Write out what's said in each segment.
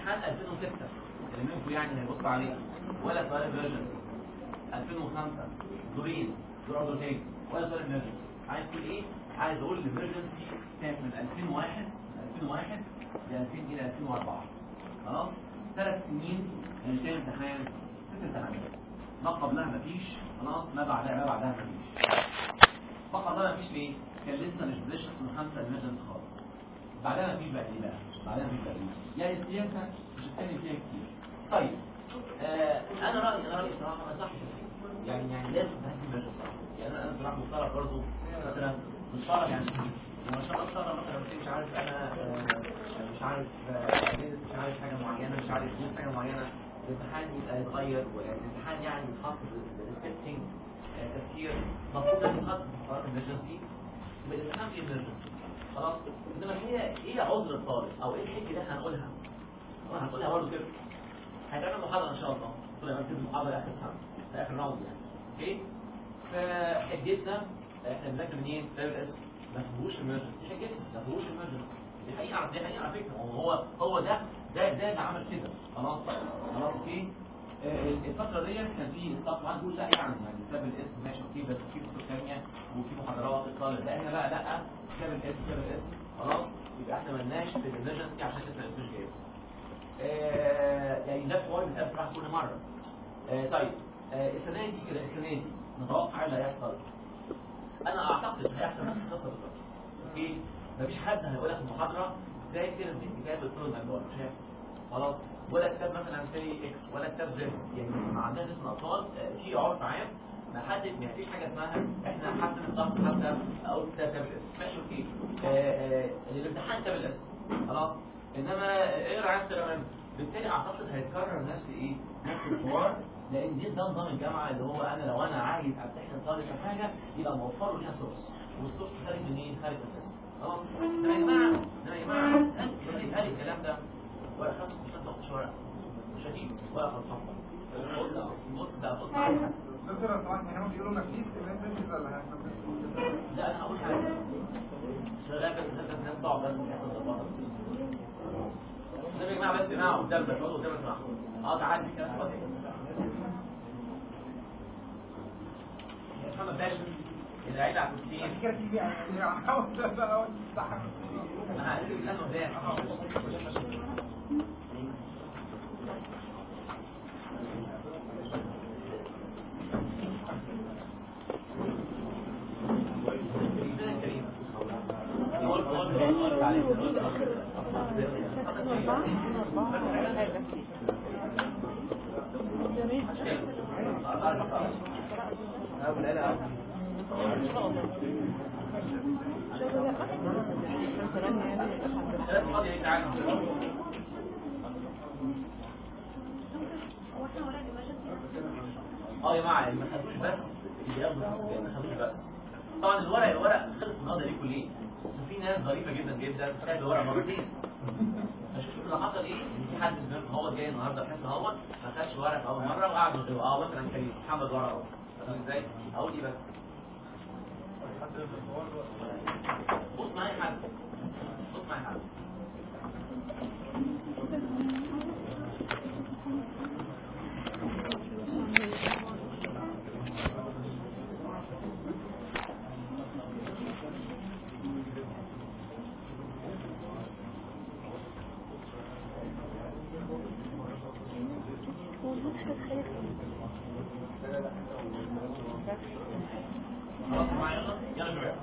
امتحان 2006 اللي منكم يعني هيبص عليه ولا سؤال ايمرجنسي 2005 دورين دور دورين ولا سؤال ايمرجنسي عايز تقول ايه؟ عايز اقول الايمرجنسي كانت من 2001 من 2001 ل 2000 الى 2004 خلاص ثلاث سنين من كان امتحان ست امتحانات ما قبلها مفيش خلاص ما بعدها ما بعدها مفيش فقط ده مفيش ليه؟ كان لسه مش بنشرح من خمسه ايمرجنسي خالص بعدها مفيش بقى ايه بقى؟ بعدها مفيش بقى ايه؟ يعني السياسه مش هتكلم فيها كتير طيب آه انا رايي انا رايي صراحه ما صح يعني يعني لازم تهدي بالك صح يعني انا صراحه مستغرب برضه مثلا مستغرب يعني انا مش مستغرب مثلا لما مش عارف انا آه مش عارف آه مش عارف حاجه معينه مش عارف جزء حاجه معينه الامتحان يبقى يتغير والامتحان يعني يتحط بالسكتنج تفكير المفروض ده يتحط في قرار emergency يبقى الامتحان في emergency خلاص انما هي ايه عذر الطالب او ايه الحجه اللي احنا هنقولها هنقولها برضه كده هتعمل محاضره ان شاء الله كل ما نركز محاضره اخر السنه في اخر راوند يعني اوكي فحجتنا احنا بنذاكر منين؟ باب الاسم ما فيهوش emergency دي حجتنا ما فيهوش emergency دي حقيقه دي حقيقه على فكره هو هو ده ده ده اللي عمل كده خلاص خلاص اوكي الفترة ديت كان في ستاف معاه بيقول لا يعني يعني كتاب الاسم ماشي اوكي بس في كتب ثانية وفي محاضرات الطالب لا احنا بقى لا كتاب الاسم كتاب الاسم خلاص يبقى احنا مالناش في الامرجنسي عشان كتاب الاسم مش جايبه. آه يعني ده حوار بيتقال صراحة كل مرة. آه طيب آه السنة دي كده السنة دي نتوقع ايه اللي هيحصل؟ انا اعتقد هيحصل نفس القصة بالظبط. اوكي؟ مفيش حد هيقول لك المحاضرة ذاكر دي كتاب الطول المجموع مش هيحصل. خلاص ولا كتاب مثلا سي اكس ولا كتاب زد يعني ما عندنا اسم اطفال في عرف عام ما حد ما فيش حاجه اسمها احنا حتى نختار حتى او كتاب كتاب الاسم ماشي اوكي الامتحان كتاب الاسم خلاص انما اقرا عن تمام بالتالي اعتقد هيتكرر نفس ايه نفس الحوار لان دي ده نظام الجامعه اللي هو انا لو انا عايز امتحن طالب في حاجه يبقى موفر له ليها سورس والسورس خارج منين؟ خارج من الاسم خلاص ده يا جماعه ده يا جماعه هل الكلام ده ولا خدت خدت شويه مش هجيب ولا خلصان بص بص ده بص على دكتور طبعا احنا بيقولوا مفيش ولا لا انا هقول حاجه شغال بس هدف الناس تقعد بس تحصل ضربات بس ده يا جماعه بس يا جماعه قدام بس اقعدوا قدام بس معاهم اه تعالى كده محمد باشا اللي قاعد على الكرسيين كده تيجي يعني حاول بقى انا هقلب الان قدام اه يا جماعه ما خدوش بس اللي ياخدوا بس ما خدوش بس طبعا الورق الورق خلص النهارده ليكوا ليه؟ وفي ناس ظريفه جدا جدا خد الورق مرتين فشوف اللي حصل ايه في حد منهم هو جاي النهارده بحيث هو ما خدش ورق اول مره وقعد من اه مثلا كريم محمد ورق اهو فاهم ازاي؟ اقول ايه بس بص معايا حد بص معايا حد خلاص معايا يلا يلا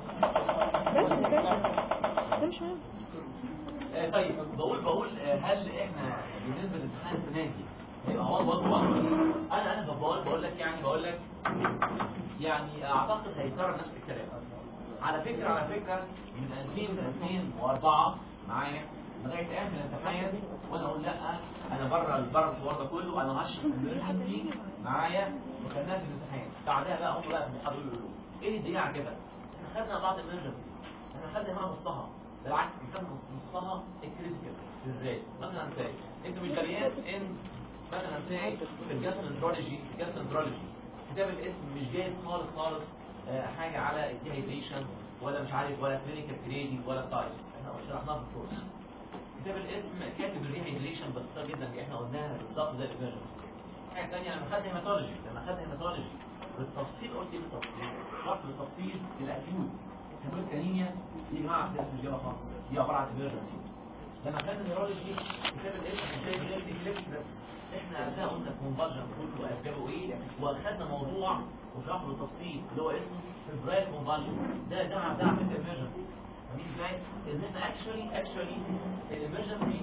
شباب آه، طيب بقول بقول آه، هل احنا بالنسبه لامتحان السنه دي هيبقى هو برضه برضه انا انا بقول بقول لك يعني بقول لك يعني اعتقد هيكرر نفس الكلام على فكره على فكره من 2000 ل 2004 معايا لغايه اخر الامتحان وانا اقول لا انا بره بره الحوار ده كله انا هشرح الامرجنسي معايا وخدناها في الامتحان بعدها بقى هم بقى في المحاضره يقولوا ايه الدنيا على كده؟ احنا خدنا بعض الامرجنسي احنا خدنا هنا نصها بالعكس خدنا نصها الكريتيكال ازاي؟ مثلا ازاي؟ انت مش دريان ان مثلا ازاي في الجاسترنترولوجي في الجاسترنترولوجي كتاب الاسم مش جايب خالص خالص آه، حاجه على الديهايدريشن ولا مش عارف ولا كلينيكال جريدنج ولا تايبس احنا شرحناها في الكورس كتاب الاسم كاتب الريهايدريشن كونديشن باختصار جدا اللي احنا قلناها بالظبط زي الامرجنسي حاجه ثانيه لما خدنا هيماتولوجي لما خدنا هيماتولوجي بالتفصيل قلت ايه بالتفصيل؟ شرحت بالتفصيل الاكيوت هيموليتيك انيميا دي يا جماعه مش اجابه خاصه دي عباره عن امرجنسي لما خدنا نيرولوجي كتاب الاسم هتلاقي غير الكليبس بس احنا قبلها قلنا كونفرجن كله اسبابه ايه واخدنا موضوع وشرحه بالتفصيل اللي هو اسمه فبراير كونفرجن ده ده ده على فكره امرجنسي فاهمين ازاي؟ ان احنا اكشولي اكشولي الامرجنسي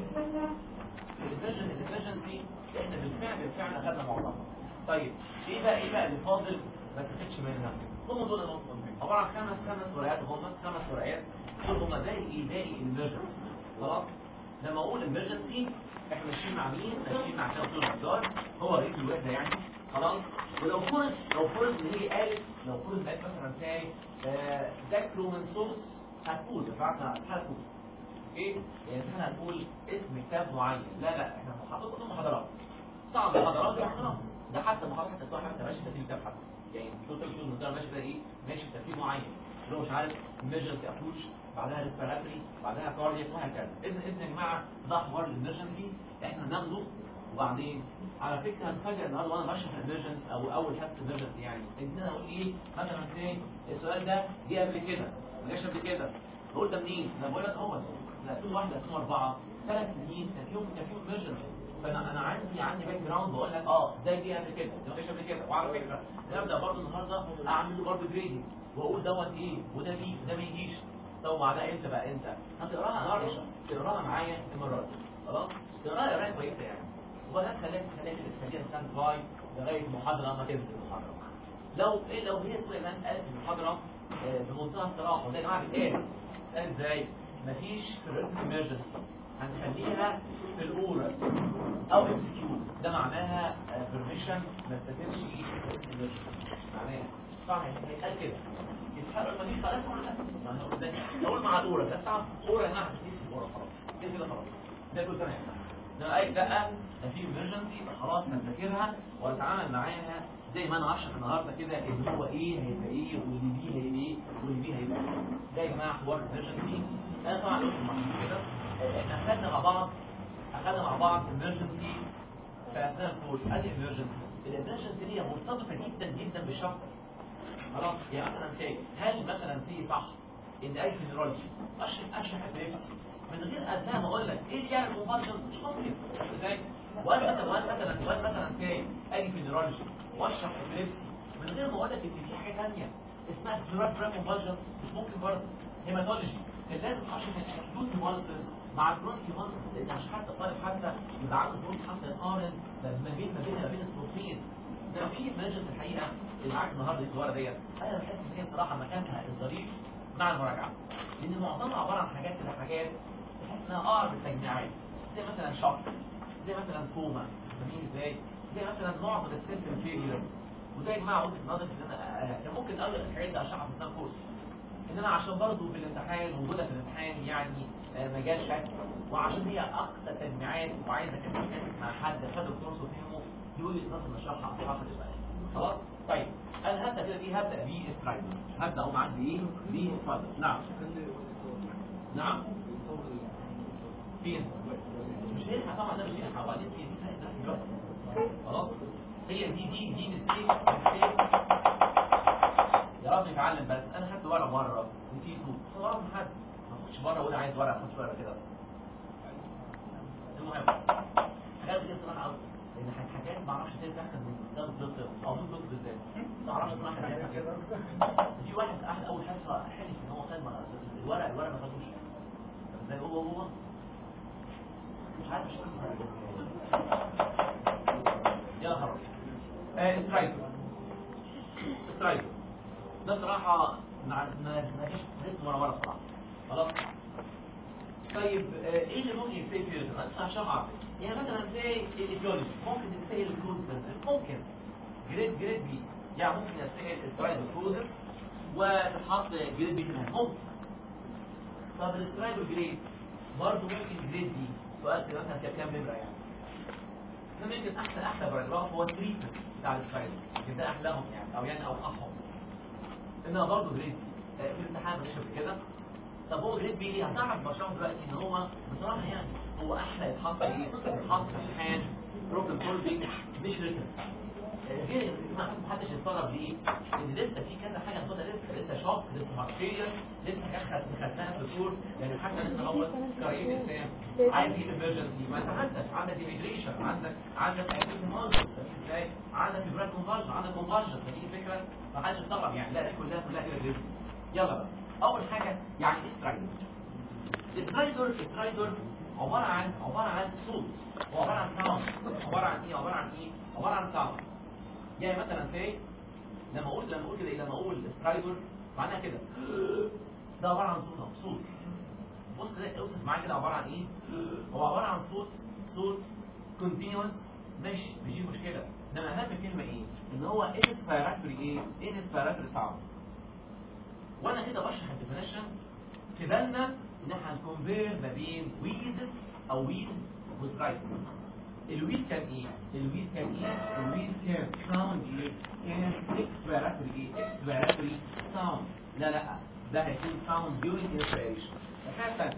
الامرجنسي احنا بالفعل بالفعل اخدنا موضوع طيب ايه بقى ايه بقى اللي فاضل ما تاخدش منها هم دول اللي مطلوبين عباره عن خمس خمس ورقات هم خمس ورقات دول هم باقي ايه باقي الامرجنسي خلاص لما اقول امرجنسي احنا ماشيين مع مين ماشيين مع كابتن الدكتور هو رئيس الوحده يعني خلاص ولو فرض لو فرض ان هي قالت لو فرض قالت مثلا بتاعي آه ذاكروا من سورس هتقول دفعتنا هتقول ايه يعني احنا هنقول اسم كتاب معين لا لا احنا حاطط محاضرات طبعا محاضرات خلاص ده حتى محاضرات حتى بتوع حتى ماشي ترتيب كتاب حتى يعني كنت بتقول المدرب ماشي ده ايه ماشي ترتيب معين اللي هو مش عارف emergency approach بعدها respiratory بعدها cardiac وهكذا اذا اذا يا جماعه ده حوار الامرجنسي احنا ناخده وبعدين على فكره هنفاجئ النهارده وانا بشرح الامرجنسي او اول حصه الامرجنسي يعني ان انا اقول ايه مثلا ازاي السؤال ده جه قبل كده ما جاش قبل كده بقول ده منين؟ انا بقول لك اهو 2001 2004 ثلاث سنين كان فيهم كان فيهم emergency فانا انا عندي عندي باك جراوند بقول لك اه ده جه قبل كده ده ما جاش قبل كده وعلى فكره نبدا برضه النهارده اعمل له برضه جريدنج واقول دوت ايه وده فيه وده ما يجيش طب بعدها امتى بقى امتى؟ هتقراها النهارده تقراها معايا المره دي خلاص؟ تقراها قرايه كويسه يعني وبعدين خليك خليك تخليها ستاند باي لغايه المحاضره ما تنزل المحاضره لو ايه لو هي تقول ان قالت في المحاضره آه، بمنتهى الصراحه وده يا جماعه بيتقال قال ازاي؟ مفيش في الريتم ايمرجنسي هنخليها في الاولى او اكسكيوت ده معناها بيرميشن ما تسافرش معناها صح هيتقال كده يتحرك مفيش خلاص ولا يعني هو ازاي اقول مع الاولى ده بتاع اولى يا جماعه تقيس الاولى خلاص كده كده خلاص ده كل سنه ده اي لا ده في ايمرجنسي خلاص هنذاكرها واتعامل معاها زي ما انا هشرح النهارده كده ان هو ايه هيبقى ايه واللي بيه هيبقى ايه واللي بيه هيبقى ايه ده يا جماعه حوار ايمرجنسي انا طبعا قلت لكم كده احنا اخدنا مع بعض اخدنا مع بعض emergency في اثناء الكورس ادي emergency الامرجنسي دي مرتبطه جدا جدا بالشخص خلاص يعني مثلا تاني هل مثلا في صح ان اي نيورولوجي اشرح اشرح ابيليبسي من غير قبلها ما اقول لك ايه اللي يعمل كونفرجنس مش ممكن ازاي وانا مثلا وانا مثلا وانا مثلا تاني اجي في نيورولوجي واشرح ابيليبسي من غير ما اقول لك ان في حاجه ثانيه اسمها سيرات كونفرجنس مش ممكن برضه هيماتولوجي كان لازم اشرح الاكيوت هيموليسيس مع الكرونيك هيموليسيس لان عشان حتى الطالب حتى يبقى عنده فرصه حتى يقارن ما بين ما بين ما بين الصوتين ده في ايمرجنس الحقيقه اللي معاك النهارده الدوره ديت انا بحس ان هي صراحه مكانها الظريف مع المراجعه لان معظمها عباره عن حاجات كده حاجات تحس انها اقرب للتجميعات زي مثلا شوك زي مثلا كوما فاهمين ازاي؟ زي مثلا معظم السيمتوم فيليرز وده يا جماعه وجهه نظري ان انا كان ممكن اغلب الحاجات دي اشرحها في اثناء الكورس انما عشان برضه في الامتحان وجودها في الامتحان يعني آه، مجال شك وعشان هي اكتر تجميعات وعايزه كمان مع حد خد الكورس وفهمه يقول لي نظر نشرحها اشرحها دلوقتي خلاص طيب انا هبدا كده بيه هبدا بيه سترايك هبدا اقوم عندي ايه بيه اتفضل نعم نعم فين مش هيلحق طبعا ده مش هيلحق وبعدين فين دلوقتي خلاص هي دي دي دي ميستيك يا رب يتعلم بس انا خدت ورقه مره نسيته بس ورقه من حد ما اخدش بره اقول عايز ورقه اخدش ورقه كده المهم حاجات دي صراحه قوي لان حاجات ما اعرفش ازاي تحصل من ده الطب او من الطب بالذات ما اعرفش صراحه ازاي كده في واحد احد اول حصه حلف ان هو خد الورق الورق ما خدوش طب ازاي هو هو مش عارف اشرح يلا خلاص آه سترايك سترايك ده صراحة ما ما ما فيش ريتم ولا ورا صراحة خلاص طيب آه، ايه اللي ممكن يتسال في الريتم؟ انا عشان اعرف يعني مثلا زي الايديولوجي ممكن تتسال الكروزس ممكن جريد جريد بي يعني ممكن يتسال سترايد الكروزس وتتحط جريد بي كمان ممكن طب السترايد والجريد برضه ممكن جريد بي سؤال كده مثلا كام كام نمرة يعني ده يمكن احسن احلى باراجراف هو التريتمنت بتاع السترايد يمكن ده احلاهم يعني او يعني اوقعهم انها برضه جريد بي آه، في الامتحان مش كده طب هو جريد بي ليه هتعرف بشرح دلوقتي ان هو بصراحه يعني هو احلى يتحط ايه يتحط في امتحان بروبلم سولفنج مش ريتن غير ما محدش يستغرب ليه ان لسه في كذا حاجه هناخدها لسه لسه شوك لسه ماركيريس لسه حاجات خدناها في الكورس يعني حتى لسه هو كرئيس السام عايز ايه ايمرجنسي ما انت عندك عندك ايميجريشن عندك عندك اكيد كونفرجن ازاي عندك فيبرال كونفرجن عندك كونفرجن فدي فكره ما حدش يستغرب يعني لا دي كلها كلها كده كده يلا بقى اول حاجه يعني ايه سترايدر السترايدر السترايدر عباره عن عباره عن صوت هو عباره عن ساوند عباره عن ايه عباره عن ايه عباره عن ساوند يعني مثلا في لما اقول لما اقول كده إيه؟ لما اقول سترايدر معناها كده ده عباره عن صوت أهو، صوت بص كده اوصف معايا كده عباره عن ايه هو عباره عن صوت صوت كونتينوس ماشي مش دي مشكله انما اهم كلمه ايه ان هو انسبيراتوري ايه انسبيراتوري ساوند وانا كده بشرح الديفينيشن في بالنا ان احنا هنكونفير ما بين ويزز او ويز وسترايدر الويز كان ايه؟ الويز كان ايه؟ الويز كان ساوند ايه؟ كان اكسبيراتوري ايه؟ اكسبيراتوري ساوند لا لا ده هيكون ساوند during inspiration الحاجة الثانية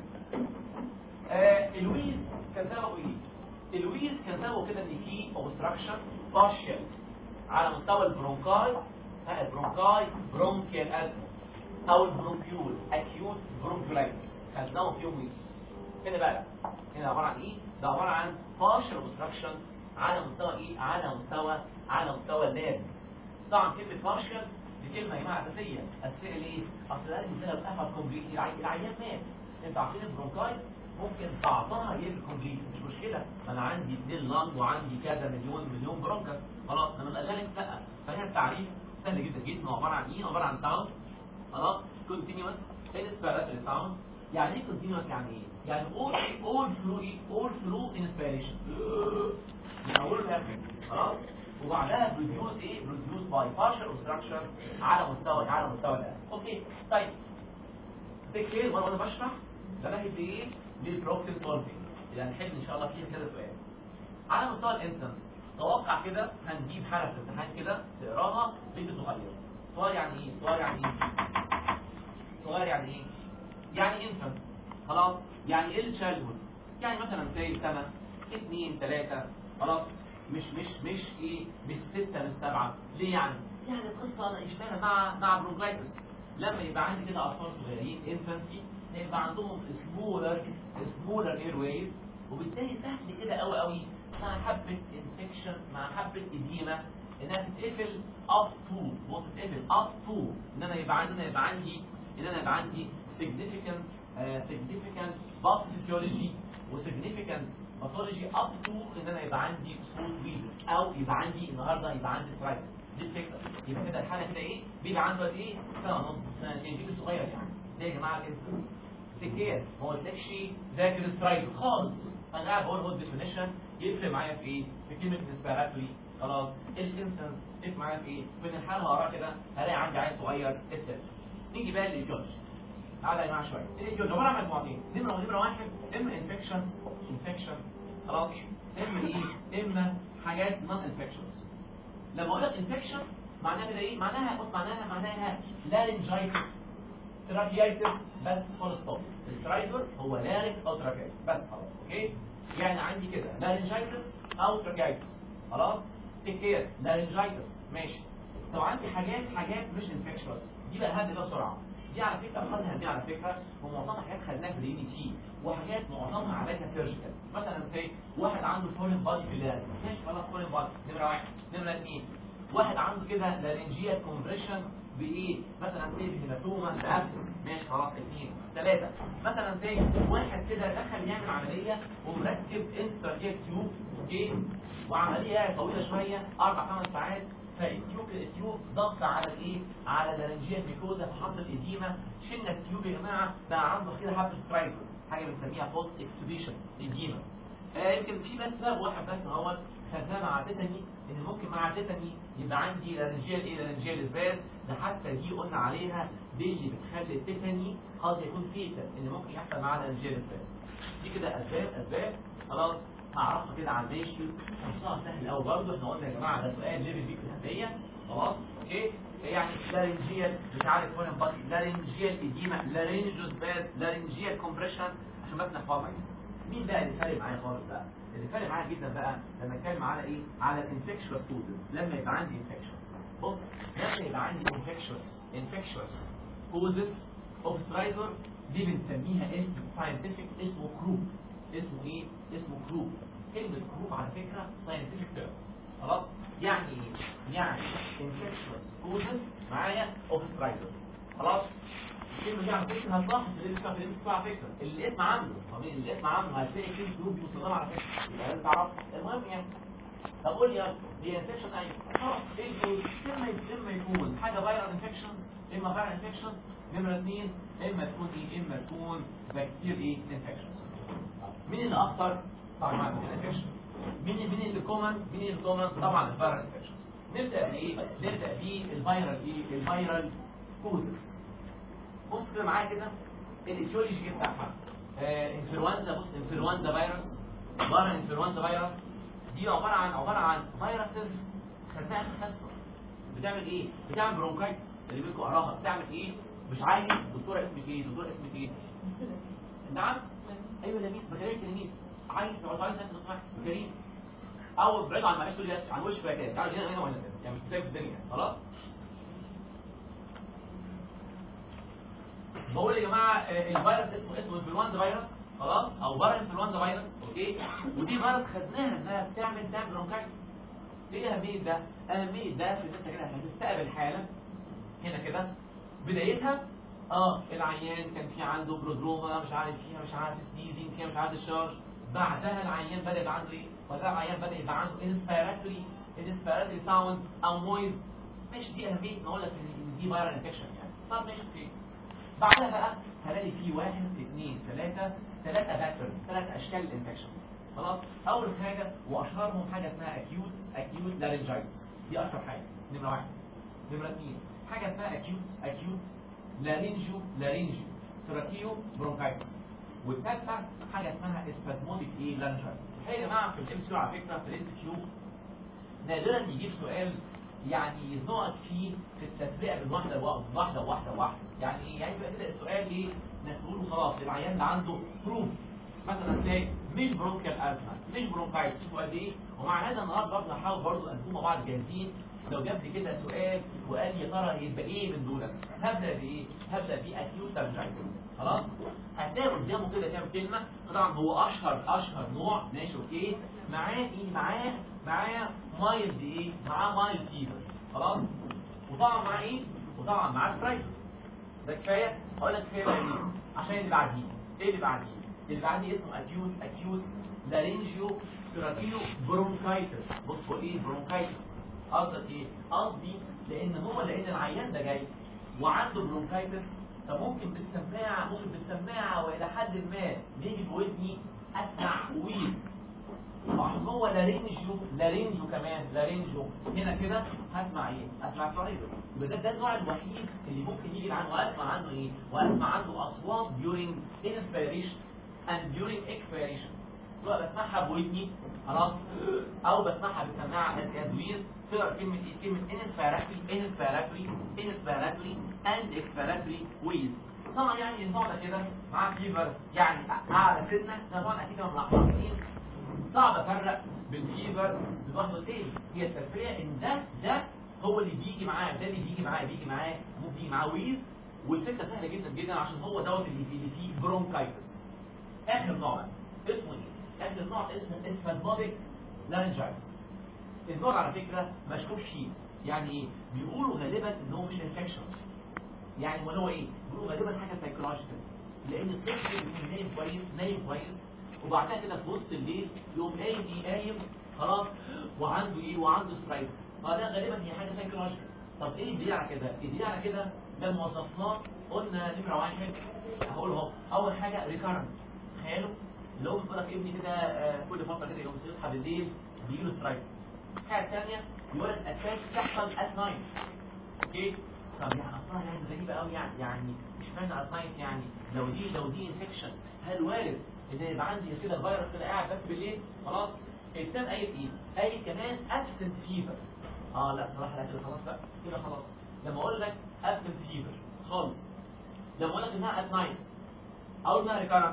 آه الويز كان سببه ايه؟ الويز كان سببه كده ان في اوبستراكشن بارشال على مستوى البرونكاي ها البرونكاي برونكيال ازمه او البرونكيول اكيوت برونكولايتس خدناهم فيهم ويز هنا بقى هنا عباره عن ايه؟ ده عباره عن partial obstruction على مستوى ايه؟ على مستوى على مستوى اللابس طبعا كلمه partial دي كلمه يا جماعه اساسيه اساسيه ليه؟ اصل القلب كده اتقفل كومبليتلي العيان مات انت عارفين البرونكاي ممكن بعضها يبقى كومبليت مش مشكله ما انا عندي اثنين لانج وعندي كذا مليون مليون برونكس خلاص انا مقللك لا فهنا التعريف سهل جدا جدا هو عباره عن ايه؟ عباره عن ساوند خلاص كونتينوس انسبيراتوري ساوند يعني ايه كونتينوس يعني ايه؟ يعني all all through ايه؟ all through inspiration من اوله لاخره خلاص وبعدها بروديوس ايه؟ بروديوس باي partial obstruction على مستوى على مستوى القلب اوكي طيب تكير وانا بشرح ده ناحيه ايه؟ للبروبلم سولفنج اللي هنحل ان شاء الله فيه كذا سؤال على مستوى الانتنس توقع كده هنجيب حاله في الامتحان كده تقراها بيبي صغير صغير يعني ايه؟ صغير يعني ايه؟ صغير يعني ايه؟ يعني انفانس خلاص يعني ايه التشايلدهود يعني مثلا زي سنه اثنين ثلاثه خلاص مش مش مش ايه مش سته مش سبعه ليه يعني؟ يعني القصه انا اشتغل مع مع برونكايتس لما يبقى عندي كده اطفال صغيرين انفانسي يبقى عندهم سمولر سمولر اير ويز وبالتالي سهل كده قوي قوي مع حبه انفكشنز مع حبه اديمه انها تتقفل اب تو بص تتقفل اب تو ان انا يبقى عندي يبقى عندي ان انا يبقى عندي significant uh, significant pathophysiology و significant pathology up to ان انا يبقى عندي صوت ويزس او يبقى عندي النهارده يبقى عندي سترايك دي الفكره يبقى كده الحاله كده ايه بيبقى عنده قد ايه سنه ونص سنتين بيبي صغير يعني ده يا جماعه الانسان تكير ما قلتلكش ذاكر سترايك خالص انا قاعد بقول هو ديفينيشن يفرق معايا في ايه في كلمه اسبيراتوري خلاص الانسنس يفرق معايا في ايه من الحاله هقراها كده هلاقي عندي عيل صغير اتسترا نيجي بقى للجورج تعالى يا جماعه شويه الجورج عباره عن مجموعتين نمره نمره واحد اما انفكشنز انفكشن خلاص اما ايه اما حاجات نون انفكشنز لما اقول لك انفكشن معناها كده ايه معناها بص معناها معناها لارنجايتس تراكيايتس بس فول ستوب سترايدر هو لارنج او تراكيايتس بس خلاص اوكي يعني عندي كده لارنجايتس او تراكيايتس خلاص تكير لارنجايتس ماشي طب عندي حاجات حاجات مش انفكشوس دي بقى هدي ده بسرعه دي على فكره خدنا دي على فكره ومعظمها حاجات خدناها في الاي بي تي وحاجات معظمها علاجها سيرجيكال مثلا زي واحد عنده فورين بادي في اللارنج ماشي خلاص فورين بادي نمره واحد نمره اثنين واحد عنده كده لارنجيال كومبريشن بايه مثلا زي هيماتوما بابسس ماشي خلاص اثنين ثلاثه مثلا زي واحد كده دخل يعمل عمليه ومركب انتركيت تيوب اوكي وعمليه طويله شويه اربع خمس ساعات فالتيوب التيوب ضغط على الايه على اللارنجيال ميكوزا فحصل اديمه شلنا التيوب يا جماعه بقى عنده كده حبه سترايكر حاجه بنسميها بوست اكسبيشن اديمه آه يمكن في بس سبب واحد بس هو خدناه مع تيتاني ان ممكن مع تيتاني يبقى عندي لارنجيال ايه لارنجيال اسباز ده حتى دي قلنا عليها دي اللي بتخلي التيتاني قد يكون فيتا ان ممكن يحصل معاه لارنجيال اسباز دي كده اسباب اسباب خلاص هعرفها كده على الماشي نصها سهل قوي برضه احنا قلنا يا جماعه ده سؤال ليفل بيك الهنديه خلاص اوكي يعني لارنجيال مش عارف فين بادي لارنجيال اديما لارنجوس باز لارنجيال كومبريشن عشان بس نحفظها مين بقى اللي فارق معايا خالص بقى اللي فارق معايا جدا بقى لما اتكلم على ايه على الانفكشوس كوزز لما يبقى عندي انفكشوس بص لما يبقى عندي انفكشوس انفكشوس كوزز اوف سترايدر دي بنسميها اسم ساينتفك اسمه كروب اسمه ايه اسمه كروب كلمه كروب على فكره ساينتفك تيرم خلاص يعني ايه يعني انفكشوس كوزز معايا اوف سترايدر خلاص الكلمه دي على فكره هتلاحظ اللي اسمها في الاسم على فكره اللي الاسم عنده طب الاسم عنده هتلاقي كلمه جروب مستخدمه على فكره يبقى لازم تعرف المهم يعني طب قول لي يا هي انفكشن ايوه خلاص ايه الجروب اما اما يكون حاجه فايرال انفكشنز اما فايرال انفكشن نمره اثنين اما تكون ايه اما تكون بكتير ايه انفكشنز مين اللي اخطر طبعا الانفكشن مين مين اللي كومن مين اللي كومن طبعا الفايرال انفكشن نبدا بايه نبدا بالفيرال ايه الفيرال كوزز بص كده معايا كده الايتيولوجي بتاعها آه انفلونزا بص انفلونزا فيروس عباره انفلونزا فيروس دي عباره عن عباره عن فيروسز خدناها في الحصه بتعمل ايه بتعمل برونكايتس اللي بينكم قراها بتعمل ايه مش عايز دكتوره اسمك ايه دكتوره اسمك ايه نعم ايوه يا ميس بكلمك يا ميس عايز تقعد عايز انت تسمع كريم او بعيد عن معلش تقول لي عن وش بقى كده تعالوا هنا هنا وهنا كده يعني مش في الدنيا خلاص بقول يا جماعه الفيروس اسمه اسمه انفلونزا فيروس خلاص او بارا انفلونزا فيروس اوكي ودي فيروس خدناها انها بتعمل تعمل برونكايتس ايه اهميه ده؟ اهميه ده في ان انت كده هتستقبل حاله هنا كده بدايتها اه العيان كان في عنده برودروما مش عارف فيها مش عارف سنيزنج فيها مش عارف الشارج بعدها العيان بدا يبقى عنده ايه؟ بعدها العيان بدا يبقى عنده انسبيراتوري انسبيراتوري ساوند او نويز ماشي دي اهميه نقول لك ان دي فيرال انفكشن يعني طب ماشي اوكي بعدها بقى هلاقي فيه واحد اثنين ثلاثة ثلاثة باترن ثلاث أشكال الانفكشنز خلاص أول حاجة وأشهرهم حاجة اسمها أكيوت أكيوت لارنجايتس دي أشهر حاجة نمرة واحد نمرة اثنين حاجة اسمها أكيوت أكيوت لارينجو لارينجو تراكيو برونكايتس والثالثة حاجة اسمها اسبازموديك ايه لارنجايتس الحقيقة يا جماعة في الام كيو على فكرة في الام كيو نادرا يجيب سؤال يعني نقعد فيه في التفريع من واحده واحده واحده واحده يعني ايه يعني يبقى كده السؤال ايه نقول خلاص العيان ده عنده بروف مثلا تلاقي مش برونكيال ازمه مش برونكايتس شوفوا قد ايه ومع هذا النهارده برضه هحاول برضه انتم مع بعض جاهزين لو جاب لي كده سؤال وقال لي يا ترى يبقى ايه من دول هبدا بايه هبدا باكيوت لارنجايتس خلاص هتلاقي قدامه كده كام كلمه طبعا هو اشهر اشهر نوع ماشي اوكي معاه ايه معاه معاه مايلد ايه معاه مايلد فيفر خلاص وطبعا معاه ايه وطبعا معاه سترايك ده كفايه هقول لك كفايه ايه عشان اللي بعديه ايه اللي بعديه اللي بعديه اسمه اكيوت اكيوت لارينجيو تراكيو برونكايتس بص هو ايه برونكايتس قصدك ايه قصدي لان هو لان العيان ده جاي وعنده برونكايتس فممكن بالسماعه ممكن بالسماعه والى حد ما بيجي بودني اسمع ويز وعشان هو لارينجو لارينجو كمان لارينجو هنا كده هسمع ايه؟ اسمع فرايدو يبقى ده, ده النوع الوحيد اللي ممكن يجي عنه واسمع عنه ايه؟ واسمع عنه اصوات during inspiration and during expiration سواء بسمعها بودني خلاص او بسمعها بسماعه از ويز تقرا كلمه ايه؟ كلمه inspiratory inspiratory inspiratory and expiratory with طبعا يعني النوع ده كده معاه فيفر يعني اعلى سنه ده طبعا اكيد من الاحمرين صعب افرق بين فيفر بواحد والتاني هي التفريع ان ده ده هو اللي بيجي معاه ده اللي بيجي معاه بيجي معاه ممكن يجي معاه ويز والفكره سهله جدا جدا عشان هو دوت اللي فيه اللي فيه برونكايتس اخر نوع بقى اسمه ايه؟ اخر نوع اسمه اسفازموديك لارنجايتس النوع على فكره مشكوك فيه يعني ايه؟ بيقولوا غالبا ان هو مش انفكشن يعني امال هو ايه؟ بيقولوا غالبا حاجه سايكولوجيكال لان الطفل بيكون نايم كويس نايم كويس وبعدها كده في وسط الليل يقوم قايم ايه قايم خلاص وعنده ايه وعنده سترايك فده غالبا هي حاجه سايكولوجيكال طب ايه الدليل على كده الدليل على كده لما وصفناه قلنا نمره واحد هقول اهو اول حاجه ريكارنس تخيلوا لو بيقول لك ابني كده آه، كل فتره كده يقوم يصحى بالليل بيجيله سترايك الحاجه الثانيه يقول لك اتاك تحصل ات نايت اوكي طب يعني اصلا يعني غريبه قوي يعني يعني مش معنى ات نايت يعني لو دي لو دي انفكشن هل وارد ان يبقى عندي كده الفيروس كده قاعد بس بالليل خلاص الكتاب قايل ايه؟ قايل كمان ابسنت فيفر اه لا صراحه لا كده خلاص بقى كده خلاص لما اقول لك ابسنت فيفر خالص لما اقول لك انها ات نايت اقول انها ريكارنس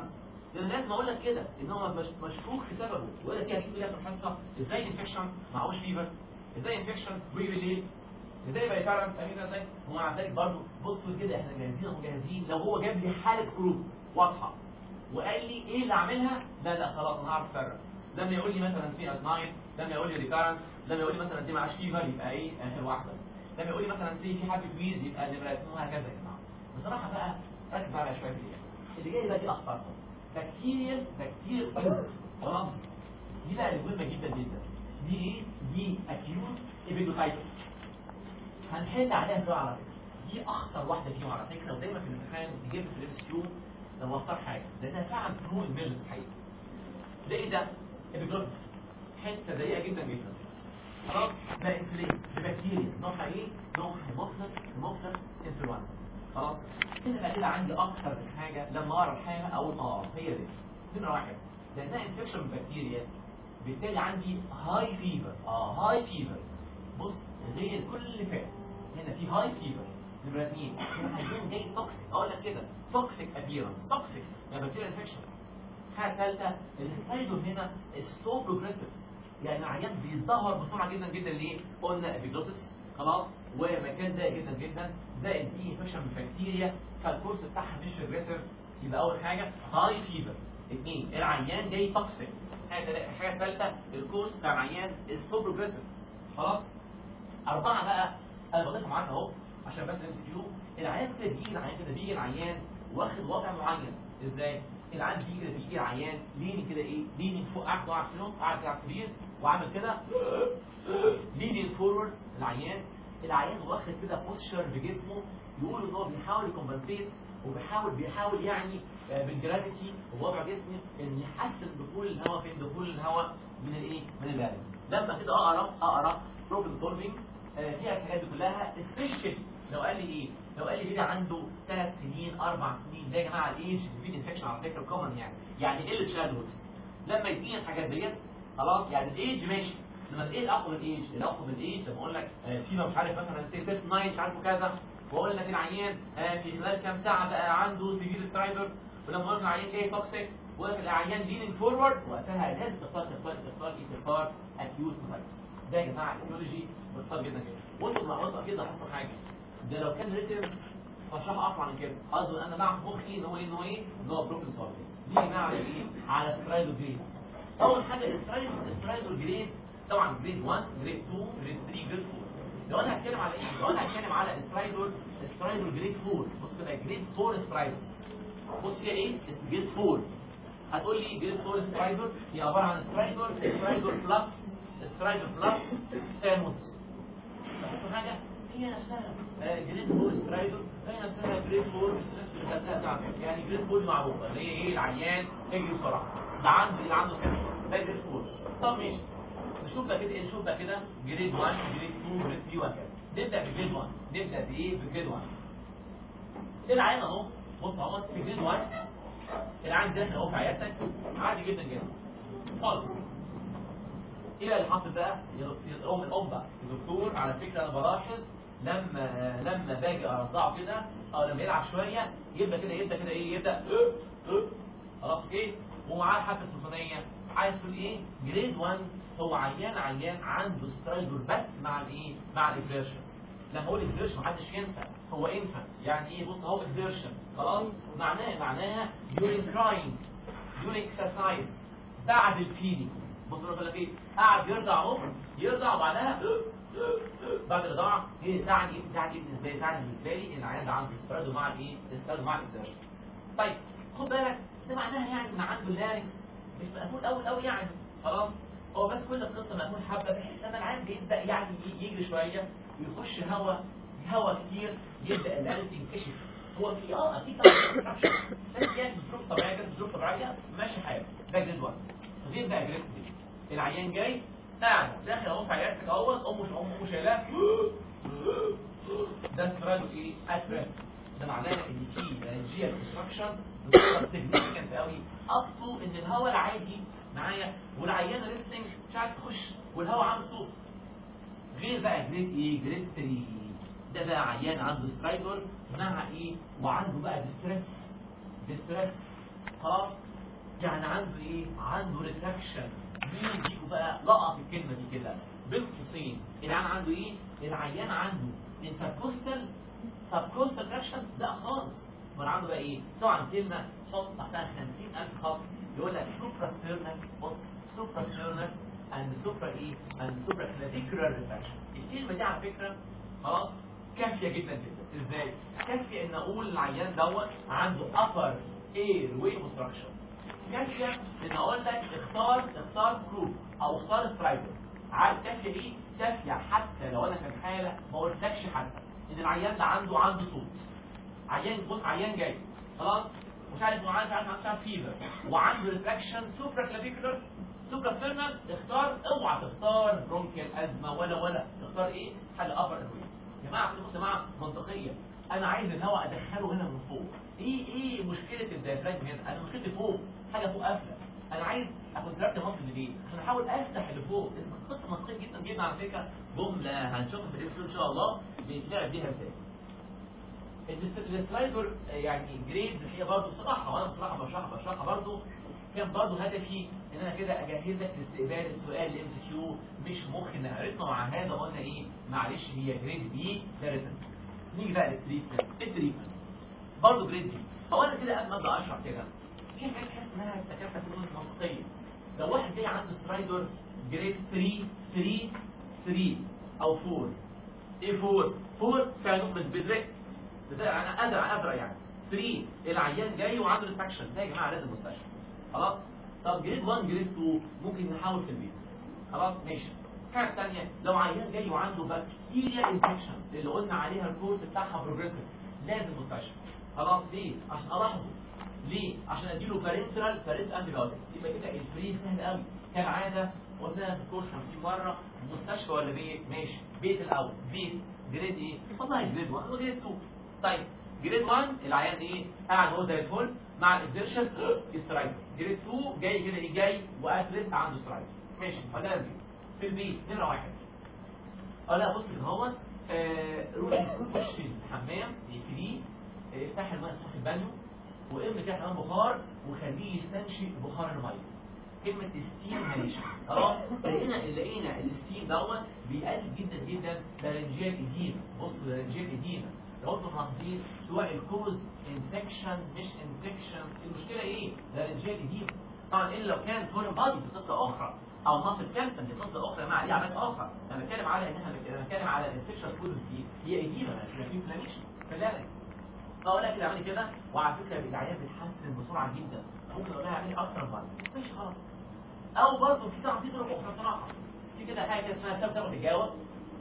لان لازم اقول لك كده ان هو مش مشكوك في سببه ولا فيها كده في الحصه ازاي انفكشن معهوش فيفر ازاي انفكشن بيجي بالليل ازاي يبقى فعلا فاهمين ازاي ومع ذلك برضه بصوا كده احنا جاهزين ومجهزين لو هو جاب لي حاله كروب واضحه وقال لي ايه اللي اعملها لا لا خلاص انا هعرف افرق لما يقول لي مثلا في ادماين لما يقول لي ريكارنس لما يقول لي مثلا دي معاش فيفر يبقى ايه اخر واحده لما يقول لي مثلا سي في حد كويز يبقى نمره اثنين وهكذا يا جماعه بصراحه بقى ركز على شويه دي اللي جاي بقى دي اخطر بكتيريال بكتيريال خلاص دي بقى اللي مهمه جدا جدا دي ايه دي اكيوت ايبيدوتايتس هنحل عليها سوا على فكره دي اخطر واحده فيهم على فكره ودايما في الامتحان تجيب في الاس كيو لو اختار حاجه لانها فعلا ترو ايمرجنس حقيقي ده ايه ده ابيجلوتس حته ضيقه جدا جدا خلاص ده انفلين بكتيريا نوعها ايه نوع هيموفلس هيموفلس انفلونزا خلاص هنا بقى كده عندي اكتر من حاجه لما اقرا الحاجه اول ما اقرا هي دي نمره واحد لانها انفكشن بكتيريا بالتالي عندي هاي فيفر اه هاي فيفر بص غير كل اللي فات هنا في هاي فيفر نمرة اثنين هنا هيكون جاي توكسيك اقول لك كده توكسيك ابيرنس توكسيك يعني بكتيريا انفكشن حاجه ثالثه السلايدر هنا سو بروجريسيف يعني العيان بيتدهور بسرعه جدا جدا ليه؟ قلنا ابيجلوتس خلاص ومكان ضيق جدا جدا زائد فيه انفكشن بالبكتيريا فالكورس بتاعها مش ريجريسيف يبقى اول حاجه هاي فيفر اثنين العيان جاي توكسيك حاجه حاجه ثالثه الكورس بتاع العيان سو بروجريسيف خلاص اربعه بقى انا بضيفها معاك اهو عشان بس ام سي كيو العيان كده بيجي العيان كده بيجي العيان واخد وضع معين ازاي؟ العيان بيجي كده بيجي العيان ليني كده ايه؟ ليني فوق قاعد قاعد شنو؟ قاعد على السرير وعامل كده ليني فورورد العيان العيان واخد كده بوستشر بجسمه يقول ان هو بيحاول يكمبنسيت وبيحاول بيحاول يعني بالجرافيتي ووضع جسمه ان يحسن دخول الهواء فين دخول الهواء من الايه؟ من البارد لما كده اقرا اقرا بروبلم سولفنج فيها الحاجات دي كلها سبيشال لو قال لي ايه لو قال لي بيبي عنده ثلاث سنين اربع سنين ده يا جماعه الايج في انفكشن على فكره كومن يعني يعني قله تشايلد لما يديني الحاجات ديت خلاص يعني الايج ماشي لما ايه الاقوى من الايج الاقوى من الايج لما اقول لك آه في مش عارف مثلا سي 9 مش عارف كذا واقول لك العيان آه في خلال كام ساعه بقى عنده سيفير سترايدر ولما اقول لك العيان جاي توكسيك واقول لك العيان ليننج فورورد وقتها لازم تختار تختار تختار ايه تختار اكيوت كويس ده يا جماعه الايديولوجي باختصار جدا جدا وانتوا مع اكيد هيحصل حاجه ده لو كان ريتم فشرح اقوى عن كده قصدي انا بعرف مخي ان هو ايه ان هو ايه ان هو بروكن سولفنج دي معنى ايه على سترايدو جريد اول حاجه السترايدو سترايدو جريد طبعا جريد 1 جريد 2 جريد 3 جريد 4 لو انا هتكلم على ايه لو انا هتكلم على سترايدو سترايدو جريد 4 بص كده جريد 4 سترايدو بص هي ايه جريد 4 هتقول لي جريد 4 سترايدو هي عباره عن سترايدو سترايدو بلس سترايدو بلس ساموس لاحظتوا حاجه هي نفسها جريد 4 سترايدر هي نفسها جريد 4 ستريس اللي بتاعتها يعني جريد 4 معروفه اللي هي ايه العيان يجري بسرعه ده عنده اللي عنده سكن ده جريد 4 طب ماشي نشوف بقى كده ايه نشوف بقى كده جريد 1 جريد 2 جريد 3 وهكذا نبدا بجريد 1 نبدا بايه بجريد 1 العيان اهو بص اهو في جريد 1 العيان داخل اهو في عيادتك عادي جدا جدا خالص ايه اللي حاصل بقى يقوم الام بقى الدكتور على فكره انا بلاحظ لما لما باجي ارضعه كده او لما يلعب شويه يبدا كده يبدا كده ايه يبدا خلاص ايه ومعاه حافه سخونيه عايز تقول ايه جريد 1 هو عيان عيان عنده سترايدر بس مع الايه مع الاكزيرشن لما اقول اكزيرشن محدش ينسى هو انفانت يعني ايه بص اهو اكزيرشن خلاص معناها معناها during crying during exercise بعد الفيلينج بص بقول لك ايه قاعد يرضع اهو يرضع وبعدها بعد الرضاعه هي تعني ايه تعني ايه بالنسبه لي تعني بالنسبه لي ان العيان ده عنده سترايدو مع الايه سترايدو مع الاكزيرشن طيب خد بالك ده معناها يعني ان عنده اللاركس مش مقفول قوي قوي يعني خلاص هو بس كل القصه مقفول حبه بحيث ان العيان بيبدا يعني يجري شويه ويخش هواء هواء كتير يبدا القلب ينكشف هو في اه اكيد طبعا بس يعني ظروف طبيعيه كده ظروف طبيعيه ماشي حاله ده جريد 1 غير بقى جريد 2 العيان جاي قاعد داخل اهو في عيادتك اهوت امه امه شايلاه ده سترايدو ايه اتريس ده معناه ان في لارنجيال كونستراكشن سيجنيفيكانت قوي اب تو ان الهواء العادي معايا والعيان ريستنج مش عارف تخش والهواء عنده صوت غير بقى جريد ايه جريد 3 ده بقى عيان عنده سترايدر مع ايه وعنده بقى ديستريس ديستريس خلاص يعني عنده ايه عنده ريتراكشن مين يجيبوا بقى لقط الكلمه دي كده بين قوسين العيان عنده ايه العيان عنده انتركوستال سبكوستال تراكشن لا خالص امال عنده بقى ايه طبعا كلمه حط تحتها 50000 خط يقول لك سوبرا ستيرنال بص سوبرا ستيرنال اند سوبرا ايه اند سوبرا كلافيكولار ريتراكشن الكلمه دي على فكره خلاص كافيه جدا جدا ازاي كافيه ان اقول العيان دوت عنده upper air way obstruction كافيه ان اقول لك اختار اختار جروب او اختار سترايدر عارف كافيه ايه كافيه حتى لو انا في الحاله ما قلتلكش حتى ان العيان ده عنده عنده صوت عيان بص عيان جاي خلاص مش عارف انه عارف عارف عارف فيفر وعنده ريفلكشن سوبرا كلافيكولار سوبرا ستيرنال اختار اوعى تختار برونكيال ازمه ولا ولا تختار ايه حاجه ابر ايروي يا جماعه بصوا يا جماعه منطقيه انا عايز الهواء ادخله هنا من فوق ايه ايه مشكله الديافراجم هنا انا مشكلتي فوق حاجه فوق قافله انا عايز اكون تركت مصر ليه عشان احاول افتح اللي فوق قصه منطقيه جدا جدا على فكره جمله هنشوفها في الفيديو ان شاء الله بيتلعب بيها ازاي السلايدر يعني جريد هي برضه صراحه وانا بصراحه بشرحها بشرحها برضه كان برضه هدفي ان انا كده اجهزك لاستقبال السؤال الام سي كيو مش مخ ان قريتنا مع هذا قلنا ايه معلش هي جريد بي ده ريتن نيجي بقى للتريتمنت التريتمنت برضه جريد بي هو انا كده قبل ما ابدا اشرح كده في حاجات تحس انها تكاد تكون منطقيه لو واحد جاي عنده سترايدر جريد 3 3 3 او 4 ايه 4 4 ساينوم بالبدرك انا قادر قادر يعني 3 العيان جاي وعنده انفكشن ده يا جماعه لازم مستشفى خلاص طب جريد 1 جريد 2 ممكن نحاول في البيت خلاص ماشي حاجه ثانيه لو عيان جاي وعنده بكتيريا انفكشن اللي قلنا عليها الكورس بتاعها بروجريسيف لازم مستشفى خلاص ليه عشان الاحظه ليه عشان اديله بارنترال بارنت انتي بايوتكس يبقى كده الفري سهل قوي كالعاده قلنا في الكورس 50 مره مستشفى ولا بيت ماشي بيت الاول بيت جريد ايه والله جريد 1 وجريد 2 طيب جريد 1 العيان ايه قاعد هو زي الفل مع الاكزيرشن سترايك جريد 2 جاي كده ايه جاي واتلست عنده سترايك ماشي فده البيت في البيت نمره واحد اه لا بص كده اهوت آه روح خش الحمام اقفليه آه، افتح الماء السخن في البانيو وارمي كده حمام بخار وخليه يستنشق بخار الميه كلمة ستيم هاليشن خلاص لقينا لقينا الستيم دوت بيقلل جدا جدا لارنجيال ايديما بص لارنجيال ايديما لو انتم ملاحظين سواء الكوز انفكشن مش انفكشن المشكله ايه؟ لارنجيال ايديما طبعا الا لو كان فورن بادي دي قصه اخرى او مصر كانسر دي قصه اخرى مع دي عمليات اخرى انا بتكلم على انها انا بتكلم على الانفكشن كوز دي هي ايديما مش في انفلاميشن فلا اقول لك اعملي كده وعلى فكره العيان بتحسن بسرعه جدا ممكن اقول لها اعملي اكتر من مره ماشي خلاص او برضه في طبعا في طرق اخرى صراحه في كده حاجه كده اسمها سبت الجاوه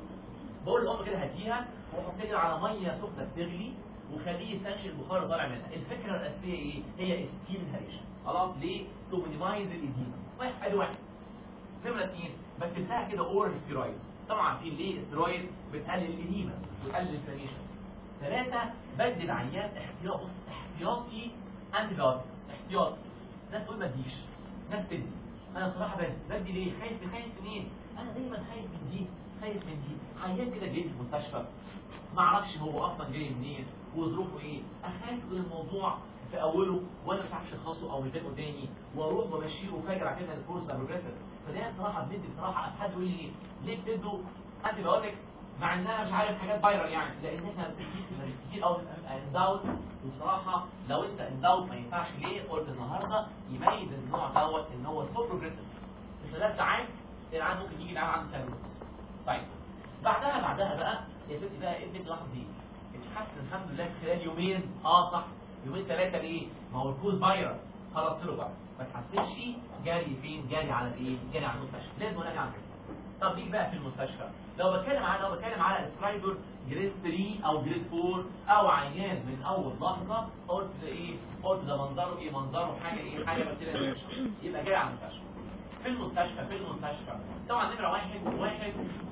بقول للام كده هاتيها وحط كده على ميه سخنه بتغلي وخليه يستنشق البخار اللي طالع منها الفكره الاساسيه ايه هي ستيم انهاليشن خلاص ليه تو مينيمايز الايديما واحد ادي واحد نمره اثنين بكتبها كده اورال ستيرويد طبعا في ليه ستيرويد بتقلل الايديما بتقلل الانفلاميشن ثلاثه بدي العيان احتياط بص احتياطي انتي بايوتكس احتياطي ناس تقول ما تديش ناس تدي انا بصراحه بدي بدي ليه خايف خايف منين انا دايما خايف من دي خايف من دي عيان كده جاي في المستشفى ما اعرفش هو اصلا جاي منين وظروفه ايه اخاف من الموضوع في اوله وانا مش عارف اشخصه او مش قدامي واروح بمشيه وفاجر على كده الكورس ده بروجريسيف فده بصراحه بندي بصراحه حد يقول لي ليه بتدوا انتي بايوتكس مع انها مش عارف حاجات فايرال يعني لان احنا كتير كتير قوي ان داوت وبصراحه لو انت ان داوت ما ينفعش ليه قلت النهارده يميز النوع دوت ان هو سو بروجريسيف في ثلاث ساعات العيان ممكن يجي العيان عنده سيروس طيب بعدها بعدها بقى يا ستي بقى ابنك لحظه اتحسن الحمد لله خلال يومين اه صح يومين ثلاثه ليه؟ ما هو الكوز فايرال خلاص له بقى ما تحسنش جاري فين؟ جاري على الايه؟ جاري على المستشفى لازم انا على كده طب ليه بقى في المستشفى لو بتكلم على لو بتكلم على سترايدر جريد 3 او جريد 4 او عيان من اول لحظه قلت ده ايه قلت ده منظره ايه منظره حاجه ايه حاجه بكتيريا يبقى جاي على المستشفى في المستشفى في المستشفى طبعا نمره واحد واحد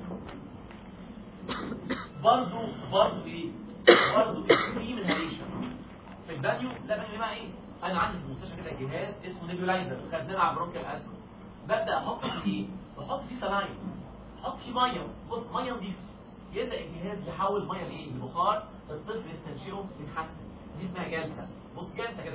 برضه برضه ايه برضه اكستريم انهاليشن في البانيو لا بانيو بقى ايه انا عندي في المستشفى كده جهاز اسمه نيبولايزر خدناه مع برونكيال ازمه ببدا احط فيه ايه بحط فيه سلاين احط فيه ميه بص ميه نضيفه يبدا الجهاز يحول ميه لايه لبخار الطفل يستنشقه يتحسن دي اسمها جلسه بص جلسه كده يعني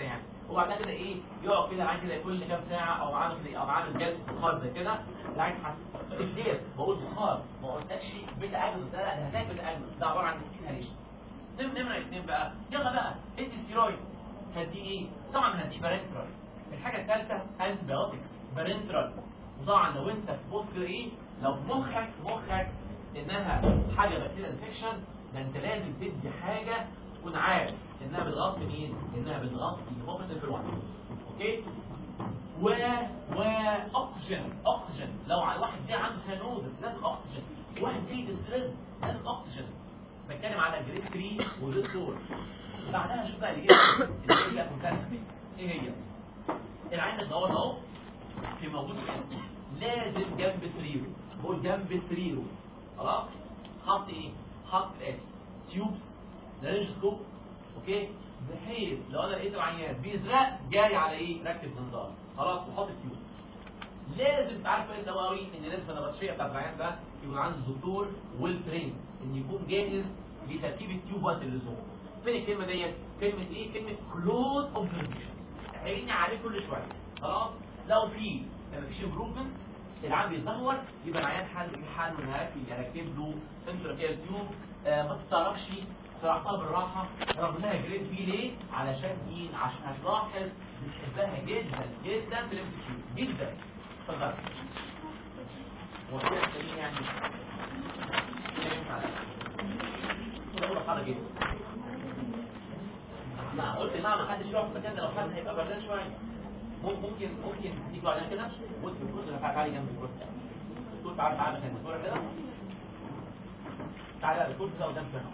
وبعد كده ايه يقعد كده معاه كده كل كام ساعه او عامل كده او عامل جلسه بخار زي كده العين حاسس ليه بقول بخار ما قلتلكش بيتا اجنس لا لا هتاك بيتا اجنس ده عباره عن انهاليشن نمرة اثنين بقى يلا بقى ادي ستيرويد هدي ايه طبعا هدي بارنترال الحاجه الثالثه انتي بايوتكس بارنترال وطبعا لو انت في بص ايه لو في مخك مخك انها حاجه بكتيريا انفكشن ده انت لازم تدي حاجه تكون عارف انها بتغطي مين انها بتغطي هيموفيس انفلونزا اوكي و واكسجين اكسجين لو على واحد ده عنده سينوزس لازم اكسجين واحد فيه ديستريس لازم اكسجين بتكلم على جريد 3 وجريد 4 بعدها شوف بقى اللي جايه اللي هي كونتاكت ايه هي العين الدور اهو في موجود في الاسم لازم جنب سريره بقول جنب سريره خلاص خط ايه خط اكس تيوبس لارنجسكوب اوكي بحيث لو انا لقيت العيان بيزرق جاي على ايه ركب منظار خلاص وحط التيوب لازم تعرف كويس قوي قوي ان النسبه النبطشيه بتاعت العيان ده يكون عنده دكتور ويل تريند ان يكون جاهز لتركيب التيوب وقت اللزوم فين الكلمه ديت كلمه ايه كلمه كلوز اوبزرفيشن عيني عليه كل شويه خلاص لو في مفيش امبروفمنت العام بيتدهور يبقى العيان حل حل منهاك يركب له انتراكيال تيوب آه ما تستغربش شرحتها بالراحه رغم انها جريد بي ليه علشان مين عشان هتلاحظ بتحبها جدا جدا في الام كيو جدا اتفضل هو كده الكلام يعني كده ينفع لا حاجه جدا ما قلت لا ما حدش يروح في المكان ده لو حد هيبقى بردان شويه ممكن ممكن تيجوا علينا كده وانت الكرسي اللي تعالى جنب الكرسي تقول تعالى تعالى مكان الدكتوره كده تعالى الكرسي ده قدام كده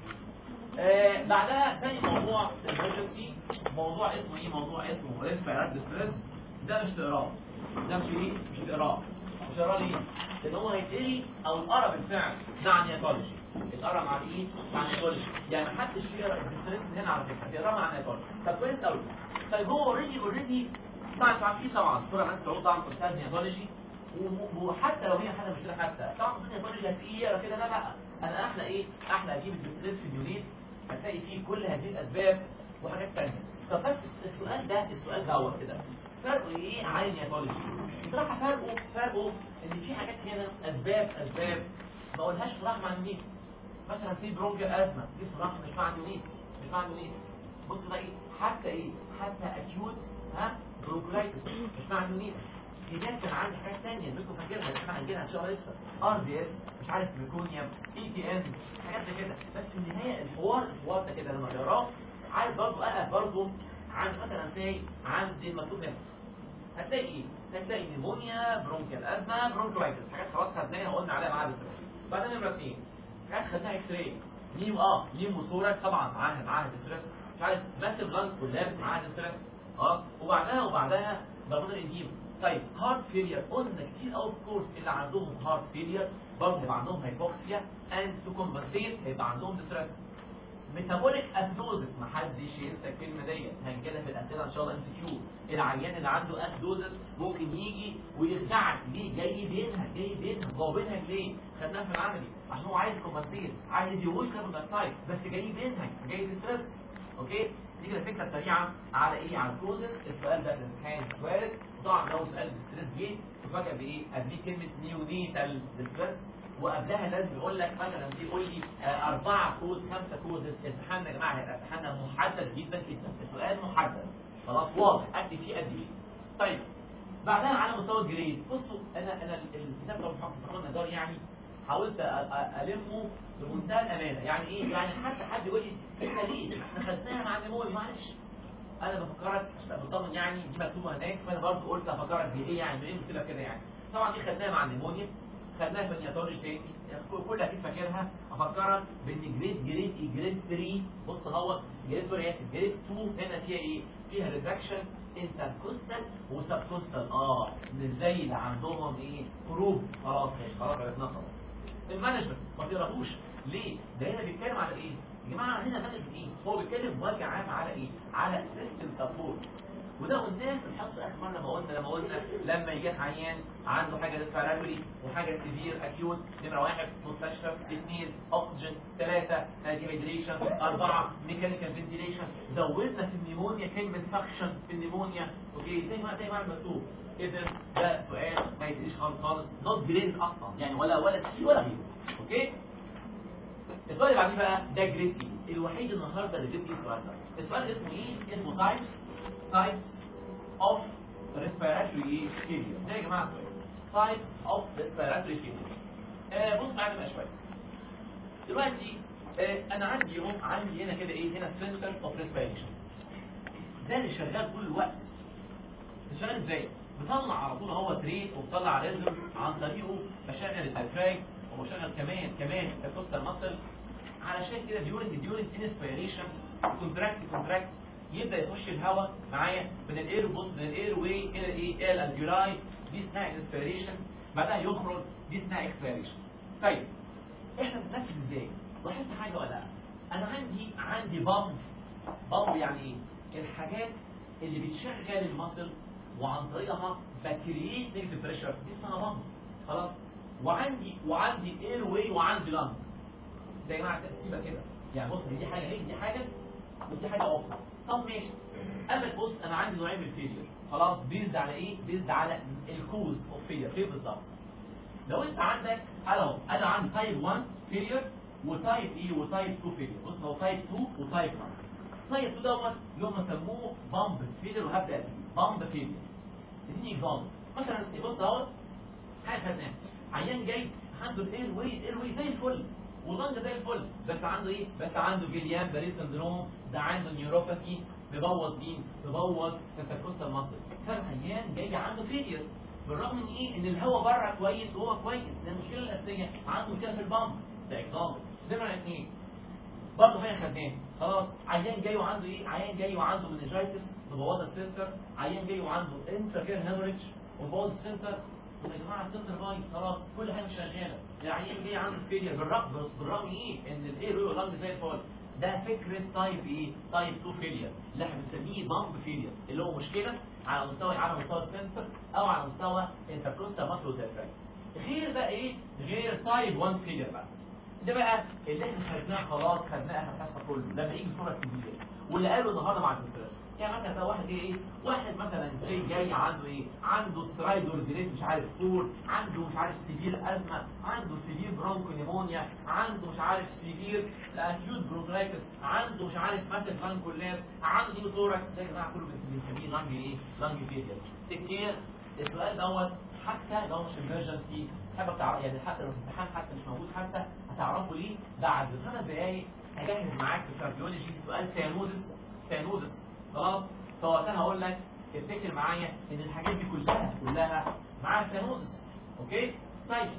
آه بعدها ثاني موضوع الامرجنسي موضوع اسمه ايه موضوع اسمه ريسبيرات ستريس ده مش تقراه ده مش ايه مش تقراه مش تقراه ليه لان هو هيتقري او اتقرا بالفعل ده عن نياتولوجي اتقرا مع ايه مع نياتولوجي يعني محدش يقرا الستريس هنا على فكره بيقرا مع نياتولوجي طب كويس قوي طيب هو اوريدي اوريدي طبعا عارفين طبعا دكتور عماد سعود طبعا استاذ نياتولوجي وحتى لو هي حاجه مش كده حتى طبعا استاذ نياتولوجي هتلاقيه يقرا كده لا لا انا احلى ايه احلى اجيب الديستريس في اليونيت هتلاقي فيه كل هذه الاسباب وحاجات تانية طب بس السؤال ده السؤال ده هو كده فرقه ايه عن النياتولوجي بصراحه فرقه فرقه ان في حاجات هنا اسباب اسباب ما اقولهاش صراحه مع النيت مثلا في برونج ازمه دي صراحه مش مع النيت مش مع النيت بص بقى ايه حتى ايه حتى اكيوت ها برونكولايتس مش مع النيت هناك كان عندي حاجات ثانيه انتوا فاكرها احنا هنجيلها ان شاء الله لسه ار دي اس مش عارف ميكونيوم اي تي ان حاجات زي كده بس في النهايه الحوار الحوار ده كده لما تقراه عايز برضه اقف برضه عند مثلا سي عند المكتوب هنا هتلاقي ايه؟ هتلاقي نيمونيا برونكيال ازمه برونكولايتس حاجات خلاص خدناها وقلنا عليها معاها ستريس بعدين نمره اثنين حاجات خدناها اكس راي نيم اه نيم وصوره طبعا معاها معاها ستريس مش عارف ماسك بلانك واللابس معاها ستريس اه وبعدها وبعدها ضمن الانزيم طيب هارت فيلير قلنا كتير قوي في كورس اللي عندهم هارت فيلير برضه هيبقى عندهم هايبوكسيا اند تو كومبنسيت هيبقى عندهم ستريس ميتابوليك اسيدوزس محدش ينسى الكلمه ديت هنجيلها في الاسئله ان شاء الله ام سي كيو العيان اللي عنده اسيدوزس ممكن يجي ويرجعك ليه جاي بينها جاي بينها هو بينها ليه خدناها في العملي عشان هو عايز كومبنسيت عايز يهوش كاربون دايوكسيد بس جاي بينها جاي بستريس اوكي نيجي لفكره سريعه على ايه على الكوزس السؤال ده في الامتحان وارد وطبعا لو سؤال ستريس جه تفاجئ بايه قبليه كلمه نيونيتال ستريس وقبلها لازم يقول لك مثلا بيقول لي آه أربعة كوز خمسة كوزز امتحاننا يا جماعة هيبقى امتحاننا محدد جدا جدا السؤال محدد خلاص واضح أدي فيه قد إيه طيب بعدها على مستوى الجريد بصوا أنا أنا الكتاب ده بحكم تقريبا نجار يعني حاولت ألمه بمنتهى الأمانة يعني إيه؟ يعني حتى حد يقول لي إحنا ليه؟ إحنا خدناها مع النموذج معلش أنا بفكرك عشان بطمن يعني دي مكتوبة هناك فأنا برضه قلت أفكرك بإيه يعني بإيه كده كده يعني طبعا دي خدناها مع النمونيا خدناها في نياتولوجي تاني كل اكيد فاكرها افكرك بان جريد جريد ايه جريد 3 بص هو جريد رياكتيف جريد 2 هنا فيها ايه فيها ريتراكشن انتركوستال وسبكوستال اه من زي اللي عندهم ايه كروب خلاص خلاص عرفناها خلاص المانجمنت ما تقراهوش ليه ده هنا بيتكلم على ايه يا جماعه هنا مانجمنت ايه هو بيتكلم بوجه عام على ايه على سيستم سبورت وده قلناه في الحصه اخر مره لما قلنا لما قلنا لما يجي عيان عنده حاجه ريسبيراتوري وحاجه سيفير اكيوت نمره واحد مستشفى اثنين اكسجين ثلاثه ديهيدريشن اربعه ميكانيكال فنتيليشن زودنا في النيمونيا كلمه سكشن في النيمونيا اوكي زي ما زي ما مكتوب اذا ده سؤال ما يديش خالص خالص نوت جريد اصلا يعني ولا ولا سي ولا غيره اوكي السؤال اللي بعديه بقى ده جريد ايه الوحيد النهارده اللي جبت فيه السؤال ده السؤال اسمه ايه اسمه تايبس تايبس اوف ريسبيراتوري فيلير ده يا جماعه السؤال تايبس اوف ريسبيراتوري فيلير آه بص معايا بقى شويه دلوقتي آه انا عندي اهو عندي هنا كده ايه هنا سنتر اوف ريسبيريشن ده اللي شغال طول الوقت شغال ازاي بطلع على طول هو تريد وبطلع ريزم عن طريقه بشغل الدايفراج وبشغل كمان كمان الكوستال ماسل علشان كده ديورنج ديورنج انسبيريشن كونتراكت كونتراكت يبدا يخش الهواء معايا من الاير بوس من الاير واي الى الايه الى الالفيولاي دي اسمها انسبيريشن بعدها يخرج دي اسمها اكسبيريشن طيب احنا بننفذ ازاي لاحظت حاجه ولا لا انا عندي عندي بامب بامب يعني ايه الحاجات اللي بتشغل المصل وعن طريقها بكريت نيجاتيف بريشر دي اسمها بامب خلاص وعندي وعندي اير واي وعندي لانج ده يا جماعه تقسيمه كده يعني بص دي حاجه هيك دي حاجه ودي حاجه اخرى طب ماشي قال لك بص انا عندي نوعين من الفيلير خلاص بيزد على ايه بيزد على الكوز اوف فيلير فين بالظبط لو انت عندك انا انا عندي تايب 1 فيلير وتايب ايه وتايب 2 فيلير بص هو تايب 2 وتايب 1 تايب 2 دوت اللي هم سموه بامب فيلير وهبدا بامب فيلير اديني اكزامبل مثلا بص اهو حاجه خدناها عيان جاي عنده الاير واي الاير واي زي الفل واللنج زي الفل بس عنده ايه بس عنده جيليان باري سندروم ده عنده نيوروباثي مبوظ مين مبوظ تنتكوستال ماسل كان عيان جاي عنده فيلير بالرغم من ايه ان الهواء بره كويس وهو كويس ده المشكله الاساسيه عنده مشكله في البامب ده اكزامبل نمره اثنين برضه هنا خدناه خلاص عيان جاي وعنده ايه عيان جاي وعنده منجايتس مبوظه السنتر عيان جاي وعنده انتراكير هيموريدج ومبوظ السنتر يا جماعه السنتر بايظ خلاص كل حاجه مش شغاله العيان جاي عنده فيلير بالرغم بس بالرغم ايه ان الاير واللنج زي الفل ده فكره تايب ايه تايب 2 فيلير اللي احنا بنسميه بامب فيلير اللي هو مشكله على مستوى على مستوى السنتر او على مستوى انتركوستا ماسل وديافراجم غير بقى ايه غير تايب 1 فيلير بقى ده بقى اللي احنا خدناه خلاص خدناه احنا الحصه كله لما يجي صوره سيديه واللي قاله النهارده مع الدكتور يعني مثلا ده واحد ايه واحد مثلا جاي جاي عنده ايه عنده سترايدور جريد مش عارف فور عنده مش عارف سيفير ازمه عنده سيفير برونكو نيمونيا عنده مش عارف سيفير اكيوت برونكايتس عنده مش عارف مثلا لانج كولاس عنده نيوثوركس ده يا جماعه كله بنسميه لانج ايه لانج فيلير تكير السؤال دوت حتى لو مش امرجنسي حابب تعرف يعني حتى لو الامتحان حتى مش موجود حتى هتعرفوا ليه بعد خمس دقايق هجهز معاك في الكارديولوجي سؤال سيانوزس سيانوزس خلاص فوقتها هقول لك افتكر معايا ان الحاجات دي كلها كلها معاها سيانوزس اوكي طيب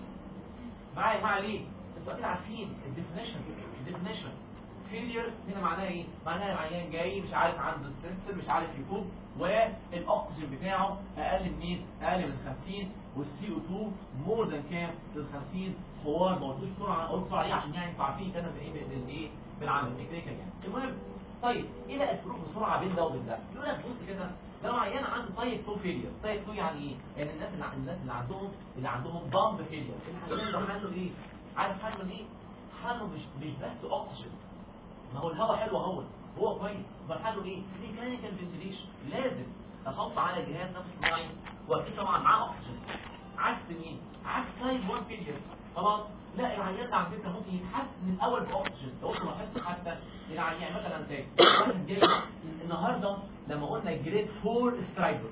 معايا مع ليه انتوا اكيد عارفين الديفينيشن الديفينيشن فيلير هنا معناها ايه معناها العيان جاي مش عارف عنده السنسر مش عارف يفوق والاكسجين بتاعه اقل من مين اقل من 50 والسي او 2 مور ذان كام من 50 حوار ما قلتوش بسرعه قلت بسرعه ايه عشان يعني انتوا عارفين كده بايه بالايه بالعمل التكنيكال يعني المهم طيب ايه بقى الفروق بسرعه بين ده وبين ده يقول لك بص كده لو عيان عنده تايب 2 فيلير تايب 2 يعني ايه يعني الناس اللي الناس اللي عندهم اللي عندهم بامب فيلير العيان ده حاله ايه عارف حاله ايه حاله مش مش بس اكسجين ما هو الهواء حلو اهو هو كويس امال حاله ايه ميكانيكال فنتيليشن لازم احط على جهاز نفس معين واكيد طبعا معاه اكسجين عكس مين عكس تايب 1 فيلير خلاص لا العيان ده على فكره ممكن يتحسن من الاول باكسجين لو انت لاحظت حتى العيان مثلا زي واحد جاي النهارده لما قلنا جريد 4 سترايدر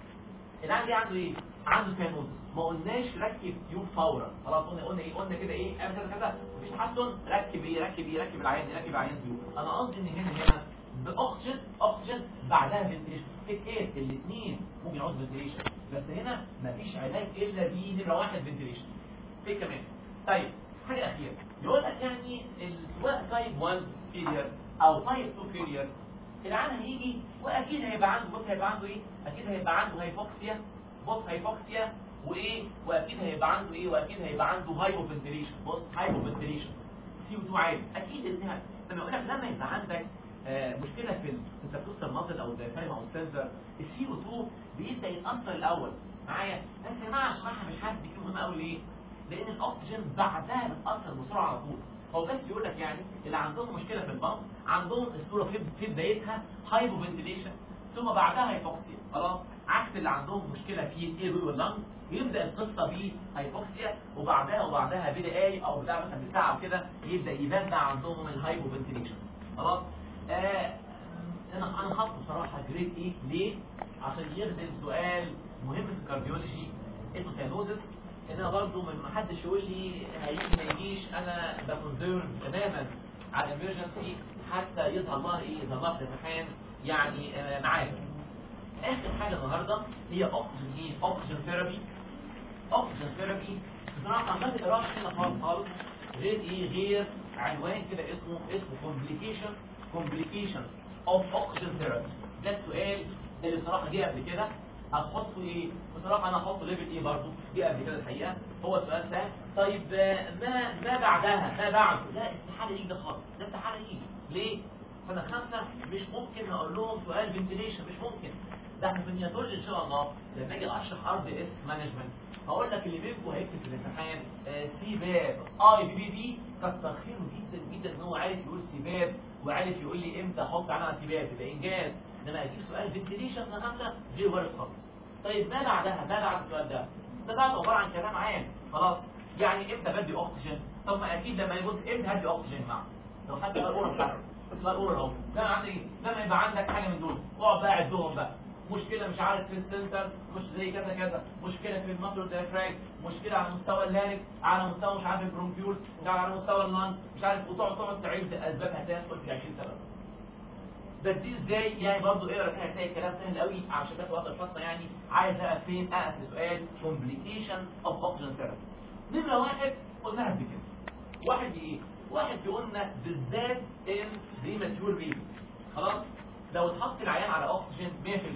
العيان جاي عنده ايه؟ عنده سيانوز ما قلناش ركب تيوب فورا خلاص قلنا قلنا ايه قلنا كده ايه اعمل كذا كذا مفيش تحسن ركب ايه ركب ايه ركب العيان ركب العيان تيوب انا قصدي ان هنا هنا باكسجين اكسجين بعدها فنتيليشن تيك ايه الاثنين ممكن يعوز فنتيليشن بس هنا مفيش علاج الا بيه نمره واحد فنتيليشن في كمان طيب حاجه اخيره يقول لك يعني سواء تايب 1 فيلير او تايب 2 فيلير العيان هيجي واكيد هيبقى عنده بص هيبقى عنده ايه اكيد هيبقى عنده هايبوكسيا بص هايبوكسيا وايه واكيد هيبقى عنده ايه واكيد هيبقى عنده هايبوفنتيليشن بص هايبوفنتيليشن سي او 2 عالي اكيد انها لما يقول لك لما يبقى عندك آه مشكله في الانتركوستال ماسل او الدايفرام او السنتر السي او 2 بيبدا يتاثر الاول معايا بس يا جماعه اشرحها بالحد دي مهم قوي ليه؟ لان الاكسجين بعدها بتاثر بسرعه على طول هو بس يقول لك يعني اللي عندهم مشكله في البطن عندهم الصوره في في بدايتها هايبو فنتيليشن ثم بعدها هيبوكسيا خلاص عكس اللي عندهم مشكله في الاير واللنج يبدا القصه ب هايبوكسيا وبعدها وبعدها بدقايق او بتاع مثلا بساعه كده يبدا يبان بقى عندهم الهايبو فنتيليشن خلاص آه انا انا حاطه بصراحه جريد 8 ليه؟ عشان يخدم سؤال مهم في الكارديولوجي اسمه سيانوزس ان انا برضه ما حدش يقول لي هيجي ما يجيش انا بكونسيرف تماما على الامرجنسي حتى يظهر الله ايه يظهر الله في الامتحان يعني آه معايا اخر حاجه النهارده هي اوكسجين ايه اوكسجين ثيرابي اوكسجين ثيرابي بصراحه ما تقراش كده خالص خالص غير ايه غير عنوان كده اسمه اسمه complications complications of oxygen therapy ده السؤال اللي بصراحه جه قبل كده هتحطه ايه بصراحه انا هحطه ليفل ايه برضه جه قبل كده الحقيقه هو السؤال ده طيب ما ما بعدها ما بعده لا استحاله يجي ده خالص ده استحاله يجي ليه سنه خمسه مش ممكن اقول لهم سؤال فنتيليشن مش ممكن ده احنا في النياتولوجي ان شاء الله لما اجي اشرح ار بي اس مانجمنت هقول لك اللي منكم هيكتب في الامتحان سي باب اي بي بي بي كتر خيره جدا جدا ان هو عارف يقول سي باب وعارف يقول لي امتى احط عليها سي باب يبقى انجاز انما اجيب سؤال فنتيليشن خمسه غير وارد خالص طيب ما بعدها ما بعد السؤال ده ده بعد عباره عن كلام عام خلاص يعني امتى بدي اكسجين طب ما اكيد لما يبص امتى هدي اكسجين معه لو حتى الاورال بتاعتك اسمها الاورال اهو ده عندك ايه لما يبقى عندك حاجه من دول اقعد بقى عدهم بقى مشكله مش عارف في السنتر مش زي كذا كذا مشكله في المصر ديافراج مشكله على مستوى اللارك على مستوى مش عارف البرونكيولز على مستوى اللان مش عارف وتقعد تقعد تعيد اسبابها تدخل في 20 سبب بدي ازاي يعني برضه اقرا كده هتلاقي الكلام سهل قوي عشان بس وقت الفصل يعني عايز اقف فين اقف في سؤال complications of oxygen therapy نمره واحد قلناها قبل كده واحد ايه واحد قلنا بالذات ان بريماتيور بيبي خلاص لو اتحط العيان على اكسجين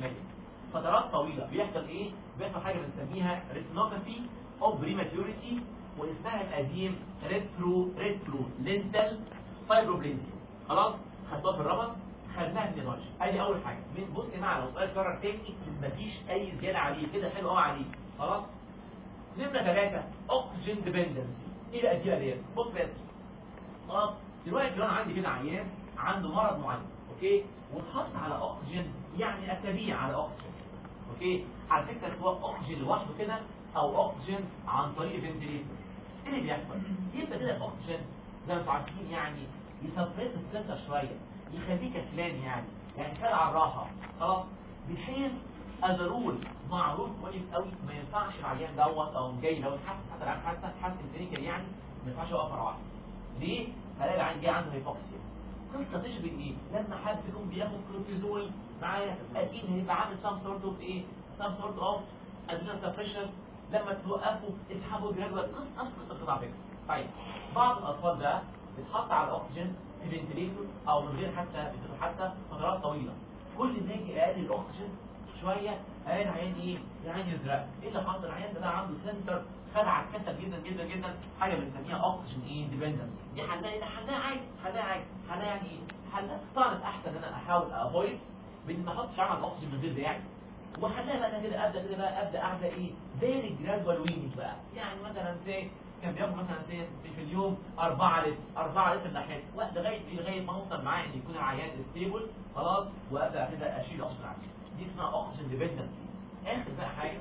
100% فترات طويله بيحصل ايه بيحصل حاجه بنسميها ريتنوباثي او بريماتيوريتي واسمها القديم ريترو ريترو لينتال فايبروبليزيا خلاص خدتوها في الربط خدناها في النيولوجي ادي اول حاجه من بص يا جماعه لو سؤال كرر تاني مفيش اي زياده عليه كده حلو قوي عليه خلاص نمره ثلاثه اوكسجين ديبندنسي ايه بقى دي ديت بص بس خلاص دلوقتي لو انا عندي كده عيان عنده مرض معين اوكي واتحط على اكسجين يعني اسابيع على اكسجين اوكي على فكره سواء اكسجين لوحده كده او اكسجين عن طريق فنتليتور ايه اللي بيحصل يبقى كده الاكسجين زي ما انتم عارفين يعني يسبريس السنتر شويه يخليه كسلان يعني يعني كان على الراحه خلاص بحيث از رول معروف كويس قوي ما ينفعش العيان دوت او جاي لو اتحسن حتى العيان حتى اتحسن كلينيكال يعني ما ينفعش يقف مره واحده ليه؟ هلاقي العيان جاي عنده هيبوكسيا قصه تشبه ايه؟ لما حد يكون بياخد كلوفيزول معايا اكيد هيبقى عامل سام سورت اوف ايه؟ سام سورت اوف ادرينال سبريشن لما توقفوا اسحبوا جرادوال قصه نفس القصه على فكره طيب بعض الاطفال ده بيتحط على الاكسجين في فنتليتور او من غير حتى فنتليتور حتى فترات طويله كل ما يجي اقل الاكسجين شويه الاقي العيان ايه؟ العيان يزرق ايه اللي حصل؟ العيان ده عنده سنتر خدع اتكسر جدا جدا جدا حاجه بنسميها اوكسجين ايه اندبندنس دي حلها ايه؟ حلها عادي حلها عادي حلها يعني ايه؟ حلها طبعا احسن ان انا احاول افويد بان ما احطش عمل اكسجين من غير داعي وحلها بقى كده ابدا كده بقى ابدا اعمل ايه؟ فيري جرادوال وينج بقى يعني مثلا سي كان بياخد مثلا سي في اليوم 4 لتر 4 لتر ناحيه لغايه لغايه ما اوصل معاه ان يكون العيان ستيبل خلاص وابدا كده اشيل اكسجين عنه دي اسمها اوكسجين ديبندنسي اخر بقى حاجه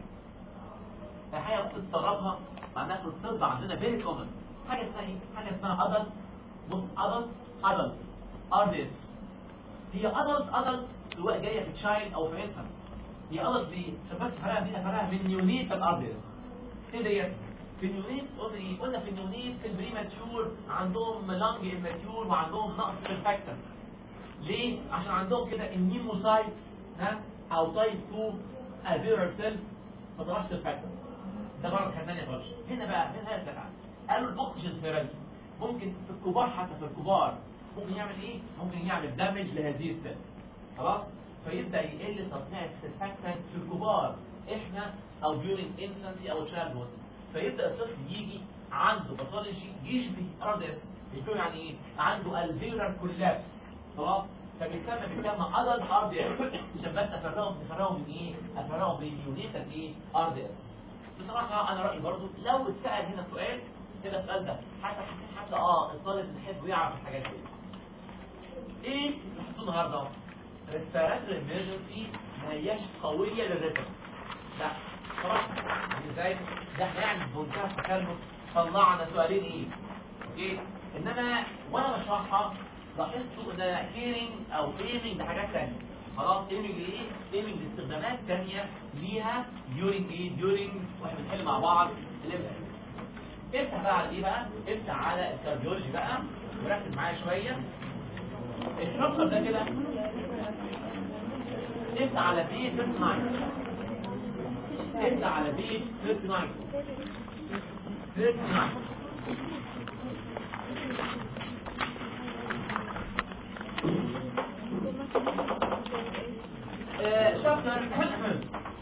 حاجه بتستغربها معناها في الطب عندنا فيري كومن حاجه اسمها ايه؟ حاجه اسمها ادلت بص ادلت ادلت ار دي اس هي ادلت ادلت سواء جايه في تشايلد او في انفانت هي ادلت ليه؟ شبكت فرقها بينا فرقها من نيونيت الار دي اس ايه ديت؟ في النيونيت قلنا ايه؟ قلنا في النيونيت في البريماتيور عندهم لانج اماتيور وعندهم نقص في الفاكتورز ليه؟ عشان عندهم كده النيموسايتس ها او تايب 2 الفيرال سيلز ما طلعش الفاكتور ده برضه خدناه يا هنا بقى هنا هذا بقى قالوا الاكسجين ثيرابي ممكن في الكبار حتى في الكبار ممكن يعمل ايه؟ ممكن يعمل دامج لهذه السيلز خلاص؟ فيبدا يقل تصنيع السيرفاكتنت في الكبار احنا او during infancy او childhood فيبدا الطفل يجي عنده باثولوجي يشبه ار دي اس يعني ايه؟ عنده الفيرال كولابس خلاص؟ فبيتسمى بيتسمى ادلت ار دي اس عشان بس افرقهم افرقهم من ايه؟ افرقهم بين يونيتال ايه؟ ار دي اس بصراحه انا رايي برضو لو اتسال هنا سؤال كده السؤال ده حتى حسيت حتى اه الطالب بيحب يعرف الحاجات دي ايه اللي حصل النهارده؟ ريسبيراتوري امرجنسي ما هياش قويه للريتم لا خلاص ازاي ده احنا يعني بمنتهى التكلف طلعنا سؤالين ايه اوكي انما وانا بشرحها لاحظت ان هيرنج او ايمنج ده حاجات ثانيه خلاص ايمنج ايه ايمنج لاستخدامات ثانيه ليها ديورنج ايه ديورنج واحنا بنحل مع بعض الامس افتح بقى على ايه بقى افتح على الكارديولوجي بقى وركز معايا شويه الشابتر ده كده افتح على بيت 39 افتح على بيت 39 39 شابتر مهم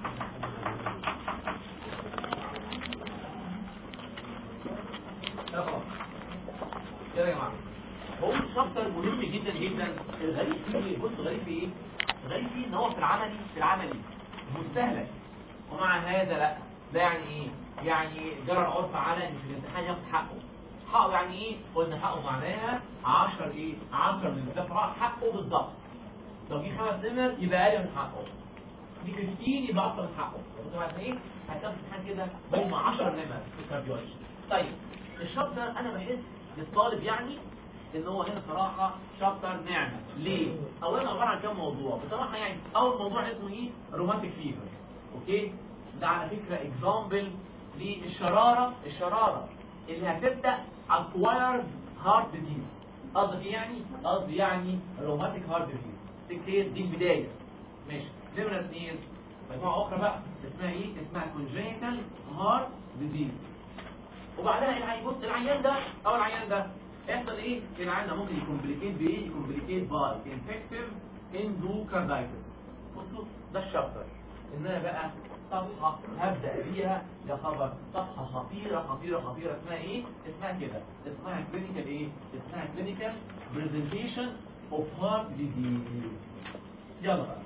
خلاص كده يا جماعه هو شابتر مهم جدا جدا الغريب فيه بص غريب في ايه غريب فيه ان هو في العملي في العملي مستهلك ومع هذا لا ده يعني ايه يعني جرى العرف على ان في الامتحان ياخد حقه حقه يعني ايه قلنا حقه معناها 10 ايه 10 من الدفعه حقه بالظبط لو جه خمس نمر يبقى اقل من حقه دي 15 يبقى اكتر من حقه بص بعد ايه هتاخد امتحان كده هم 10 نمر في الكارديولوجي طيب الشابتر انا بحس للطالب يعني ان هو هنا صراحة شابتر نعمة ليه؟ اولا عبارة عن كام موضوع بصراحة يعني اول موضوع اسمه ايه؟ رومانتيك فيفر اوكي؟ ده على فكرة اكزامبل للشرارة الشرارة اللي هتبدأ acquired heart disease قصدي ايه يعني؟ قصدي يعني رومانتيك هارت ديزيز تكتير دي البداية ماشي نمرة اثنين مجموعة أخرى بقى اسمها ايه؟ اسمها congenital heart disease وبعدها العيان بص العيان ده او العيان ده يحصل ايه العيان ده ممكن يكمبليكيت بايه يكمبليكيت باي انفكتيف اندوكاردايتس بصوا ده الشابتر ان انا بقى صفحه هبدا بيها يا خبر صفحه خطيره خطيره خطيره اسمها ايه اسمها كده اسمها كلينيكال ايه اسمها كلينيكال برزنتيشن اوف هارت ديزيز يلا بقى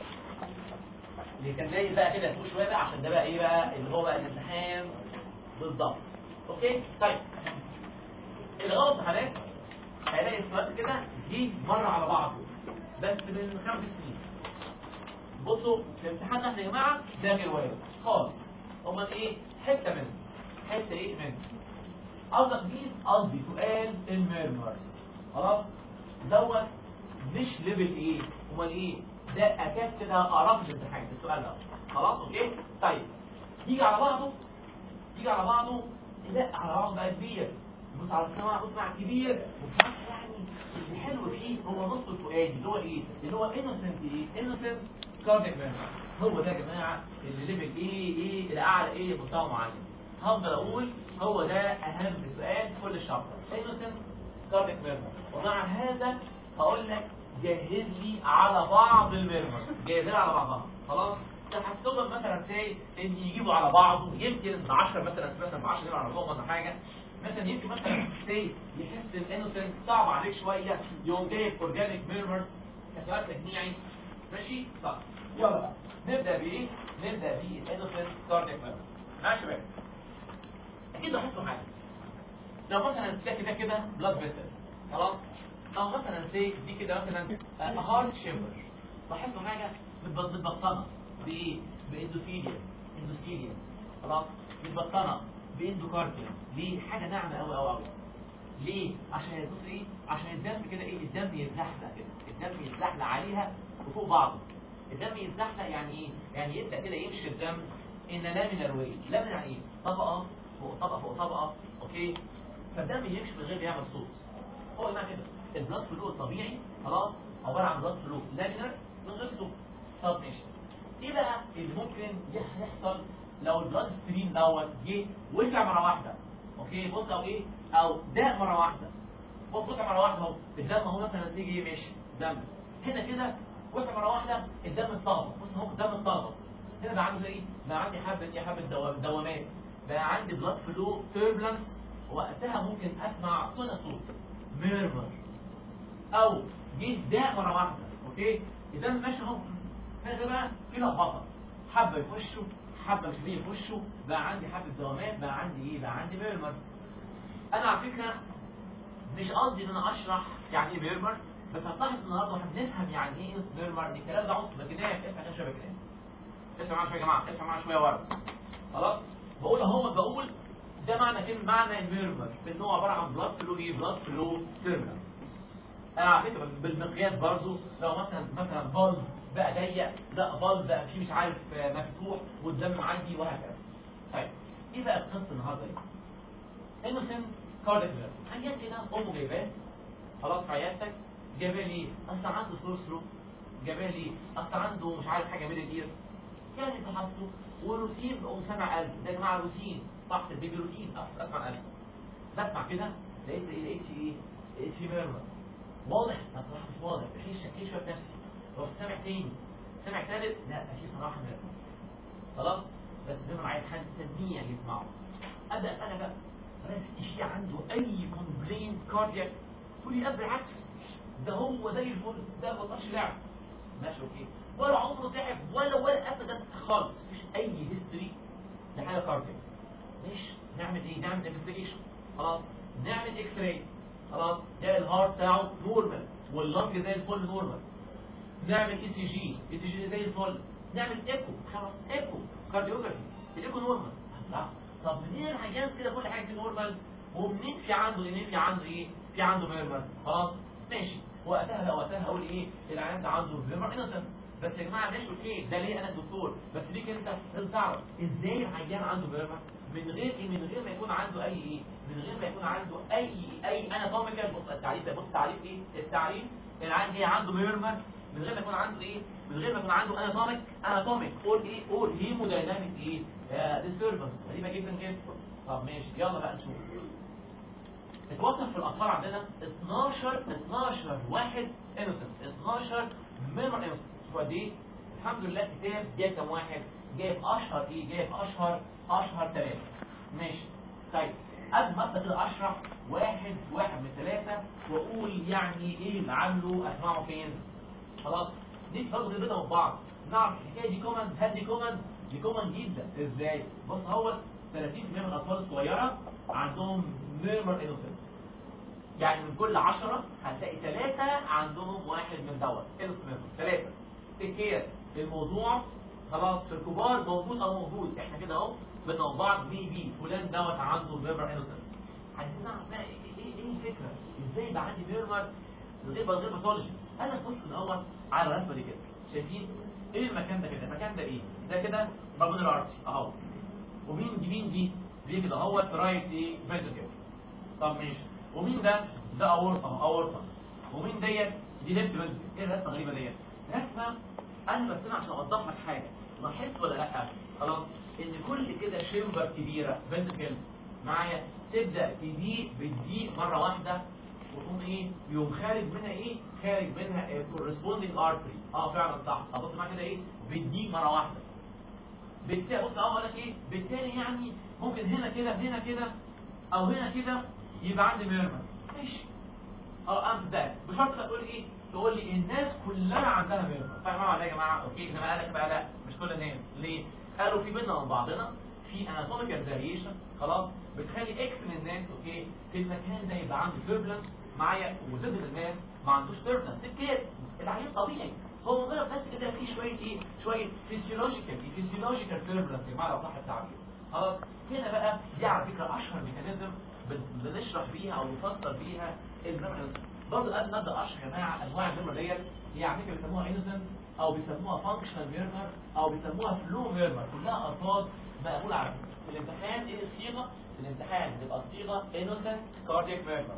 اللي كان جاي بقى كده فوق شويه بقى عشان ده بقى ايه بقى اللي هو بقى الامتحان بالظبط اوكي طيب الغلط في حالات هيلاقي السؤال كده جه مره على بعضه بس من خمس سنين بصوا الامتحان ده يا جماعه ده غير وارد خالص امال ايه حته منه حته ايه منه قصدك مين قصدي سؤال الميرمرز خلاص دوت مش ليفل ايه امال ايه ده اكاد كده قربت الامتحان السؤال ده خلاص اوكي طيب يجي على بعضه يجي على بعضه لا على بعضه بقى كبير بص على السماع بص على كبير وفي نفس يعني الحلو فيه هو نص الفؤادي اللي هو ايه اللي هو انوسنت ايه انوسنت كارديك هو ده يا جماعه اللي ليفل ايه ايه الاعلى ايه مستوى معين هفضل اقول هو ده اهم سؤال في كل شابتر انوسنت كارديك ومع هذا هقول لك جهز لي على بعض الميرمر جاهزين على بعضها خلاص تحسبا مثلا سي ان يجيبوا على بعضه يمكن 10 مثلا مثلا 10 يجيبوا على بعضهم ولا حاجه مثلا يمكن مثلا سي يحس الانوسنت صعب عليك شويه يقوم جايب اورجانيك ميرمرز كسؤال تجميعي ماشي طب يلا بقى نبدا بايه؟ نبدا بالانوسنت كارديك ميرمر ماشي يا شباب اكيد لاحظتوا حاجه لو مثلا تلاقي ده كده بلاد فيسل خلاص او مثلا سي دي كده مثلا هارت شيمبر لاحظتوا حاجه متبطنه بايه باندوثيليا اندوثيليا خلاص متبطنه باندوكارديا ليه حاجه ناعمه قوي قوي قوي ليه عشان بص ايه عشان الدم كده ايه الدم يتزحلق كده الدم يتزحلق عليها وفوق بعضه الدم يتزحلق يعني ايه يعني يبدا كده يمشي الدم ان لامينار واي لامينار يعني ايه طبقه فوق طبقه فوق طبقه اوكي فالدم يمشي من غير ما يعمل صوت هو ما كده البلاد فلو الطبيعي خلاص عباره عن بلاد فلو لامينار من غير صوت طب ماشي ايه بقى اللي ممكن يحصل لو البلاد ستريم دوت جه وسع مره واحده اوكي بص او ايه او ضاق مره واحده بص وسع مره واحده اهو الدم اهو مثلا تيجي ماشي دم هنا كده وسع مره واحده الدم اتلخبط بص اهو الدم اتلخبط هنا بقى عندي ايه بقى عندي حبه ايه حبه دو- دوامات بقى عندي بلاد فلو تيربلنس وقتها ممكن اسمع صدى صوت ميرمر او جه داء مره واحده اوكي الدم ماشي اهو هذا بقى في لخبطه حبه يخشوا حبه مش يخشوا بقى عندي حبه دوامات بقى عندي ايه بقى عندي ميرمر انا على فكره مش قصدي ان انا اشرح يعني ايه ميرمر بس هتلاحظ النهارده واحنا بنفهم يعني ايه ميرمر ان الكلام ده عنصر بكنايه اسمع كده شويه كلام اسمع معايا شويه يا جماعه اسمع معايا شويه ورا خلاص بقول اهو بقول ده معنى كلمه معنى الميرمر ان هو عباره عن بلاد فلو ايه بلاد فلو تيرمينالز انا على فكره بالمقياس برضو لو مثلا مثلا فالف بقى ضيق لا فالف بقى فيه مش عارف مفتوح والدم عندي وهكذا طيب ايه بقى القصه النهارده ايه انوسنت كارديك حاجات كده امه جايباه خلاص في عيادتك جايباه ليه اصل عنده سور ثروت جايباه ليه اصل عنده مش عارف حاجه من الاير يعني فحصته وروتين بقوم سامع قلب ده يا جماعه روتين فحص البيبي روتين اسمع قلب بسمع كده لقيت ايه لقيت ايه لقيت في ميرمر واضح لا صراحه مش واضح في شكيت شويه في نفسي رحت سامع تاني سامع ثالث لا في صراحه ميرمر خلاص بس ده معايا حد تنميع يسمعه ابدا اسالها بقى بس في عنده اي كومبلين كاردياك تقول لي بالعكس ده هو زي الفل ده ما بطلش لعب ماشي اوكي ولا عمره تعب ولا ولا ابدا خالص مفيش اي هيستوري لحاجه كاردياك ماشي نعمل ايه نعمل انفستيجيشن خلاص نعمل اكس راي خلاص ده الهارت بتاعه نورمال واللنج زي الفل نورمال نعمل اي سي جي اي سي جي زي الفل نعمل ايكو خلاص ايكو كارديوجرافي الايكو نورمال لا طب منين العيان كده كل حاجه فيه نورمال ومنين في عنده منين في عنده ايه في عنده ميرمر خلاص ماشي وقتها بقى وقتها اقول ايه العيان ده عنده ميرمر انسنس بس يا جماعه ماشي اوكي ده ليه انا الدكتور بس ليك انت لازم تعرف ازاي العيان عنده ميرمر من غير ايه من غير ما يكون عنده اي ايه من غير ما يكون عنده اي اي اناتوميكال بص التعريف ده بص التعريف ايه التعريف العيان جاي عنده ميرمر من غير ما يكون عنده ايه من غير ما يكون عنده اناتوميك اناتوميك قول ايه قول هيمودايناميك ايه ديستربنس غريبه جدا كده طب ماشي يلا بقى نشوف اتوقف في الاطفال عندنا 12 12 واحد انوسنت 12 ميرمر انوسنت شوف قد ايه الحمد لله كتاب جايب كام واحد جايب اشهر ايه جايب اشهر اشهر ثلاثه ماشي طيب قبل ما ابدا كده اشرح واحد واحد من ثلاثه واقول يعني ايه اللي عامله اسمعه فين خلاص دي برضه بينهم بعض نعرف الحكايه دي كومن هل دي كومن دي كومن جدا ازاي بص هو 30% من الاطفال الصغيره عندهم ميرمر انوسنس يعني من كل 10 هتلاقي ثلاثة عندهم واحد من دوت انوس ميرمر ثلاثة تكير الموضوع خلاص في الكبار موجود او موجود احنا كده اهو بنوع بعض بي بي فلان دوت عنده ميرمر انوسنس عايزين نعرف بقى ايه ايه ايه الفكره ازاي يبقى عندي ميرمر من غير من غير باثولوجي انا بص الاول على الرسمه دي كده شايفين ايه المكان ده كده المكان ده ايه ده كده بابون الارتي اهو ومين دي مين دي دي كده اهوت رايت ايه فينتركل طب ماشي ومين ده ده اورطه اهو اورطه ومين ديت دي ليفت فينتركل ايه الرسمه الغريبه ديت رسمه انا برسمها عشان اوضح لك حاجه لاحظت ولا لا خلاص ان كل كده شيمبر كبيره فينتركل معايا تبدا تضيق بتضيق مره واحده وتقوم ايه يقوم خارج منها ايه خارج منها corresponding artery اه فعلا صح ابص معاك كده ايه بتضيق مره واحده بالتالي بص اقول لك ايه بالتالي يعني ممكن هنا كده هنا كده او هنا كده يبقى عندي ميرمر ماشي اه امس ده بشرط تقول لي ايه تقول لي الناس كلها عندها ميرمر فاهمين ولا يا جماعه اوكي انما قال لك بقى لا مش كل الناس ليه قالوا في بيننا وبين بعضنا في اناتوميكال فاريشن خلاص بتخلي اكس من الناس اوكي في المكان ده يبقى عنده تيربلنس معايا وزد الناس ما عندوش تيربلنس كده العيان طبيعي هو مجرد بس كده في شويه ايه شويه فيسيولوجيكال فيسيولوجيكال تيربلنس يا جماعه لو صح التعبير خلاص هنا بقى دي على فكره اشهر ميكانيزم بنشرح بيها او نفسر بيها الميموريز برضه قبل ما ابدا اشرح يا جماعه انواع الميموري ديت هي على فكره بيسموها انوسنت او بيسموها فانكشنال ميرمر او بيسموها فلو ميرمر كلها الفاظ مقبوله على فكره في الامتحان ايه الصيغه في الامتحان بتبقى الصيغه انوسنت كاردياك ميرمر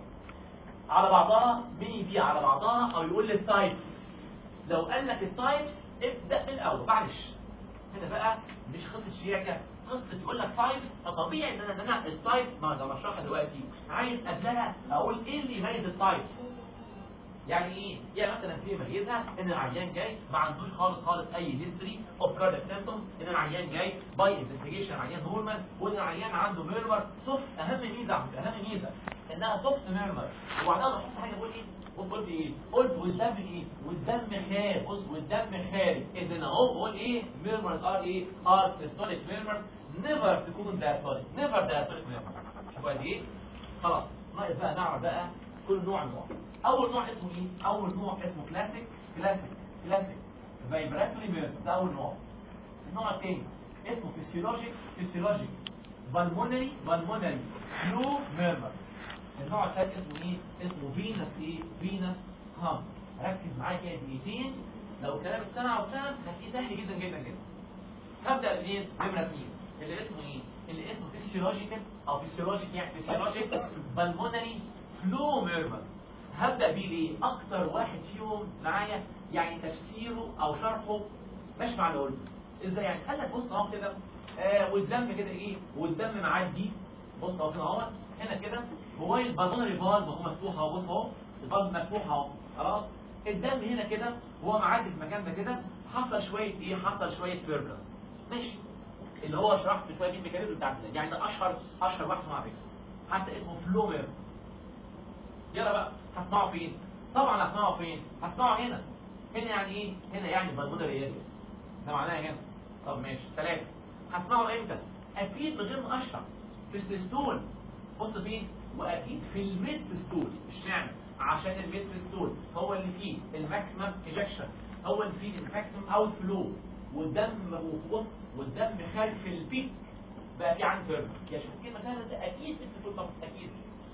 على بعضها بي بي على بعضها او يقول لي التايبس لو قال لك التايبس ابدا من الاول معلش هنا بقى مش قصه شياكه قصه يقول لك تايبس فطبيعي ان انا ان انا التايب ما ده بشرحها دلوقتي عايز قبلها اقول ايه اللي يميز التايبس يعني ايه يعني مثلا في ميزها ان العيان جاي ما عندوش خالص خالص اي هيستوري اوف كاردياك سيمبتومز ان العيان جاي باي انفستيجيشن عيان نورمال وان العيان عنده ميرمر سوفت اهم ميزه على فكرة، اهم ميزه انها سوفت ميرمر وبعدها بحط حاجه بقول ايه بص قلت ايه قلت والدم ايه والدم خارج بص والدم خارج اذا اهو بقول ايه ميرمرز ار ايه ار سيستوليك ميرمرز نيفر تكون دايستوليك نيفر دايستوليك ميرمر شوفوا قد ايه خلاص ناقص بقى نعرف بقى كل نوع نوع اول نوع اسمه ايه اول نوع اسمه كلاسيك كلاسيك كلاسيك فايبراتوري ميرمر ده اول نوع النوع الثاني اسمه فيسيولوجيك فيسيولوجيك بالمونري بالمونري فلو ميرمر النوع الثالث اسمه ايه اسمه فينس ايه فينس هام ركز معايا كده دقيقتين لو كلام السنه او سنه هتلاقيه سهل جدا جدا جدا هبدا منين نمره اثنين اللي اسمه ايه اللي اسمه فيسيولوجيكال او فيسيولوجيك يعني فيسيولوجيك بالمونري فلو ميرمر هبدا بيه ليه اكتر واحد فيهم معايا يعني تفسيره او شرحه مش مع العلم ازاي يعني قال لك بص اهو كده آه والدم كده ايه والدم معدي بص اهو كده اهو هنا كده هو البالونري فالف اهو مفتوح اهو بص اهو الفالف مفتوح اهو خلاص الدم هنا كده وهو معدي في المكان ده كده حصل شويه ايه حصل شويه تيربلنس ماشي اللي هو شرحت شويه دي الميكانيزم بتاعت ده يعني ده اشهر اشهر واحد مع فيكس حتى اسمه فلومير يلا بقى هسمعه فين طبعا هسمعه فين هسمعه هنا هنا يعني ايه هنا يعني بالمونري اريا ده معناها هنا طب ماشي ثلاثة هسمعه امتى اكيد من غير ما اشرح في السيستول بص فين واكيد في الميد ستول اشمعنى عشان الميد ستول هو اللي فيه الماكسيمم ايجكشن هو اللي فيه الماكسيمم اوت فلو والدم وبص والدم خارج في البيك بقى في عندي تيربس يعني شوف كده مكان ده اكيد في السيستول طبعا اكيد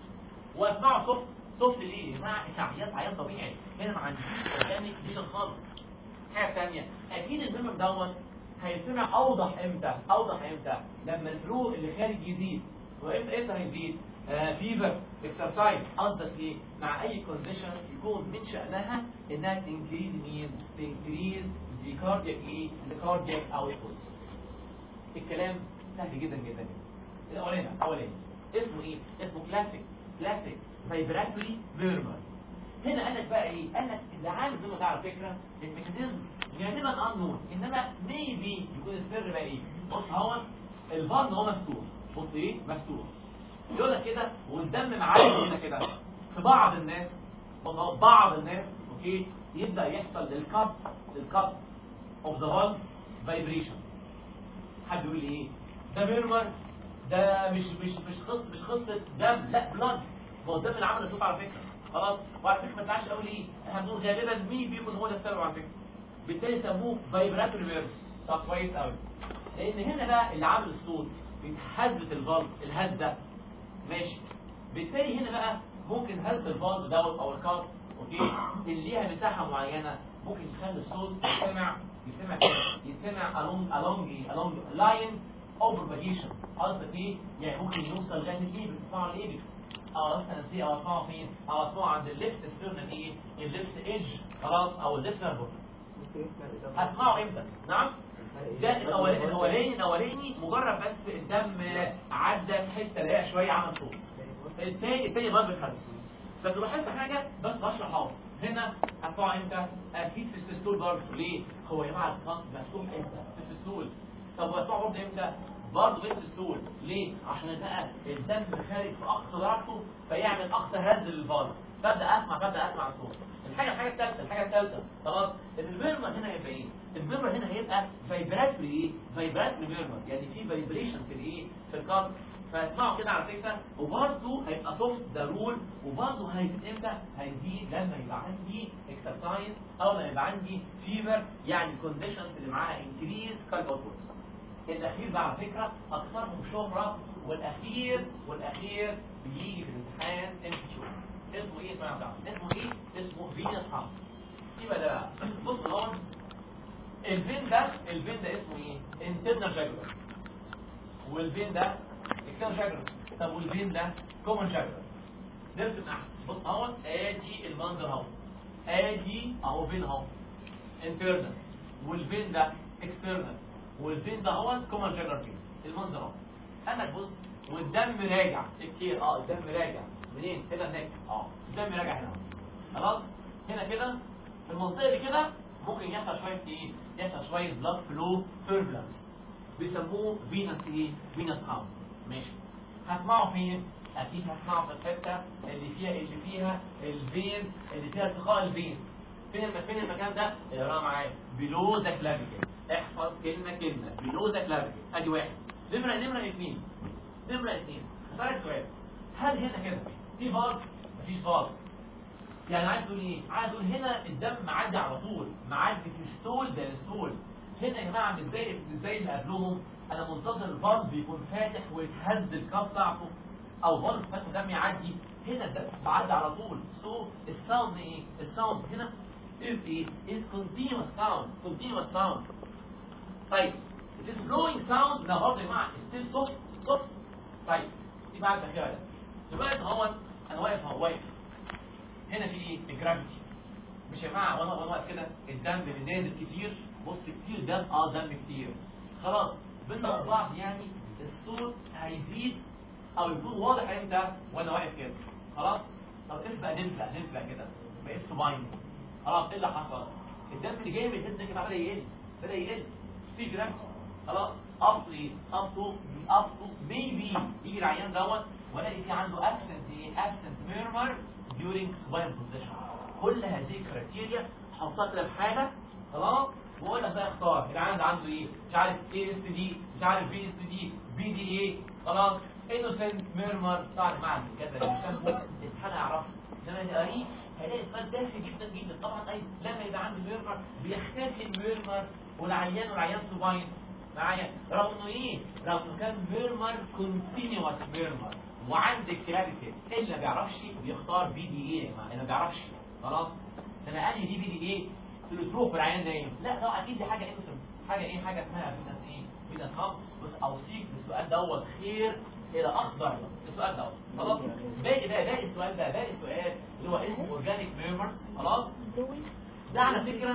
واسمعه سوفت سوفت ليه؟ مع عيان عيان طبيعي هنا ما عنديش اورجانيك فيجن خالص حاجه ثانيه اكيد الميمم دوت هيسمع اوضح امتى اوضح امتى لما الفلو اللي خارج يزيد وامتى امتى هيزيد فيفر اكسرسايز قصدك ايه مع اي كونديشن يكون من شانها انها تنكريز مين تنكريز ذا كاردياك ايه الكاردياك اوتبوت الكلام سهل جدا جدا جدا الاولاني الاولاني اسمه ايه اسمه كلاسيك كلاسيك فايبراتوري ميرمر هنا قال لك بقى ايه قال لك اللي عامل منه ده على فكره الميكانيزم غالبا انون انما ميبي يكون السر بقى ايه بص هو البطن هو مفتوح بص ايه مفتوح يقول لك كده والدم معدي هنا كده في بعض الناس بص اهو بعض الناس اوكي يبدا يحصل للكاست للكاست اوف ذا فالف فايبريشن حد يقول لي ايه ده ميرمر ده مش مش مش قصه مش قصه دم لا بلاد هو الدم اللي عمل الصوت على فكره خلاص وعلى فكره ما تزعلش قوي ليه احنا بنقول غالبا مين بيكون هو ده السبب على فكره بالتالي سموه فايبراتوري ميرمر طب كويس قوي لان هنا بقى اللي عامل الصوت بيتهزت الفالف الهز ده ماشي بالتالي هنا بقى ممكن هز الفالف دوت او الكاف اوكي اللي ليها مساحه معينه ممكن تخلي الصوت يتسمع يتسمع كده يتسمع along along along line of propagation قصدك ايه يعني ممكن يوصل لغايه الايبكس تسمعه الايبكس او مثلا في او اسمعه فين او اسمعه عند الليفت ستيرنال ايه الليفت ايدج خلاص او الليفت نيرف هتسمعه امتى نعم ده الاولاني الاولاني الاولاني مجرد بس الدم عدى في حته ضيقه شويه عمل صوت الثاني الثاني ما بيتحس بس لاحظت حاجه بس بشرح اهو هنا هسمعه امتى اكيد في السيستول برضه ليه هو يا جماعه القلب مفتوح امتى في السيستول طب واسمعه برضه امتى برضه في السيستول ليه عشان بقى الدم خارج في اقصى درجته فيعمل اقصى هز للفالف ببدا اسمع ببدا اسمع الصوت الحاجه الحاجه الثالثه الحاجه الثالثه خلاص الميرمر هنا هيبقى ايه الميرمر هنا هيبقى فايبراتوري ايه فايبراتوري ميرمر يعني في فايبريشن في الايه في الكارد فاسمعوا كده على فكره وبرضه هيبقى سوفت ده رول وبرضه هيزيد امتى هيزيد لما يبقى عندي اكسرسايز او لما يبقى عندي فيفر يعني كونديشنز اللي معاها انكريز كارد اوتبوت الاخير بقى على فكره اكثرهم شهره والاخير والاخير بيجي في الامتحان ام كيو اسمه ايه اسمه بتاع اسمه ايه اسمه فينس هام يبقى ده بقى بص هون الفين ده الفين ده اسمه ايه انترنال جاجولار والفين ده اكسترنال جاجولار طب والفين ده كومن جاجولار نرسم احسن بص اهون ادي المنظر اهو ادي اهو فين اهو انترنال والفين ده اكسترنال والفين ده هو كومن جاجولار فين المنظر اهو قال لك بص والدم راجع الكير اه الدم راجع منين كده النك اه الدم راجع هنا خلاص هنا كده في المنطقه دي كده ممكن يحصل شويه ايه يحصل شويه بلاد فلو توربلنس بيسموه فينس ايه فينس هاوند ماشي هسمعه فين اكيد هسمعه في الحته اللي فيها اللي فيها الفين اللي فيها التقاء الفين فين الم- فين المكان ده اقراه معايا بلو ذا كلافيكل احفظ كلمه كلمه بلو ذا كلافيكل ادي واحد نمره نمره اثنين نمره اثنين هسألك سؤال هل هنا كده في فالس مفيش فالس يعني عايز تقول ايه عايز تقول هنا الدم معدي على طول معدي سيستول ده ستول هنا يا جماعه مش زي مش زي اللي قبلهم انا منتظر الفالف يكون فاتح ويتهز الكاب بتاعته او فالف فاتح دم يعدي هنا الدم بعدي على طول سو الساوند ايه الساوند هنا is ايه is continuous sound continuous sound طيب it is blowing sound ده برضه يا جماعه still soft soft طيب دي بعد الأخيرة ده دلوقتي هو انا واقف اهو واقف هنا في ايه الجرافيتي مش يا جماعه وانا وانا واقف كده الدم اللي نازل كتير بص كتير دم اه دم كتير خلاص بينا وبين بعض يعني الصوت هيزيد او يكون واضح امتى وانا واقف كده خلاص طب ابدا نفلق نفلق كده بقيت سباين خلاص ايه اللي حصل الدم اللي جاي من الهد كده بدا يقل بدا يقل في جرافيتي خلاص اب تو ايه اب تو اب تو ميبي يجي العيان دوت والاقي في عنده ابسنت ايه ابسنت ميرمر during spine position كل هذه الكريتيريا حطها كده في حاجه خلاص واقول لك بقى اختار العيان ده عنده ايه مش عارف اي اس دي مش عارف بي اس دي بي دي ايه خلاص انوسنت ميرمر بتاع المعنى كذا مش فاهم الامتحان يعرفه انما اللي قريه هيلاقي سؤال دافي جدا جدا طبعا اي لما يبقى عنده ميرمر بيختفي الميرمر والعيان والعيان سباين معايا رغم انه ايه رغم انه كان ميرمر كونتينيوس ميرمر وعندك كلابيكال اللي ما بيعرفش بيختار بي دي ايه يا جماعه اللي ما بيعرفش خلاص انا قال لي دي بي دي ايه قلت له تروح بالعيان ده ايه لا ده اكيد دي حاجه انسنس حاجه ايه حاجه اسمها فيتامين ايه فيتامين خام بس اوصيك بالسؤال دوت خير الى اخضر السؤال دوت خلاص باقي بقى باقي السؤال ده باقي السؤال اللي هو اسمه اورجانيك ميرمرز خلاص ده على فكره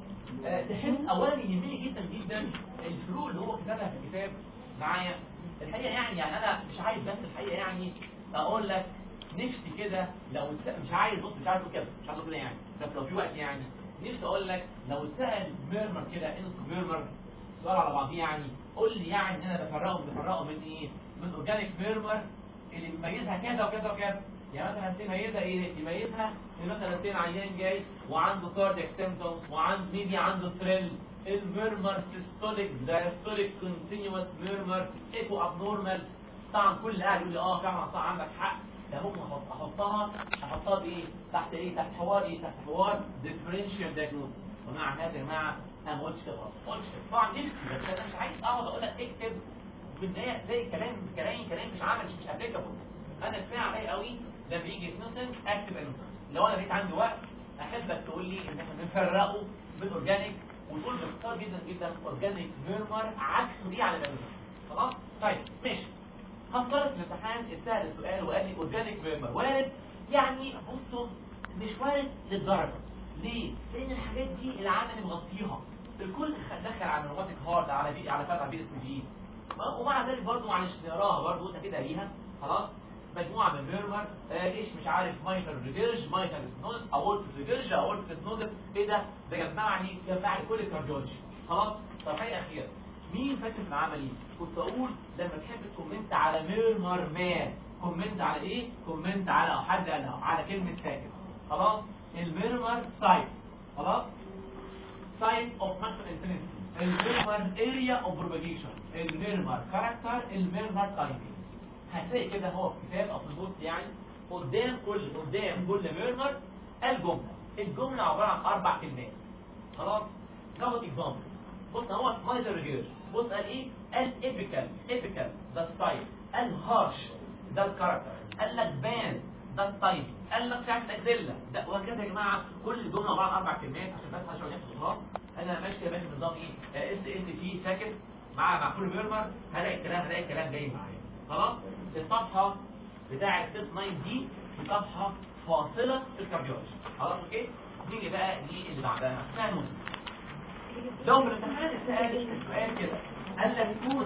آه، تحس اولا يهمني جدا جدا الفروق اللي هو كتبها في الكتاب معايا الحقيقه يعني يعني انا مش عايز بس الحقيقه يعني اقول لك نفسي كده لو اتسأل مش عايز بص مش عايز اقول كده بس مش عايز اقول كده يعني بس لو في وقت يعني نفسي اقول لك لو اتسال ميرمر كده انس ميرمر سؤال على بعضيه يعني قول لي يعني انا بفرقه بفرقه من ايه؟ من اورجانيك ميرمر اللي بيميزها كذا وكذا وكذا يعني مثلا تميزها ايه؟ يميزها ان مثلا سين عيان جاي وعنده كاردياك سيمبتومز وعنده ميبي عنده ثريل الميرمر سيستوليك دايستوليك كونتينوس ميرمر ايكو ابنورمال طبعا كل قاعد يقول لي اه فعلا طبعا عندك حق ده ممكن أحط- احطها احطها بايه؟ تحت ايه؟ تحت حوار ايه؟ تحت حوار ديفرنشال دايجنوز ومع هذا يا جماعه انا ما قلتش كده خالص. ما قلتش كده طبعا نفسي بس انا مش عايز اقعد اقول لك اكتب في النهايه تلاقي كلام كلام كلام مش عملي مش ابليكابل انا كفايه عليا قوي لما يجي انوسنت اكتب انوسنت لو انا بقيت عندي وقت احبك تقول لي ان احنا بنفرقه بين اورجانيك وتقول باختصار جدا جدا اورجانيك ميرمر عكسه دي على الانوسنت خلاص طيب ماشي هفترض في الامتحان اتسال السؤال وقال لي اورجانيك ميرمر وارد يعني بصوا مش وارد للدرجه ليه؟ لان الحاجات دي العالم مغطيها الكل خ- دخل على روبوتك هارد على بي على فتح بي اس جي ومع ذلك برضه معلش نقراها برضه انت كده ليها خلاص مجموعه من ميرمر آه ايش مش عارف مايتر ريجيرج مايتر سنوز اورت ريجيرج اورت سنوزس ايه ده؟ ده جمع لي جمع لي كل الكارديولوجي خلاص طب حاجه اخيره مين فاكر في العملي كنت اقول لما تحب تكومنت على ميرمر ما كومنت على ايه كومنت على حد قالها على كلمه فاكر خلاص الميرمر سايت خلاص سايت اوف ماسل انتنسيتي الميرمر اريا اوف بروباجيشن الميرمر كاركتر الميرمر تايمينج هتلاقي كده هو في الكتاب او في النوت يعني قدام كل قدام كل ميرمر الجمله الجمله عباره عن اربع كلمات خلاص ناخد اكزامبل بص هو مايتر ريجير بص قال ايه قال ايبيكال ايبيكال ده ستايل قال هارش ده الكاركتر قال لك بان ده التايم قال لك شكل اكزيلا ده وهكذا يا جماعه كل جمله عباره عن اربع كلمات عشان بس عشان ناخد خلاص انا ماشي يا باشا بنظام ايه اس اس تي ساكت مع مع كل ميرمر هلاقي الكلام هلاقي الكلام جاي معايا خلاص الصفحه بتاعه ستيب 9 دي في صفحه فاصله في الكارديولوجي خلاص اوكي نيجي بقى للي بعدها اسمها نوتس لو في الامتحان اتسال السؤال كده قال لك تو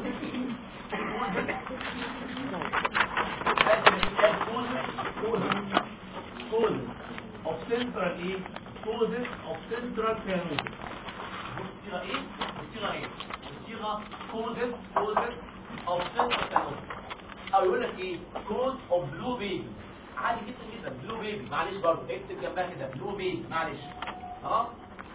كولز اوف سنترال ايه causes of central cyanosis بص الصيغه ايه الصيغه ايه الصيغه causes causes of central cyanosis او يقول لك ايه cause of blue baby عادي جدا جدا blue baby معلش برضه اكتب جنبها كده blue baby معلش خلاص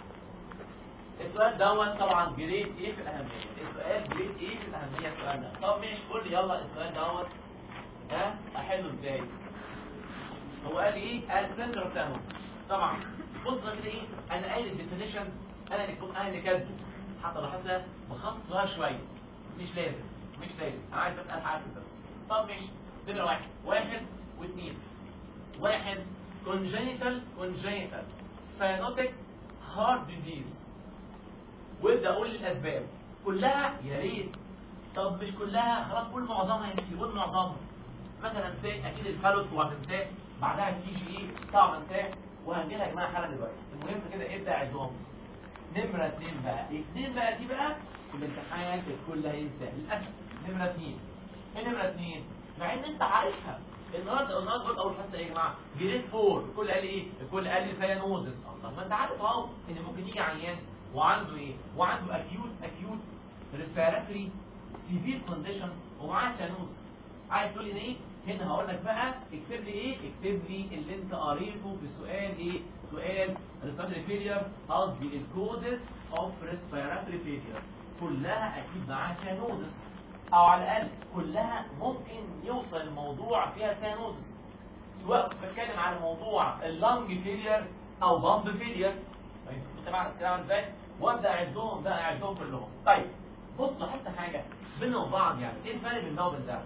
السؤال دوت طبعا جريد ايه في الاهميه السؤال جريد ايه في الاهميه السؤال ده طب ماشي قول لي يلا السؤال دوت ها احله ازاي هو قال لي ايه قال سنتر ثانو طبعا بص كده ايه انا قايل الديفينيشن انا اللي بص انا اللي كاتبه حتى لاحظها بخط صغير شويه مش لازم مش لازم انا عايز بس الحق بس طب ماشي نمره واحد واحد واثنين واحد congenital congenital cyanotic heart disease وابدا اقول الاسباب كلها يا ريت طب مش كلها خلاص قول معظمها يا سيدي قول معظمها مثلا سي اكيد الفالوت وهتنساه بعدها تيجي ايه طبعا انساه وهنجيلها يا جماعه حالا دلوقتي المهم كده ابدا عدهم نمره اثنين بقى اثنين بقى دي بقى في الامتحان الكل هينسى للاسف نمره اثنين ايه نمره اثنين مع ان انت عارفها النهارده النهارده قلت اول حصه ايه يا جماعه جريد 4 الكل قال لي ايه الكل قال لي سيانوزس الله ما انت عارف اهو ان ممكن يجي عيان وعنده ايه وعنده اكيوت اكيوت ريسبيراتوري سيفير كونديشنز ومعاه سيانوز عايز تقول لي ايه هنا هقول لك بقى اكتب لي ايه اكتب لي اللي انت قريته في سؤال ايه سؤال ريسبيراتوري فيلير قصدي الكوزز اوف ريسبيراتوري فيلير كلها اكيد معاها سيانوزس او على الاقل كلها ممكن يوصل الموضوع فيها سيانوزس سواء كنت بتكلم على موضوع اللنج فيلير او بامب فيلير سمعت الكلام ازاي وابدا اعدهم بقى اعدهم كلهم طيب بص لاحظت حاجه بينهم وبعض يعني ايه الفرق بين ده وبين ده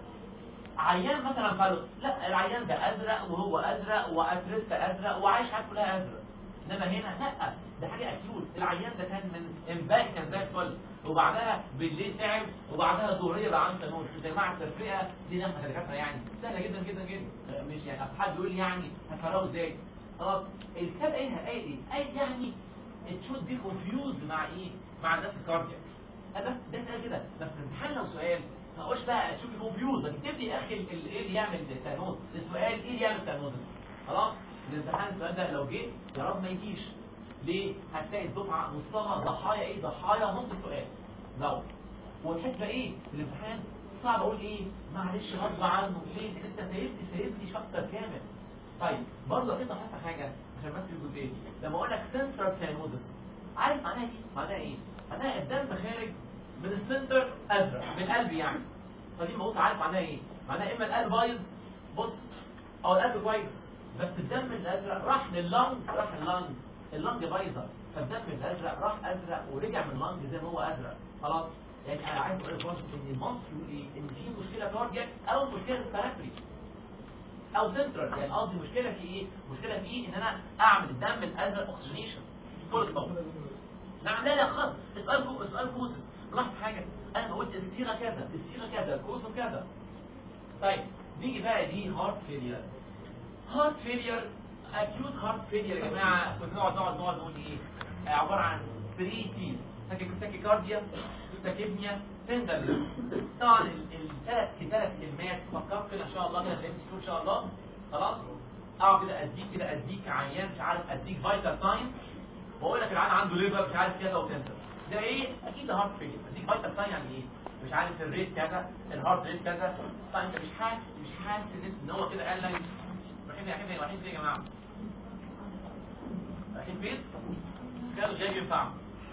عيان مثلا قالوا لا العيان ده ازرق وهو ازرق واترست ازرق وعايش حياته كلها ازرق انما هنا لا ده حاجه اكيوت العيان ده كان من امبارح كان زي الفل وبعدها بالليل تعب وبعدها ظهريه بقى عنده تنوش يا جماعه التفرقه دي نفسها كدكاتره يعني سهله جدا جدا جدا مش يعني أصل حد يقول لي يعني هتفرقوا ازاي خلاص الكتاب ايه قايل ايه قايل يعني تشود بي كونفيوز مع ايه مع الناس الكاردياك هذا ده كده كده بس الامتحان لو سؤال ما اقولش بقى تشوف كونفيوز اكتب لي يا اخي ال- ال- ايه اللي يعمل سانوز السؤال ايه اللي يعمل سانوز خلاص الامتحان السؤال ده لو جه يا رب ما يجيش ليه هتلاقي الدفعه نصها ضحايا ايه ضحايا نص السؤال لو والحته ايه في الامتحان صعب اقول ايه معلش غصب عنه ليه لان انت سايبني سايبني شابتر كامل طيب برضه كده حتى حاجه عشان بس الجزئيه دي لما اقول لك سنترال سينوزس عارف معناها ايه معناها ايه معناها الدم خارج من السنتر ازرق من القلب يعني فدي بص عارف معناها ايه معناها اما القلب بايظ بص او القلب كويس بس الدم الازرق راح لللنج راح اللنج اللنج بايظه فالدم الازرق راح ازرق ورجع من اللنج زي ما هو ازرق خلاص يعني انا عايز اقول لك برضه ان المنطق يقول ايه ان في مشكله كاردياك او مشكله ريسبيراتوري او سنترال يعني قصدي مشكله في ايه مشكله في ان انا اعمل الدم الازرق اوكسجينيشن كل ستوب نعم لا لا خالص السؤال كو السؤال كوسس لاحظ حاجه انا قلت الصيغه كذا الصيغه كذا الكوسس كذا طيب نيجي بقى دي هارت فيلير هارت فيلير اكيوت هارت فيلير يا جماعه كنا نقعد نقعد نقعد نقول ايه آه، عباره عن 3 تي تاكيكارديا تاكيبنيا تندر طبعا الثلاث ثلاث كلمات فكرت كده ان شاء الله كده في ان شاء الله خلاص اقعد كده اديك كده اديك عيان مش عارف اديك فايتال ساين واقول لك العيان عنده ليفر مش عارف كذا وكذا ده ايه اكيد ده هارت فيلير اديك فايتال ساين يعني ايه مش عارف الريت كذا الهارت ريت كذا ساين انت مش حاسس مش حاسس ان هو كده قال لك رايحين رايحين فين رايحين فين يا جماعه رايحين فين كان غير ينفع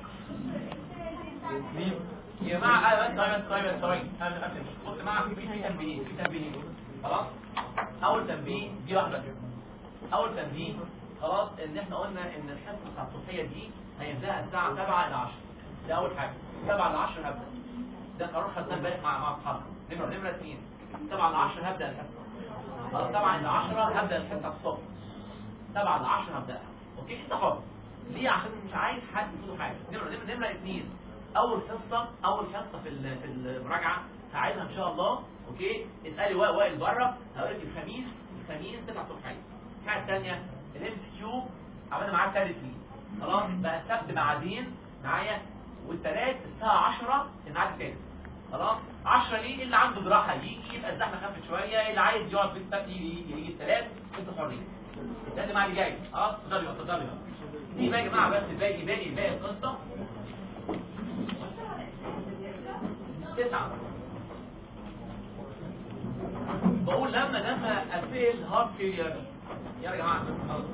يا جماعه بس بس بس بس بس بص يا جماعه في في تنبيه في تنبيه خلاص اول تنبيه دي واحده بس اول تنبيه خلاص ان احنا قلنا ان الحصه بتاعت الصبحيه دي هيبداها الساعه 7 ل 10 ده اول حاجه 7 ل 10 هبدا ده قرار خدناه امبارح مع مع اصحابنا نمره نمره 2 7 ل 10 هبدا الحصه خلاص 7 ل 10 هبدا الحصه الصبح 7 ل 10 هبداها اوكي انت حر ليه عشان مش عايز حد يقول حاجه نمره نمره نمره 2 اول حصه اول حصه في ال- في المراجعه هعيدها ان شاء الله اوكي اسالي وائل وائل بره هقول لك الخميس الخميس 9 الصبح الحاجه الثانيه الام سي كيو عملنا معاه ثالث ليه خلاص بقى السبت بعدين معايا والثلاث الساعه 10 الميعاد الثالث خلاص 10 ليه اللي عنده جراحه يجي يبقى الزحمه خفت شويه اللي عايز يقعد في السبت يجي يجي الثلاث انتوا حرين ده اللي مع اللي جاي خلاص اتفضلوا اتفضلوا دي بقى يا جماعه بس باقي باقي باقي القصه تسعة بقول لما لما افيل هارت فيلير يا جماعه خلاص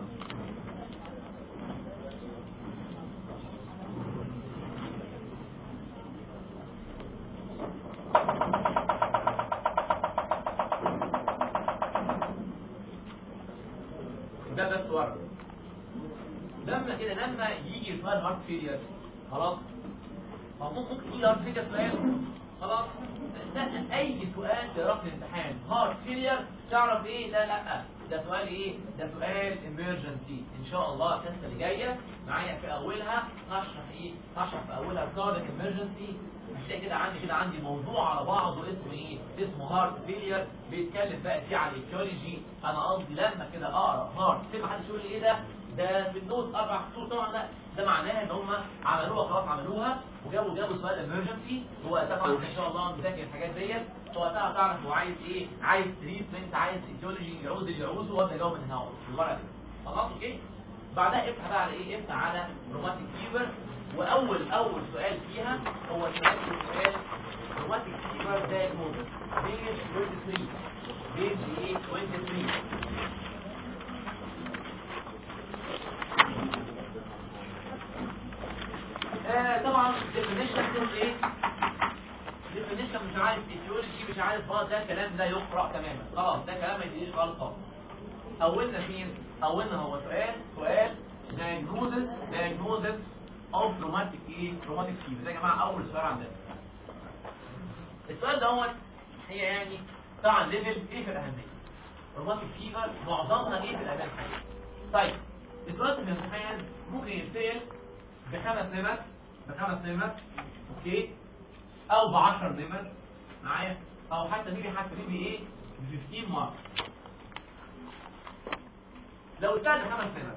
ده بس ورا لما كده لما يجي سؤال هارت فيلير خلاص هو ممكن ممكن يجي هارت فيلير سؤال خلاص ده اي سؤال تقراه في الامتحان هارت فيلير تعرف ايه لا لا ده سؤال ايه ده سؤال امرجنسي ان شاء الله الحصه اللي جايه معايا في اولها هشرح ايه هشرح في اولها كارديك امرجنسي هتلاقي كده عندي كده عندي موضوع على بعضه اسمه ايه اسمه هارت فيلير بيتكلم بقى فيه على الايكولوجي انا قصدي لما كده اقرا هارت فيلير محدش يقول لي ايه ده ده في النوت اربع سطور طبعا لا ده معناها ان هم عملوها خلاص عملوها وجابوا جابوا سؤال امرجنسي هو طبعا ان شاء الله مذاكر الحاجات ديت هو وقتها تعرف هو عايز ايه عايز تريتمنت عايز ايديولوجي يعوز اللي يعوزه وابدا اجاوب من هنا في الورقه دي خلاص اوكي بعدها افتح بقى على ايه افتح على روماتيك فيفر واول اول سؤال فيها هو سؤال سؤال روماتيك فيفر دايجنوستس بيج 23 بيج ايه 23 آه طبعا definition تقول ايه definition مش عارف ايديولوجي مش عارف اه ده كلام لا يقرا تماما خلاص ده كلام ما يجيش خالص خالص اولنا فين اولنا هو سؤال سؤال diagnosis diagnosis of rheumatic ايه rheumatic fever ده يا جماعه اول سؤال عندنا السؤال دوت هي يعني طبعا ليفل ايه في الاهميه rheumatic fever معظمها ايه في الاداء الحقيقي طيب السؤال في الامتحان ممكن يتسال بخمس نمر بخمس نمر اوكي او ب 10 نمر معايا او حتى نيجي حتى نيجي ايه ب 15 ماركس لو اتسال بخمس نمر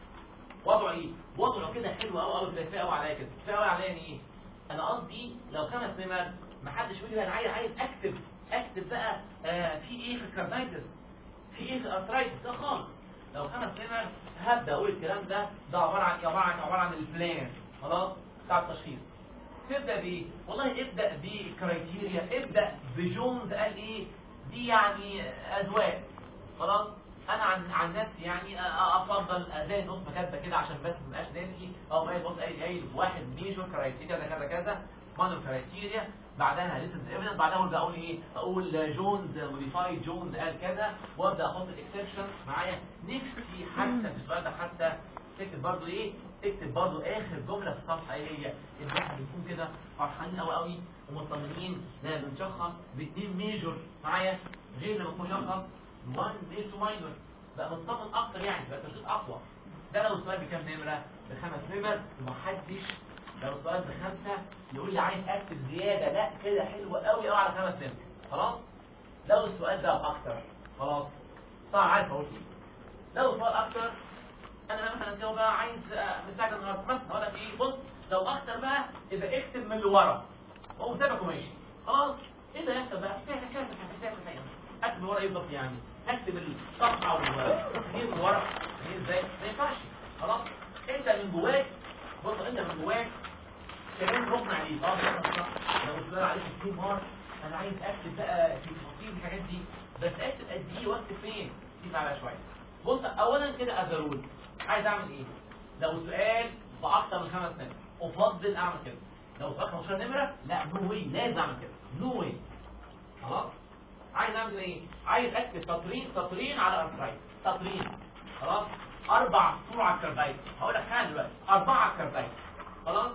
وضعه ايه وضعه كده حلو قوي قوي كده كفايه قوي عليا كده كفايه قوي عليا يعني ايه انا قصدي لو خمس نمر ما حدش يقول لي انا عايز عايز اكتب اكتب بقى آه في ايه في الكارنايتس في ايه في الارثرايتس ده خالص لو خمس نمر هبدا اقول الكلام ده ده عباره عن عباره عن عباره عن البلان خلاص بتاع التشخيص تبدا بايه والله ابدا بكرايتيريا ابدا بجونز قال ايه دي يعني اذواق خلاص انا عن عن نفسي يعني افضل زي نص كاتبه كده عشان بس ما ابقاش ناسي او ما يبص قايل قايل واحد ميجور كرايتيريا ده كذا كذا مانو كرايتيريا بعدها لسه ايفيدنس بعدها ابدا اقول ايه اقول جونز موديفايد جونز قال كذا وابدا احط الاكسبشنز معايا نفسي حتى في السؤال ده حتى تكتب برضو ايه تكتب برضو اخر جمله في الصفحه ايه هي ان احنا بنكون كده فرحانين قوي قوي ومطمنين لما بنشخص باثنين ميجور معايا غير لما نكون نشخص 1 ميل تو ماينور بقى مطمن اكتر يعني بقى التشخيص اقوى ده لو السؤال بكام نمره بخمس نمر ومحدش لو السؤال بخمسه يقول لي عايز اكتب زياده لا كده حلوه قوي قوي على خمس نمر خلاص لو السؤال ده اكتر خلاص طبعا عارف اقول ايه لو السؤال اكتر انا مثلا سيو بقى عايز مستعجل النهارده مثلا اقول لك ايه بص لو اكتر بقى يبقى اكتب من اللي ورا وهو سابك وماشي خلاص ايه اللي هيحصل بقى؟ كده كده كده كده اكتب من ورا ايه بالظبط يعني؟ هكتب الصفحه والتقدير من ورا ايه ازاي؟ ما ينفعش خلاص انت من جواك بص انت من جواك كمان ركن عليه اه لو السؤال عليك 60 ماركس انا عايز اكتب بقى في تفاصيل الحاجات دي بس اكتب قد ايه واكتب فين؟ دي على شويه بص اولا كده ازرول عايز اعمل ايه؟ لو سؤال باكتر من خمس نمر افضل اعمل كده لو سؤال 15 نمره لا نو واي لازم اعمل كده نو واي خلاص عايز اعمل ايه عايز اكتب سطرين سطرين على ارثرايت سطرين خلاص اربع سطور على الكربايت هقول لك حاجه دلوقتي اربعه على الكربايت خلاص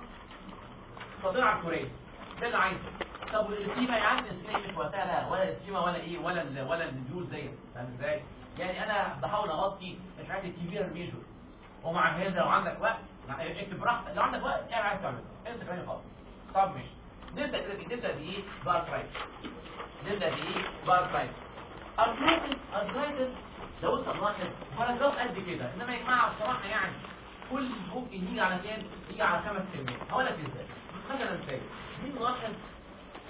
سطرين على الكوريه ده اللي عايزه طب والسيما يا عم السيما مش وقتها لا ولا السيما ولا ايه ولا ال ولا الجول ديت فاهم ازاي يعني انا بحاول اغطي الحاجات الكبيره الميجور ومع هذا لو عندك وقت اكتب براحتك لو عندك وقت اعمل عايز تعمله انت كمان خالص طب ماشي نبدا كده نبدا بايه بارثرايتس نبدا بايه بارثرايتس ارثرايتس ارثرايتس لو انت ملاحظ باراجراف قد كده انما يا جماعه بصراحه يعني كل ممكن يجي على كام يجي على خمس كلمات هقول لك ازاي مثلا ازاي مين ملاحظ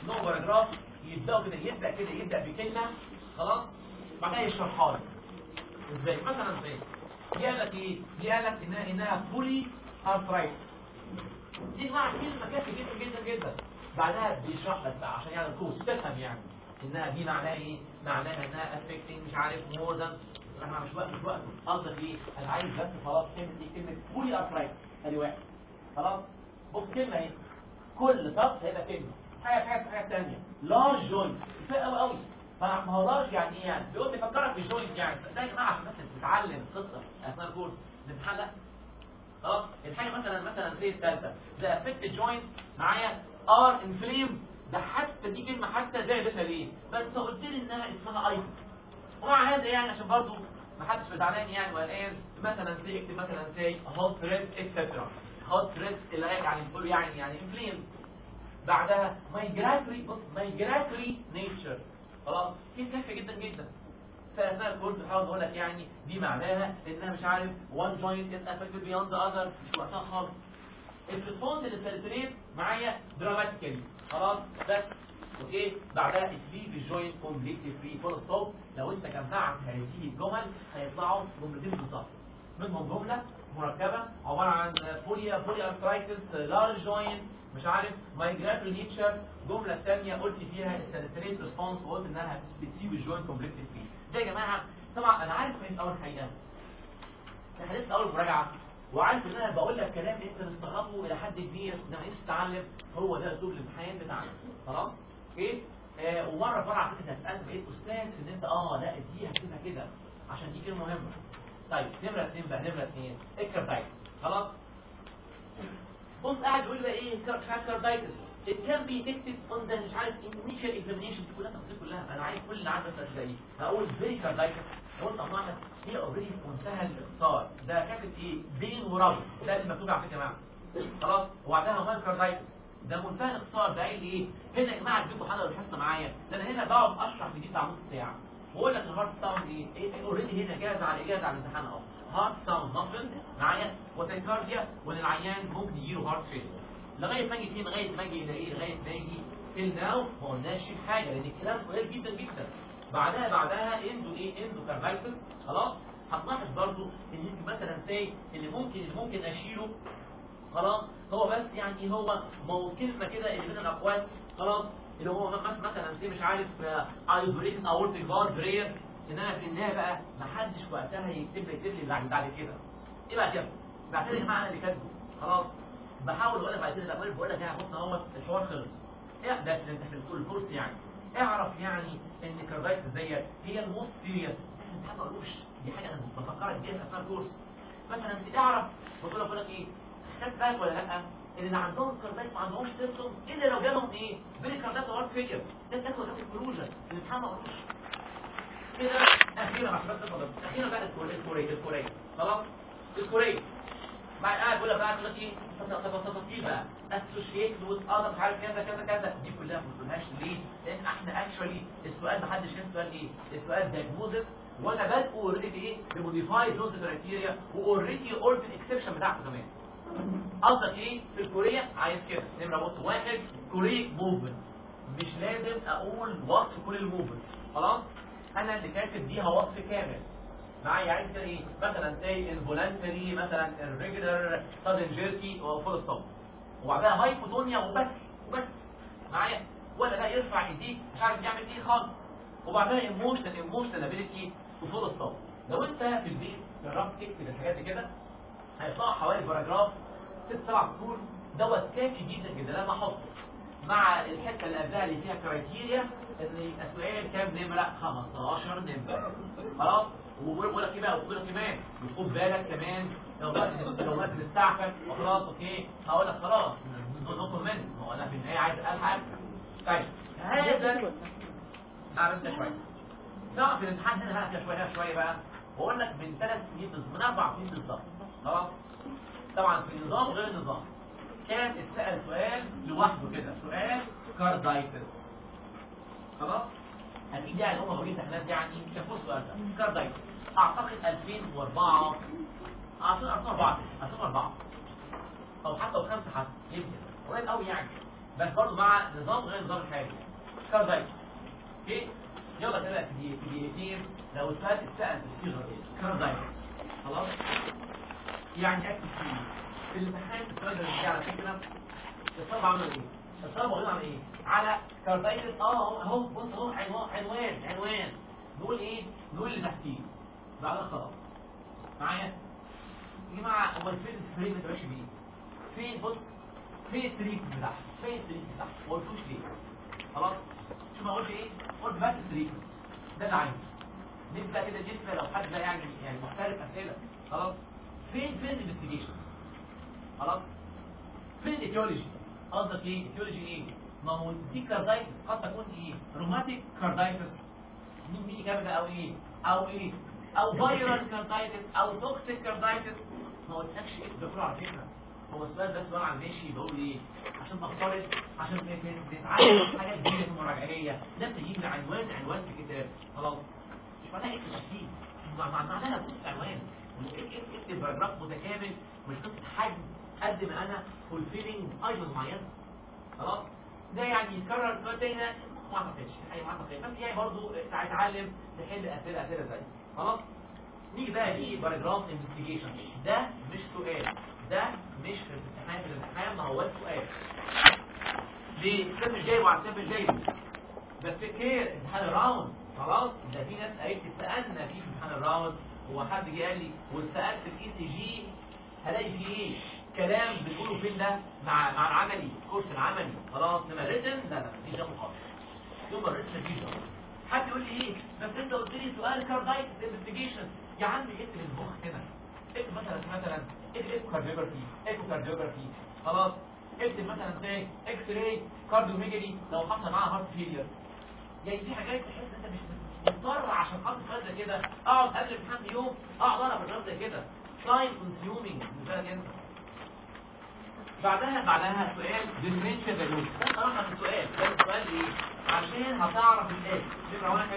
نو باراجراف يبداوا كده يبدا كده يبدا بكلمه خلاص بعدها يشرحها لك ازاي مثلا ازاي قال لك ايه قال لك انها انها فولي ارثرايتس دي معنى كلمه كافيه جدا جدا جدا بعدها بيشرح لك بقى عشان يعني الكورس تفهم يعني انها دي معناها ايه معناها انها افكتنج مش عارف مور ذان انا مش وقت مش وقت قصدك ايه انا عايز بس خلاص كلمه ايه كلمه فولي ارثرايتس ادي واحد خلاص بص كلمه اهي كل سطر هيبقى كلمه حاجه حاجه حاجه ثانيه لارج جوينت كفايه قوي قوي فما هو لارج يعني ايه يعني بيقول لي فكرك بالجوينت يعني ده يا جماعه عشان الناس بتتعلم قصه اثناء الكورس الامتحان خلاص الحاجه مثلا مثلا زي الثالثه ذا افكت جوينتس معايا ار انفليم ده حتى دي كلمه حتى زي بيتها ليه بس انت قلت لي انها اسمها ايتس ومع هذا يعني عشان برضو ما حدش بزعلان يعني والان مثلا زي اكتب مثلا زي هوت ريد اكسترا هوت ريد اللي هي يعني بتقول يعني يعني انفليمز بعدها مايجراتوري بص مايجراتوري نيتشر خلاص دي كافيه جدا جدا فاثناء الكورس بحاول اقول لك يعني دي معناها انها مش عارف one joint is affected beyond the other مش وقتها خالص الريسبونس للسالسيليت معايا دراماتيكالي خلاص بس اوكي بعدها تليف الجوينت كومبليتلي فري فول ستوب لو انت جمعت هذه الجمل هيطلعوا جملتين بالظبط منهم جمله مركبه عباره عن بوليا بولي ارثرايتس لارج جوينت مش عارف مايجراتوري نيتشر الجمله الثانيه قلت فيها السالسيليت ريسبونس وقلت انها بتسيب الجوينت كومبليتلي فري ده يا جماعه طبعا انا عارف كويس اول حقيقه احنا لسه اول مراجعه وعارف ان انا بقول لك كلام انت مستغربه الى حد كبير انما نفسك تتعلم هو ده اسلوب الامتحان بتاعنا خلاص اوكي آه ومره مره على فكره هتبقى بقيت استاذ في ان انت اه لا دي هكتبها كده عشان دي كلمه مهمه طيب نمره اثنين بقى نمره اثنين الكاردايتس خلاص بص قاعد يقول بقى ايه كاردايتس it can be detected on the مش عارف initial examination دي كلها تفاصيل كلها انا عايز كل اللي عارف بس هتلاقيه هقول pericarditis قلت طبعا هي اوريدي في منتهى الاختصار ده كاتب ايه بين ورب ده اللي مكتوب على فكره معاك خلاص وبعدها مايكاردايتس ده منتهى الاختصار ده قايل ايه هنا يا جماعه اديكم حلقه الحصه معايا ده انا هنا بقعد اشرح في دي بتاع نص ساعه واقول لك الهارت ساوند ايه اوريدي هنا جاهز على اجازه على الامتحان اهو هارت ساوند مفل معايا وتايكارديا والعيان ممكن يجيله هارت فيلر لغايه ما اجي فين لغايه ما اجي الى ايه لغايه ما اجي تيل ناو ما قلناش حاجه لان الكلام قليل جدا جدا بعدها بعدها اندو ايه اندو كارفايتس خلاص هتلاحظ برضو ان يمكن مثلا سي اللي ممكن اللي ممكن اشيله خلاص هو بس يعني هو مو كلمه كده اللي من الاقواس خلاص اللي هو مثلا سي مش عارف ايزوليتد اورتيك فالف رير انما في النهايه بقى ما حدش وقتها يكتب لي يكتب لي بعد بعد كده ايه بقى كده بعد كده يا جماعه انا اللي كاتبه خلاص بحاول اقول لك بعد كده بقول بقول لك يعني بص اهو الحوار خلص ايه ده انت في الكورس يعني اعرف يعني ان الكاردايتس ديت هي الموست سيريس انت ما قالوش دي حاجه انا بفكرك بيها في اثناء الكورس مثلا اعرف بقول لك بقول لك ايه خدت بالك ولا لا ان اللي عندهم كاردايتس ما عندهمش سيمبتومز الا لو جالهم ايه بين كاردايتس وهارت فيلير ده تاخد ده الكلوجن الامتحان ما قالوش كده اخيرا مع شباب تفضل اخيرا بقى الكوري الكوري خلاص الكوري بعد قاعد بقول لك قاعد بقول لك ايه تفاصيل بقى اسوشيت وذ اذر مش عارف كذا كذا كذا دي كلها ما بنقولهاش ليه؟ لان احنا اكشولي السؤال ما حدش فيه السؤال ايه؟ السؤال دايجنوزس وانا بادئ اوريدي ايه؟ بموديفايد دوز كرايتيريا واوريدي قلت الاكسبشن بتاعته كمان. قصدك ايه؟ في الكوريه عايز كده نمره بص واحد كوريك موفمنت مش لازم اقول وصف كل الموفمنتس خلاص؟ انا اللي كاتب ديها وصف كامل معايا عايز كده ايه مثلا زي انفولانتري مثلا الريجولار سادن جيركي وفول ستوب وبعدها هايبوتونيا وبس وبس معايا ولا ده يرفع ايديه مش عارف يعمل ايه خالص وبعدها ايموشنال ايموشنال ابيليتي وفول ستوب لو انت في البيت جربت تكتب الحاجات دي كده هيطلع حوالي باراجراف ست سبع سطور دوت كافي جدا جدا لما احطه مع الحته اللي قبلها اللي فيها كرايتيريا ان يبقى السؤال كام نمره 15 نمره خلاص وبقول لك ايه بقى وبقول لك كمان وخد بالك كمان لو وقت لو وقت بتستعفى وخلاص اوكي هقول لك خلاص نو كومنت ما هو انا في النهايه عايز الحق طيب هذا اعرف ده شويه نقف في الامتحان هنا هنا شويه هنا شويه بقى بقول لك من ثلاث سنين بالظبط من اربع سنين بالظبط خلاص طبعا في النظام غير النظام كان اتسال سؤال لوحده كده سؤال كاردايتس خلاص اكيد يعني هم موجودين امتحانات يعني شافوا السؤال ده كاردايتس اعتقد 2004 2004 2004 او حتى 2005 حتى يمكن قريب قوي يعني بس برضه مع نظام غير النظام الحالي كاردايتس اوكي يلا كده في دي في دقيقتين لو السؤال اتسال بالصيغه دي كاردايتس خلاص يعني اكتب فيه في الامتحان السؤال ده بيجي على فكره الطلبه عملوا ايه؟ الطلبه واخدين على ايه؟ على كاردايتس اه اهو اهو بص اهو عنوان عنوان عنوان نقول ايه؟ نقول اللي تحتيه بعدها خلاص معايا؟ يا جماعه هو الفيلم الفريم ما تبقاش بيه فين بص فين التريك بتاعها فين التريك بتاعها ما قلتوش ليه خلاص شوف انا قلت ايه قلت بس التريك ده اللي عايزه نسبة كده نسبة لو حد بقى يعني يعني محترف اسئله خلاص فين فين الانفستيجيشن خلاص فين الايتيولوجي قصدك ايه ايتيولوجي ايه ما هو دي كاردايتس قد تكون ايه روماتيك كاردايتس مين مين جاب ده او ايه او ايه او فيرال كاردايتس او توكسيك كاردايتس ما قلتلكش ايه ده كله على فكره هو السؤال ده سؤال عن ماشي بقول ايه عشان نفترض عشان نتعلم حاجات جديده في المراجعيه ده بتجيب لي عنوان عنوان في كتاب خلاص مش معناها اكتب تفسير مع مع- معناها بص عنوان اكتب اكتب باراجراف متكامل مش قصه حجم قد ما انا فولفيلنج ايتم معينه خلاص ده يعني يتكرر سؤال تاني ده ما اعتقدش اي ما اعتقدش بس يعني برضه اتعلم تحل اسئله اسئله زي خلاص نيجي بقى دي باراجراف انفستيجيشن ده مش سؤال ده مش في الامتحان في الامتحان ما هو سؤال ليه السنه الجاي وعلى السنه الجاي بس كير امتحان الراوند خلاص ده في ناس قالت لي سالنا في امتحان الراوند هو حد جه قال لي وسالت الاي سي جي هلاقي فيه ايه كلام بنقوله فين ده مع مع العملي الكورس العملي خلاص انما الريتن لا لا مفيش ده خالص يوم الريتن مفيش ده حد يقول لي ايه بس انت قلت لي سؤال كاردايتس انفستيجيشن يا عم اكتب المخ هنا اكتب مثلا مثلا اكتب كارديوجرافي اكتب كارديوجرافي خلاص اكتب مثلا زي اكس راي كارديوميجالي لو حصل معاها هارت فيلير يعني دي حاجات تحس ان انت مش مضطر عشان حاطط سؤال زي كده اقعد قبل الامتحان بيوم اقعد اقرا برنامج زي كده تايم كونسيومينج بالنسبه لك انت بعدها بعدها سؤال ديفرنشال فاليو ده صراحه في السؤال ده السؤال ايه عشان هتعرف الاس نمره واحد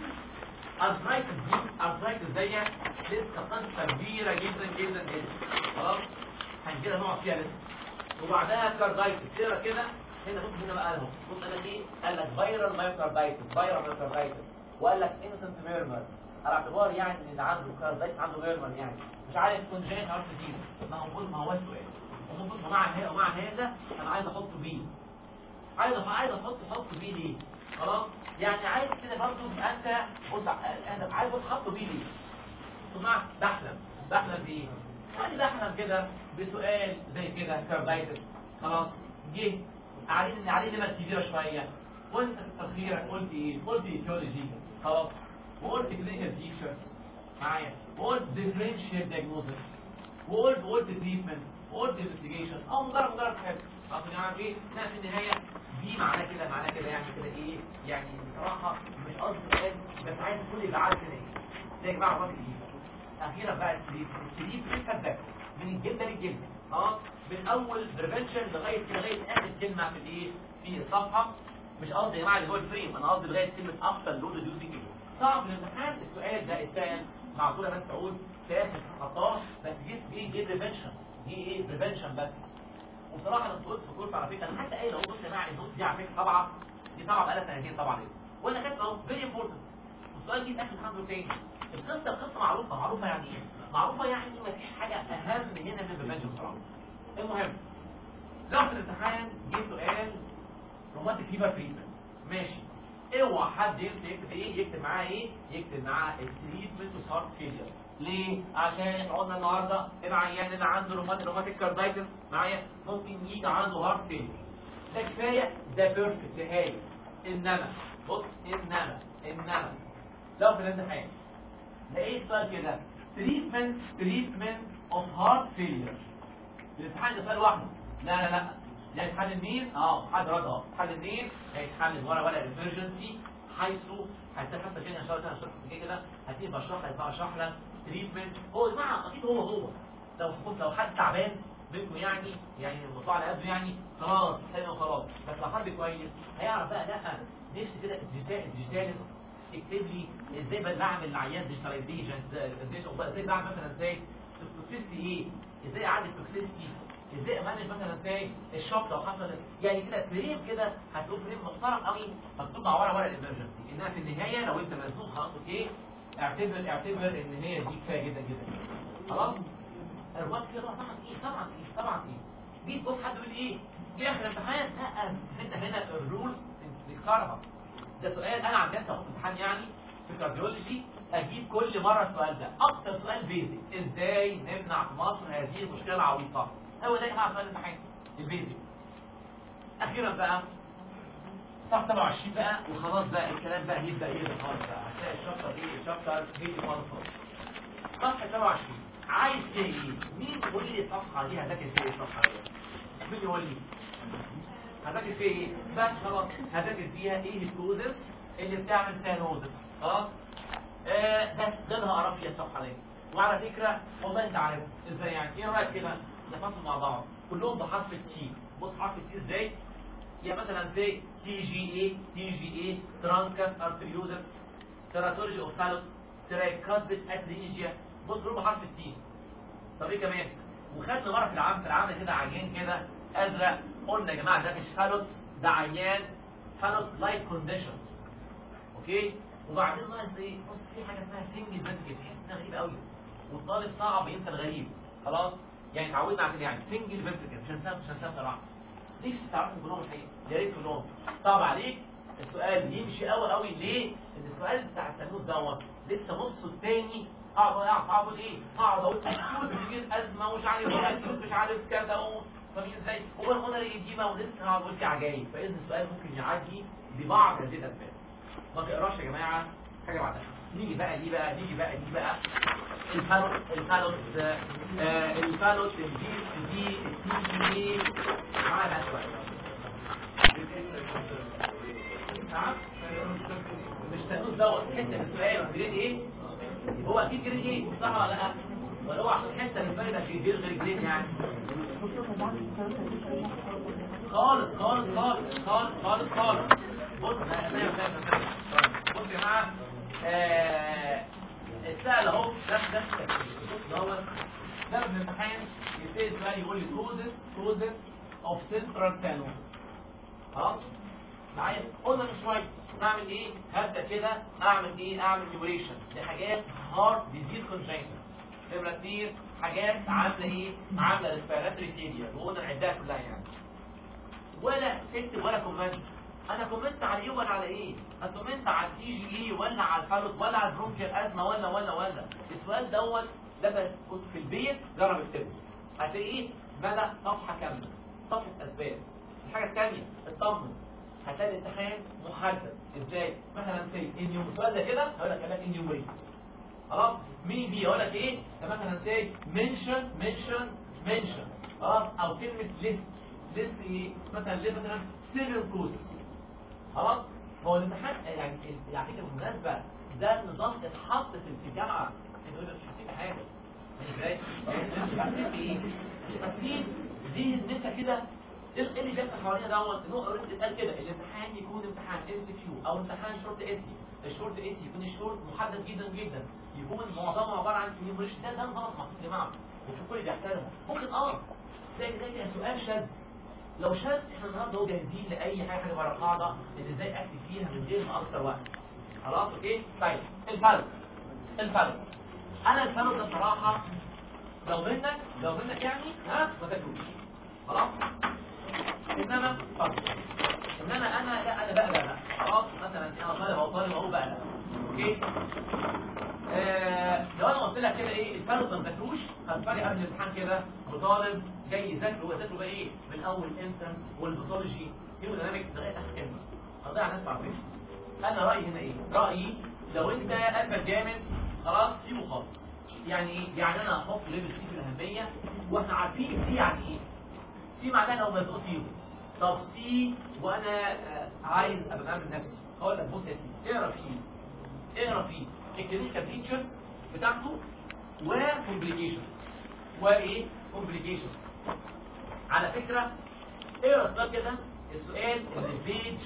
ارثرايتس دي ارثرايتس دي لسه قصه كبيره جدا جدا جدا خلاص هنجيلها نقعد فيها لسه وبعدها كاردايتس تقرا كده هنا بص هنا بقى اهو بص قال لك ايه قال لك فيرال مايوكاردايتس فيرال مايوكاردايتس وقال لك انسنت ميرمر على اعتبار يعني ان عنده كاردايتس عنده ميرمر يعني مش عارف كونجين هارت ديزيز ما هو بص ما هو السؤال هو بص مع هذا ومع هذا انا عايز احطه بيه عايز عايز احط احط بيه ليه خلاص يعني عايز كده برضه يبقى انت بص انا عايز احطه بيه ليه اسمع بحلم بحلم بايه يعني بحلم كده بسؤال زي كده كاردايتس خلاص جه قاعدين ان عليه نمط كبيره شويه وانت في تفكيرك قلت ايه قلت ايتيولوجي خلاص وقلت كلينيكال فيكشرز معايا وقلت ديفرنشال دايجنوستس وقلت قلت تريتمنت وقلت انفستيجيشن او مجرد مجرد حاجه اصل يعني ايه لا في النهايه دي معناه كده معناه كده يعني كده ايه يعني بصراحه مش قصدي سؤال بس عايز الكل يبقى عارف كده ايه ده يا جماعه الراجل ايه اخيرا بقى التريت التريت فيدباك من الجلده للجلده اه من اول بريفنشن لغايه لغايه اخر كلمه في الايه في الصفحه مش قصدي يا جماعه اللي هو الفريم انا قصدي لغايه كلمه افتر لود ريديوسينج طبعا في الامتحان السؤال ده اتسال معقوله بس سعود تاخد خطاه بس جه جه جه بريفنشن جه ايه بريفنشن بس وصراحه انا كنت في كورس على فكره انا حتى قايل اهو بص يا جماعه النوت دي على فكره طبعا دي طبعا بقى لها سنتين طبعا ايه وانا كاتب اهو فيري امبورتنت والسؤال جه في اخر الحمد لله تاني القصه القصه معروفه معروفه يعني ايه؟ معروفه يعني ما فيش حاجه اهم هنا من البريفنشن بصراحه المهم لو في الامتحان جه سؤال روماتيك فيبر تريتمنت ماشي اوعى حد يكتب يكتب ايه يكتب معاه ايه يكتب معاه التريتمنت اوف هارت فيلير ليه عشان قلنا النهارده العيان اللي عنده روماتيك روماتيك كاردايتس معايا ممكن يجي عنده هارت فيلير ده كفايه ده بيرفكت ده هايل انما بص انما انما لو في الامتحان لقيت سؤال كده تريتمنت تريتمنت اوف هارت فيلير الامتحان ده سؤال لوحده لا لا لا لا يتحل منين؟ اه حد رد اه يتحل منين؟ هيتحل ورا ورا الامرجنسي حيث هتلاقي حتى كده ان شاء الله انا شرحت كده هتيجي بشرح لك بقى اشرح لك تريتمنت هو يا جماعه اكيد هو هو لو بص لو حد تعبان منكم يعني يعني الموضوع على قده يعني خلاص حلو خلاص بس لو حد كويس هيعرف بقى لا نفسي كده الديجيتال اكتب لي ازاي بقى بعمل العيان ديجيتاليزيشن ازاي بعمل مثلا ازاي التوكسيستي ايه ازاي اعالج التوكسيستي ازاي امانج مثلا ازاي الشوك لو حصل يعني كده فريم كده هتقول فريم محترم قوي مكتوب على ورق ورق الامرجنسي انها في النهايه لو انت مزنوق خلاص اوكي اعتبر اعتبر ان هي دي كفايه جدا جدا خلاص الوقت كده طبعا ايه طبعا ايه طبعا ايه جيت بص حد يقول ايه جه اخر امتحان لا انت هنا الرولز تكسرها ده سؤال انا عن نفسي احط امتحان يعني في الكارديولوجي اجيب كل مره السؤال ده اكتر سؤال بيزك ازاي نمنع في مصر هذه المشكله العويصه هو ده مع سؤال الامتحان البيزك اخيرا بقى صح 27 بقى وخلاص بقى الكلام بقى يبدا يبدا خالص بقى هتلاقي الشابتر ايه الشابتر هيدي خالص خالص صفحه 27 عايز فيها ايه؟ مين يقول لي الصفحه دي هذاكر فيها ايه الصفحه دي؟ مين يقول لي؟ هذاكر فيها ايه؟ بس خلاص هذاكر فيها ايه الكوزس اللي بتعمل سيانوزس خلاص؟ آه بس ده اللي هقرا فيها الصفحه دي وعلى فكره والله انت عارف ازاي يعني ايه رايك كده نفصل مع بعض كلهم بحرف التي بص حرف التي ازاي؟ يعني مثلا زي تي جي اي تي جي اي ترانكس ارتريوزس تراتورجي اوفالوس ترايكاسبت اتريجيا بص كلهم بحرف التي طب ايه كمان وخدنا مره في العام في العام كده عيان كده ازرق قلنا يا جماعه ده مش فالوت ده عيان فالوت لايك كونديشن اوكي وبعدين ناقص ايه بص في حاجه اسمها سنجل فنتكل تحس انها غريبه قوي والطالب صعب ينسى الغريب خلاص يعني اتعودنا على كده يعني سنجل فنتكل مش هنساها مش هنساها بصراحه نفسي تعرفوا كلهم الحقيقه يا ريت كلهم طب عليك السؤال يمشي قوي قوي ليه؟ ان السؤال بتاع السنود دوت لسه نصه الثاني اقعد اقعد اقعد ايه؟ اقعد اقول كل بتجيب ازمه ومش عارف ايه مش عارف كذا طب ازاي؟ هو الهنا القديمه ولسه هقعد اقول في عجايب فاذا السؤال ممكن يعدي ببعض هذه الاسباب ما تقراش يا جماعه حاجه بعدها نيجي بقى دي بقى نيجي بقى دي بقى الفالوت الفالوت آه الفالوت الدي دي التي معانا شويه نعم مش سنود دوت حته من السؤال جريد ايه هو اكيد جريد ايه صح ولا لا ولا هو عشان حته من الفايده عشان يدير غير جريد يعني خالص خالص خالص خالص خالص خالص بص انا فاهم فاهم فاهم بص يا جماعه آه السؤال اهو ده ده بص دوت ده من الامتحان يبتدي السؤال يقول لي كوزس كوزس اوف سنترال سانوس خلاص معايا قلنا من شويه نعمل ايه هبدا كده اعمل ايه اعمل نيوريشن لحاجات هارت ديزيز كونجنتال نمره كتير حاجات عامله ايه عامله ريسبيراتوري فيلير وقلنا نعدها كلها يعني ولا تكتب ولا كومنت انا كومنت على ايه ولا على ايه كومنت على التي جي اي ولا على الفالوت ولا على البرونكيال ازمه ولا ولا ولا السؤال دوت ده بص في البيت جرب اكتبه هتلاقيه ملا صفحه كامله صفحه اسباب الحاجه الثانيه اطمن هتلاقي الامتحان محدد ازاي مثلا زي اليوم السؤال ده كده هقول لك كمان انيومريت خلاص مين بي اقول لك ايه ده مثلا زي منشن منشن منشن خلاص او كلمه ليست ليست ايه مثلا ليه مثلا سيفن كوزز خلاص هو الامتحان يعني يعني بالمناسبه ده نظام اتحط في الجامعه انه مش حاسين بحاجه ازاي؟ يعني مش حاسين بايه؟ مش حاسين دي النسا كده ايه اللي بيحصل حوالينا دوت ان هو اوريدي اتقال كده الامتحان يكون امتحان ام سي كيو او امتحان شورت ايسي الشورت ايسي يكون الشورت محدد جدا جدا يكون معظمه عباره عن انيميشن ده ده نظام محطوط يا جماعه وفي الكل بيحترمه ممكن اه تلاقي تلاقي سؤال شاذ لو شاذ احنا النهارده هو جاهزين لاي حاجه حاجه بره القاعده ان ازاي اكتب فيها من غير ما اكتر وقت خلاص اوكي طيب الفرق الفرق انا الفرق ده صراحه لو منك لو منك يعني ها ما تاكلوش خلاص انما فرق انما انا لا انا بقى لا خلاص مثلا انا طالب او طالب اهو بقى اوكي آه لو انا قلت لك كده ايه الفرق ما تذاكروش هتفاجئ قبل الامتحان كده بطالب جاي يذاكر هو يذاكر بقى ايه من اول انترنس والباثولوجي هيموداينامكس لغايه اخر كلمه هضيع ناس على فكره انا رايي هنا ايه رايي لو انت قلبك جامد خلاص سيبه خالص يعني ايه يعني انا هحط ليفل سي في الاهميه واحنا عارفين سي يعني ايه سي معناها لو مزقوق سي طب سي وانا آه عايز ابقى اعمل نفسي هقول لك بص يا سي اقرا فيه اقرا فيه الكلينيكال فيتشرز بتاعته وكومبليكيشن وايه كومبليكيشن على فكره اقرا السؤال كده السؤال اللي بيج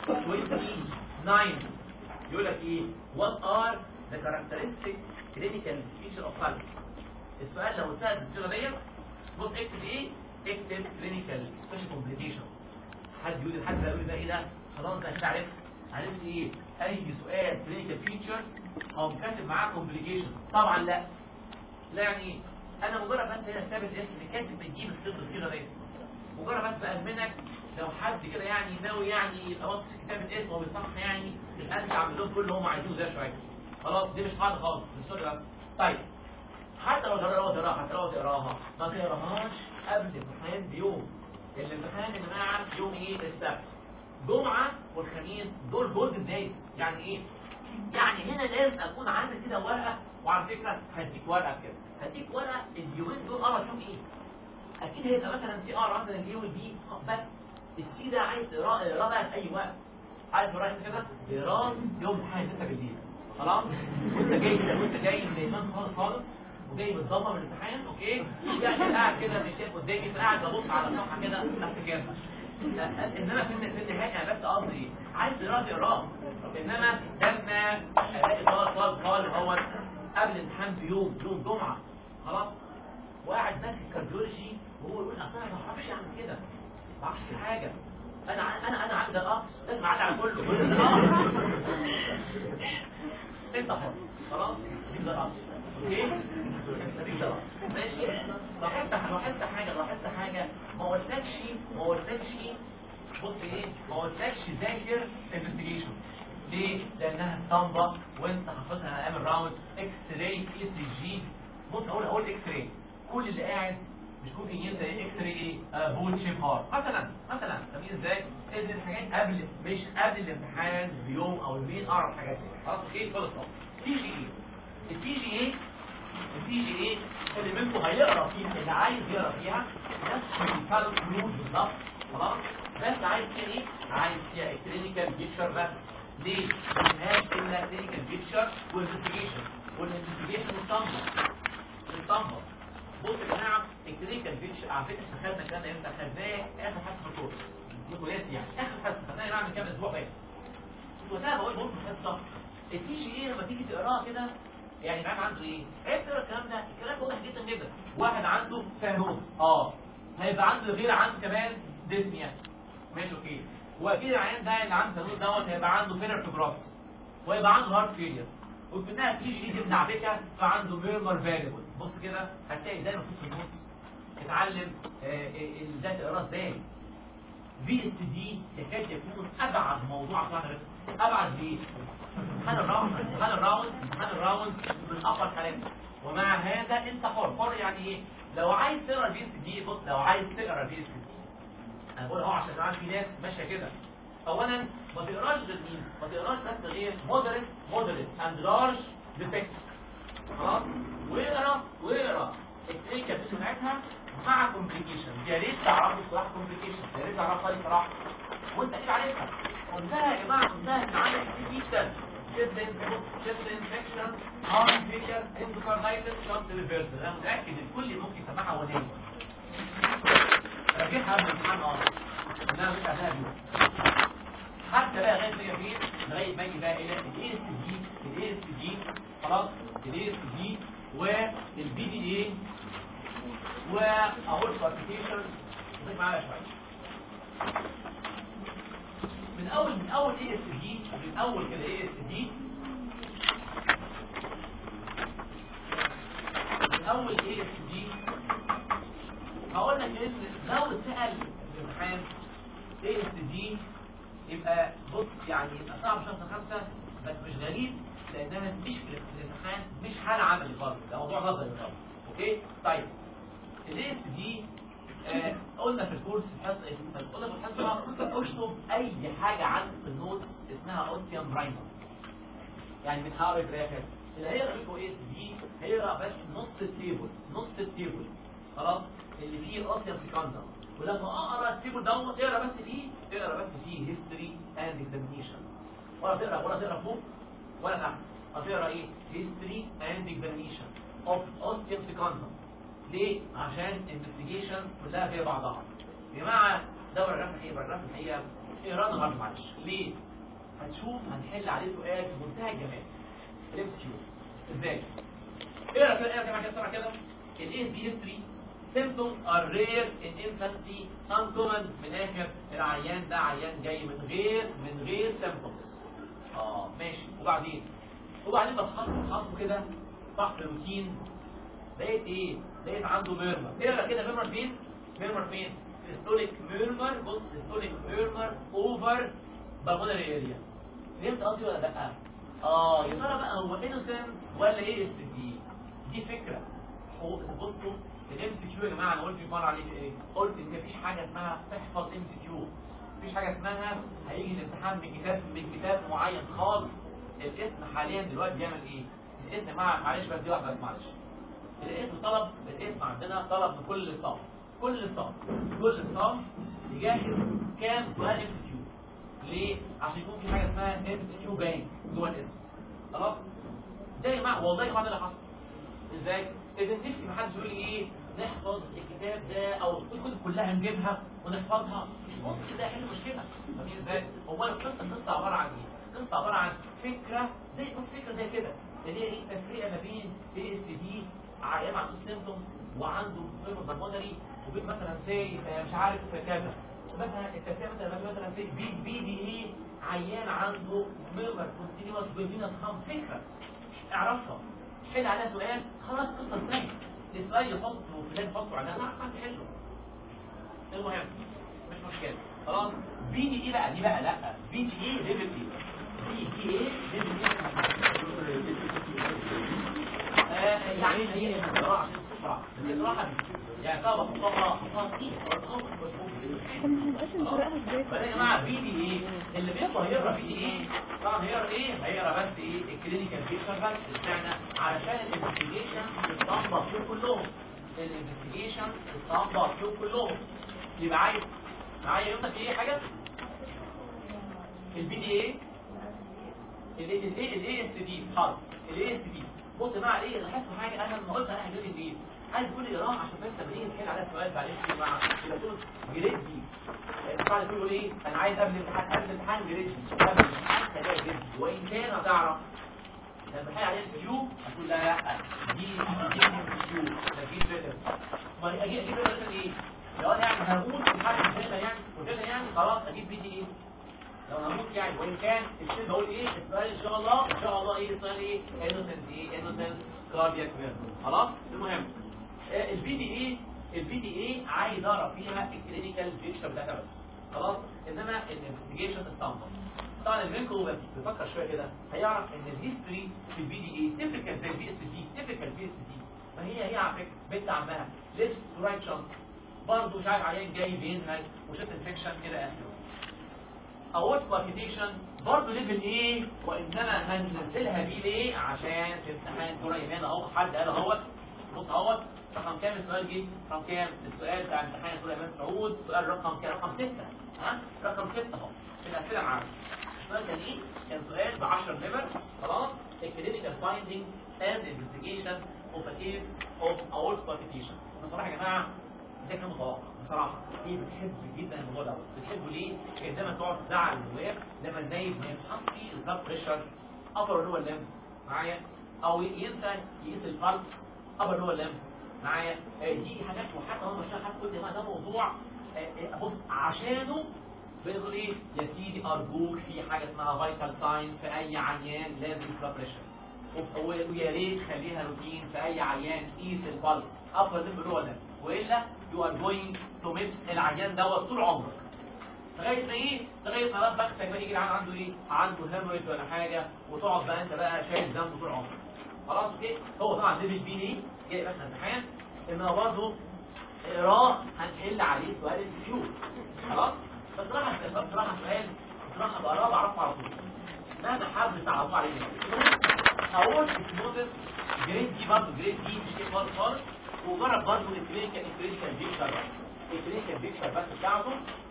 29 يقول لك ايه what are the characteristic clinical feature of health السؤال لو سأل الصيغه ديت بص اكتب ايه اكتب كلينيكال سبيشال كومبليكيشن حد يقول حد يقول ده ايه ده خلاص ده انت عرفت عرفت ايه اي سؤال كلينيكال فيتشرز او كاتب معاه كومبليكيشن طبعا لا لا يعني ايه انا مجرد بس هنا كتاب الاسم كاتب بتجيب الصيغه الصيغه دي مجرد بس بأمنك لو حد كده يعني ناوي يعني يبقى بص في كتاب الاسم وبيصحح يعني الان عامل لهم كل اللي هم عايزينه ده شويه خلاص دي مش قاعده خالص مش سوري بس طيب حتى لو جربوا تقراها حتى لو تقراها ما تقراهاش قبل الامتحان بيوم الامتحان يا جماعه يوم ايه السبت جمعه والخميس دول جولدن دايز يعني ايه يعني هنا لازم اكون عامل كده ورقه وعلى فكره هديك ورقه كده هديك ورقه اليومين دول اقرا فيهم ايه اكيد هيبقى مثلا سي ار مثلا اليو والبي بس السي ده عايز تقراه اقراه بقى في اي وقت عايز تقراه امتى كده اقراه يوم امتحان لسه بالليل خلاص وانت جاي كده وانت جاي من الايمان خالص خالص وجاي متضمر من الامتحان اوكي يعني قاعد كده مش شايف قدامي فقاعد ببص على صفحه كده تحت كده انما في في النهايه انا بس قصدي ايه عايز تقراه تقراه انما لما الاقي طالب طالب طالب هو قبل الامتحان بيوم يوم جمعه خلاص وقاعد ماسك كارديولوجي وهو يقول اصل انا ما بعرفش اعمل كده ما بعرفش حاجه انا ع- انا انا عندي القص لازم اعدي على كله انت حر خلاص دي ده القص اوكي دي ده القص ماشي لاحظت لاحظت حاجه لاحظت حاجه ما قلتلكش ما قلتلكش بص ايه ما قلتلكش ذاكر انفستيجيشن ليه؟ لانها اسطمبه وانت حافظها على ايام الراوند اكس راي اي سي جي بص اقول اقول اكس راي كل اللي قاعد مش ممكن يبدا اكس راي ايه آه بول شيب هارت مثلا مثلا فاهمين ازاي ان الحاجات قبل مش قبل الامتحان بيوم او يومين اعرف الحاجات دي خلاص اوكي خلص تي جي ايه التي جي ايه التي جي ايه اللي منكم هيقرا فيها اللي عايز يقرا فيها نفس الكالور كلوز بالظبط خلاص بس عايز فيها ايه عايز فيها الكلينيكال بيكتشر بس ليه؟ ملهاش الا كلينيكال بيكتشر والانفستيجيشن والانفستيجيشن اسطمبه اسطمبه بص يا جماعه الكلينيكال بيكتشر على فكره احنا خدنا الكلام ده امتى؟ خدناه اخر حصه في الكورس انتوا ناسي يعني اخر حصه خدناه نعمل كام اسبوع فات كنت وقتها بقول بقول في الحصه التي جي ايه لما تيجي تقراها كده يعني العيان عنده ايه؟ عيب تقرا الكلام ده الكلام واضح جدا جدا واحد عنده سانوس اه هيبقى عنده غير عنده كمان ديسنيا ماشي اوكي واكيد العيان ده اللي عنده سانوس دوت هيبقى عنده فيلر فيبراس ويبقى عنده هارت فيلير وكنا تيجي دي تبني على فكره فعنده ميرمر فاليبل بص كده هتلاقي دايما في النص اتعلم ازاي تقراه ازاي في اس دي يكاد يكون ابعد موضوع في واحد ابعد ليه؟ امتحان الراوند امتحان الراوند امتحان الراوند من اقوى الحالات ومع هذا انت حر حر يعني ايه؟ لو عايز تقرا البي اس دي بص لو عايز تقرا البي اس دي انا بقول اهو عشان عارف في ناس ماشيه كده اولا ما تقراش غير مين؟ ما تقراش بس غير مودريت مودريت اند لارج ديفكت خلاص واقرا واقرا الكلينيكال بيس بتاعتها مع كومبليكيشن يا ريت تعرفوا صراحه كومبليكيشن يا ريت تعرفوا صراحه وانت اكيد عارفها قلتها يا جماعه قلتها ان عندك كتير جدا شيفت بص شيفت انفكشن هارت فيلير اندوكاردايتس شنط ريفرسل انا متاكد الكل ممكن يسمعها وليه راجعها قبل الامتحان اه انها مش عليها بيوم حتى بقى لغايه ما فين لغايه ما اجي بقى الى الاي اس جي الاي اس جي خلاص الاي اس جي والبي دي اي واقول كواليفيكيشن خليك معايا شويه من اول من اول اي اس جي من اول كده اي اس جي من اول اي اس جي هقول لك ان لو اتسال في الامتحان اي اس جي يبقى بص يعني يبقى صعب شخص خمسة بس مش غريب لانها مش في الامتحان مش حالة عملي خالص ده موضوع نظري خالص اوكي طيب الاي اس دي آه قلنا في الكورس في الحصه ايه بس قلنا في الحصه اشطب اي حاجه عندك في النوتس اسمها اوستيان برايمر يعني من هقرا في الاخر اللي هيقرا لكم اي اس دي هيقرا بس نص التيبل نص التيبل خلاص اللي فيه اوستيان سيكاندا ولما اقرا التيبل دوت اقرا بس فيه اقرا بس فيه هيستوري اند اكزامينيشن ولا تقرا ولا تقرا فوق ولا تحت هتقرا ايه هيستوري اند اكزامينيشن اوف اوستيان سيكاندا ليه؟ عشان انفستيجيشنز كلها في بعضها يا جماعه ده براجراف الحقيقه براجراف الحقيقه اقرا النهارده معلش ليه؟ هتشوف هنحل عليه سؤال في منتهى الجمال الام اس كيو ازاي؟ اقرا كده اقرا كده كده بسرعه كده الاي اس بي هيستوري symptoms are rare in infancy uncommon من الاخر العيان ده عيان جاي من غير من غير symptoms اه ماشي وبعدين وبعدين بفحص بفحصه كده فحص روتين لقيت ايه لقيت عنده ميرمر اقرا كده ميرمر فين ميرمر فين سيستوليك ميرمر بص سيستوليك ميرمر اوفر بالمونري اريا فهمت قصدي ولا لا اه يا ترى بقى هو انوسنت ولا ايه اس دي دي فكره هو بصوا الام سي كيو يا جماعه انا قلت في مره عليك ايه قلت ان مفيش حاجه اسمها تحفظ ام سي كيو مفيش حاجه اسمها هيجي الامتحان من كتاب من كتاب معين خالص الاسم حاليا دلوقتي بيعمل ايه الاسم مع معلش بس دي واحده بس معلش الاسم طلب الاسم عندنا طلب من كل صف كل صف كل صف يجهز كام سؤال ام سي كيو ليه عشان يكون في حاجه اسمها ام سي كيو بانك جوه الاسم خلاص ده يا جماعه والله يا جماعه ده اللي حصل ازاي اذا نفسي ما حدش يقول لي ايه نحفظ الكتاب ده او الكتب كلها نجيبها ونحفظها مش ممكن ده يحل مشكله فاهمين ازاي امال القصه القصه عباره عن ايه القصه عباره عن فكره زي بص فكره زي كده اللي هي ايه تفرقه ما بين اي اس دي عيان عنده سيمبتومز وعنده فيبر بالمونري وبين مثلا سي مش عارف كذا مثلا التفرقه مثلا مثلا في بي بي دي ايه عيان عنده ميرمر كونتينوس بيفينا خام فكره اعرفها حل عليها سؤال خلاص قصه انتهت السؤال يحطه فلان يحطه على لا ما تحله المهم مش مشكله خلاص بي دي ايه بقى دي بقى لا بي دي ايه ليفل ايه بي دي ايه ليفل ايه يعني هي القراءه عشان السفره القراءه يعني طبعا حطها حطها كتير طب ما هنبقاش نقراها ازاي فده يا جماعه بي دي ايه اللي بيقرا هيقرا بي دي ايه طبعا هيقرا ايه هيقرا بس ايه الكلينيكال بيكتشر بس اشمعنى علشان الانفستيجيشن استنبط فيهم كلهم الانفستيجيشن استنبط فيهم كلهم يبقى عايز معايا يقول ايه حاجه البي دي ايه الايه الاي اس دي حاضر الاي اس دي بص بقى ايه لاحظت حاجه انا ما قلتش عليها جريد دي عايز تقول لي اه عشان بس تمرين نحل عليها سؤال معلش يا جماعه يبقى تقول جريد دي بعد تقول ايه انا عايز قبل الامتحان قبل الامتحان جريد دي قبل الامتحان تلاقي جريد دي وان كان هتعرف لما تحل عليها سكيو هتقول لا لا دي دي سكيو ده دي فيلر ما اجي اجيب مثلا ايه لو انا يعني هموت في حاجه كده يعني وكده يعني خلاص اجيب بي دي ايه لو هموت يعني وان كان الشيء بقول ايه السؤال ان شاء الله ان شاء الله ايه السؤال ايه انوسنت ايه انوسنت كاردياك خلاص المهم البي دي ايه البي دي ايه عايز اعرف فيها الكلينيكال بيكتشر بتاعتها بس خلاص انما الانفستيجيشن استنبط طبعا المينكو بيفكر شويه كده هيعرف ان الهيستوري في البي دي ايه تيبيكال زي البي اس دي تيبيكال بي اس دي ما هي هي على فكره بنت عمها ليفت تو رايت شانس برضه مش عارف عيان جاي بينهج وشت انفكشن الى اخره اورت كواليفيكيشن برضه ليفل ايه وانما هننزلها بيه ليه عشان في امتحان دور ايمان اهو حد قال اهوت بص اهوت رقم كام السؤال جه رقم كام السؤال بتاع امتحان دور ايمان سعود سؤال رقم كام رقم 6 ها رقم 6 اهو في الاسئله معانا السؤال كان ايه كان سؤال ب 10 نمر خلاص الكلينيكال فايندينجز اند انفستيجيشن اوف ا كيس اوف اورت كواليفيكيشن بصراحه يا جماعه ده كان متوقع بصراحه هي بتحب جدا الموضوع ده بتحبه ليه؟ عندما تقعد تزعل النواب لما النايب ما يفحصش البلاد بريشر ابر لور لم معايا او ينسى يقيس البلس ابر لور لم معايا آه، دي حاجات وحتى هو مش حتى قلت ده موضوع آه، آه، بص عشانه بيقول ايه يا سيدي ارجوك في حاجه اسمها فايتال ساينس في اي عيان لازم بلاد بريشر ويا ريت خليها روتين في اي عيان قيس البلس ابر لم لور لم والا يو ار جوينج تو ميس العيان دوت طول عمرك لغايه ما ايه لغايه ما بقى بختك بقى يجي العيان عنده ايه عنده هيموريج ولا حاجه وتقعد بقى انت بقى شايل ذنبه طول عمرك خلاص اوكي هو طبعا ليفل بي دي جاي بس امتحان انما برضه اقراه هنحل عليه سؤال ام كيو خلاص بصراحه بصراحه سؤال بصراحه بقراه بعرفه على طول مهما حد تعرفوا عليه اول اسموتس جريد دي برضه جريد دي مش ايه خالص خالص وجرب برضه الكلينيكال الكلينيكال بيكتشر بس الكلينيكال بيكتشر بس بتاعته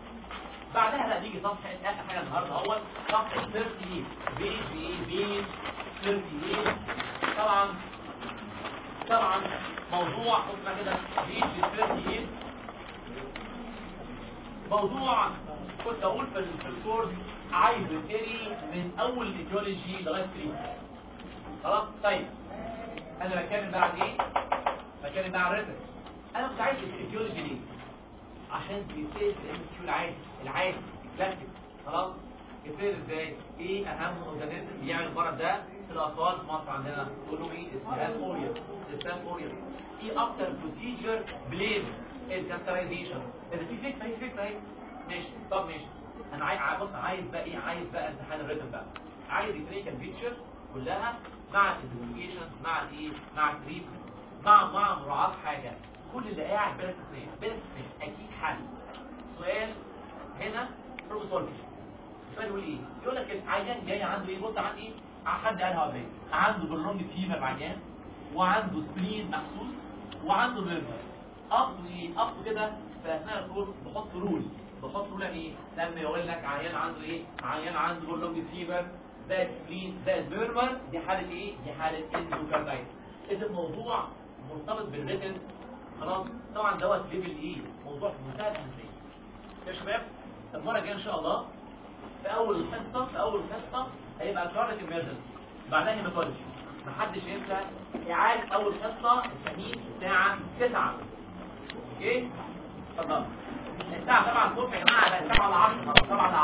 بعدها بقى نيجي صفحه اخر حاجه النهارده اهو صفحه 38 بيج بي بيج 38 طبعا طبعا موضوع خدنا كده بيج 38 موضوع كنت اقول في ال- في الكورس عايز الاري من اول الايديولوجي لغايه 3 خلاص طيب انا بتكلم بقى عن ايه بتكلم بقى عن الريتم انا كنت عايز الفيزيولوجي ليه عشان تبتدي في الام اس كيو العادي العادي كلاسيك خلاص يبتدي ازاي ايه اهم اورجانيزم بيعمل المرض ده في الاطفال في مصر عندنا تقول له ايه استهان اوريوس استهان اوريوس ايه اكتر بروسيجر بليم الكاسترايزيشن اذا في فكره في فكره اهي ماشي طب ماشي انا عايز بص عايز بقى ايه عايز بقى امتحان الريتم بقى عايز الكلينيكال بيكتشر كلها مع الانفستيجيشنز مع الايه مع التريتمنت مع مع مراعاه حاجه كل اللي قاعد بلا استثناء بلا استثناء اكيد حل سؤال هنا بروتوكول السؤال يقول ايه يقول لك العيان جاي عنده ايه بص عندي ايه حد قالها قبل عنده برلونج فيفر عيان وعنده سبلين محسوس وعنده ميرفر اب ايه اب كده في اثناء الدور بحط رول بحط رول يعني ايه لما يقول لك عيان عنده ايه عيان عنده برلونج فيفر زائد سبلين زائد ميرفر دي حاله ايه دي حاله اندوكاردايتس اذا الموضوع مرتبط بالريتم خلاص طبعا دوت ليفل ايه موضوع في منتهى الاهميه يا شباب المره الجايه ان شاء الله في اول الحصه في اول الحصه هيبقى كارنك ايمرجنسي بعدها هيماتولوجي محدش ينسى اعاده اول حصه الخميس الساعه 9 اوكي اتفضل الساعه 7 الصبح يا جماعه بقت 7 ل 10 7 ل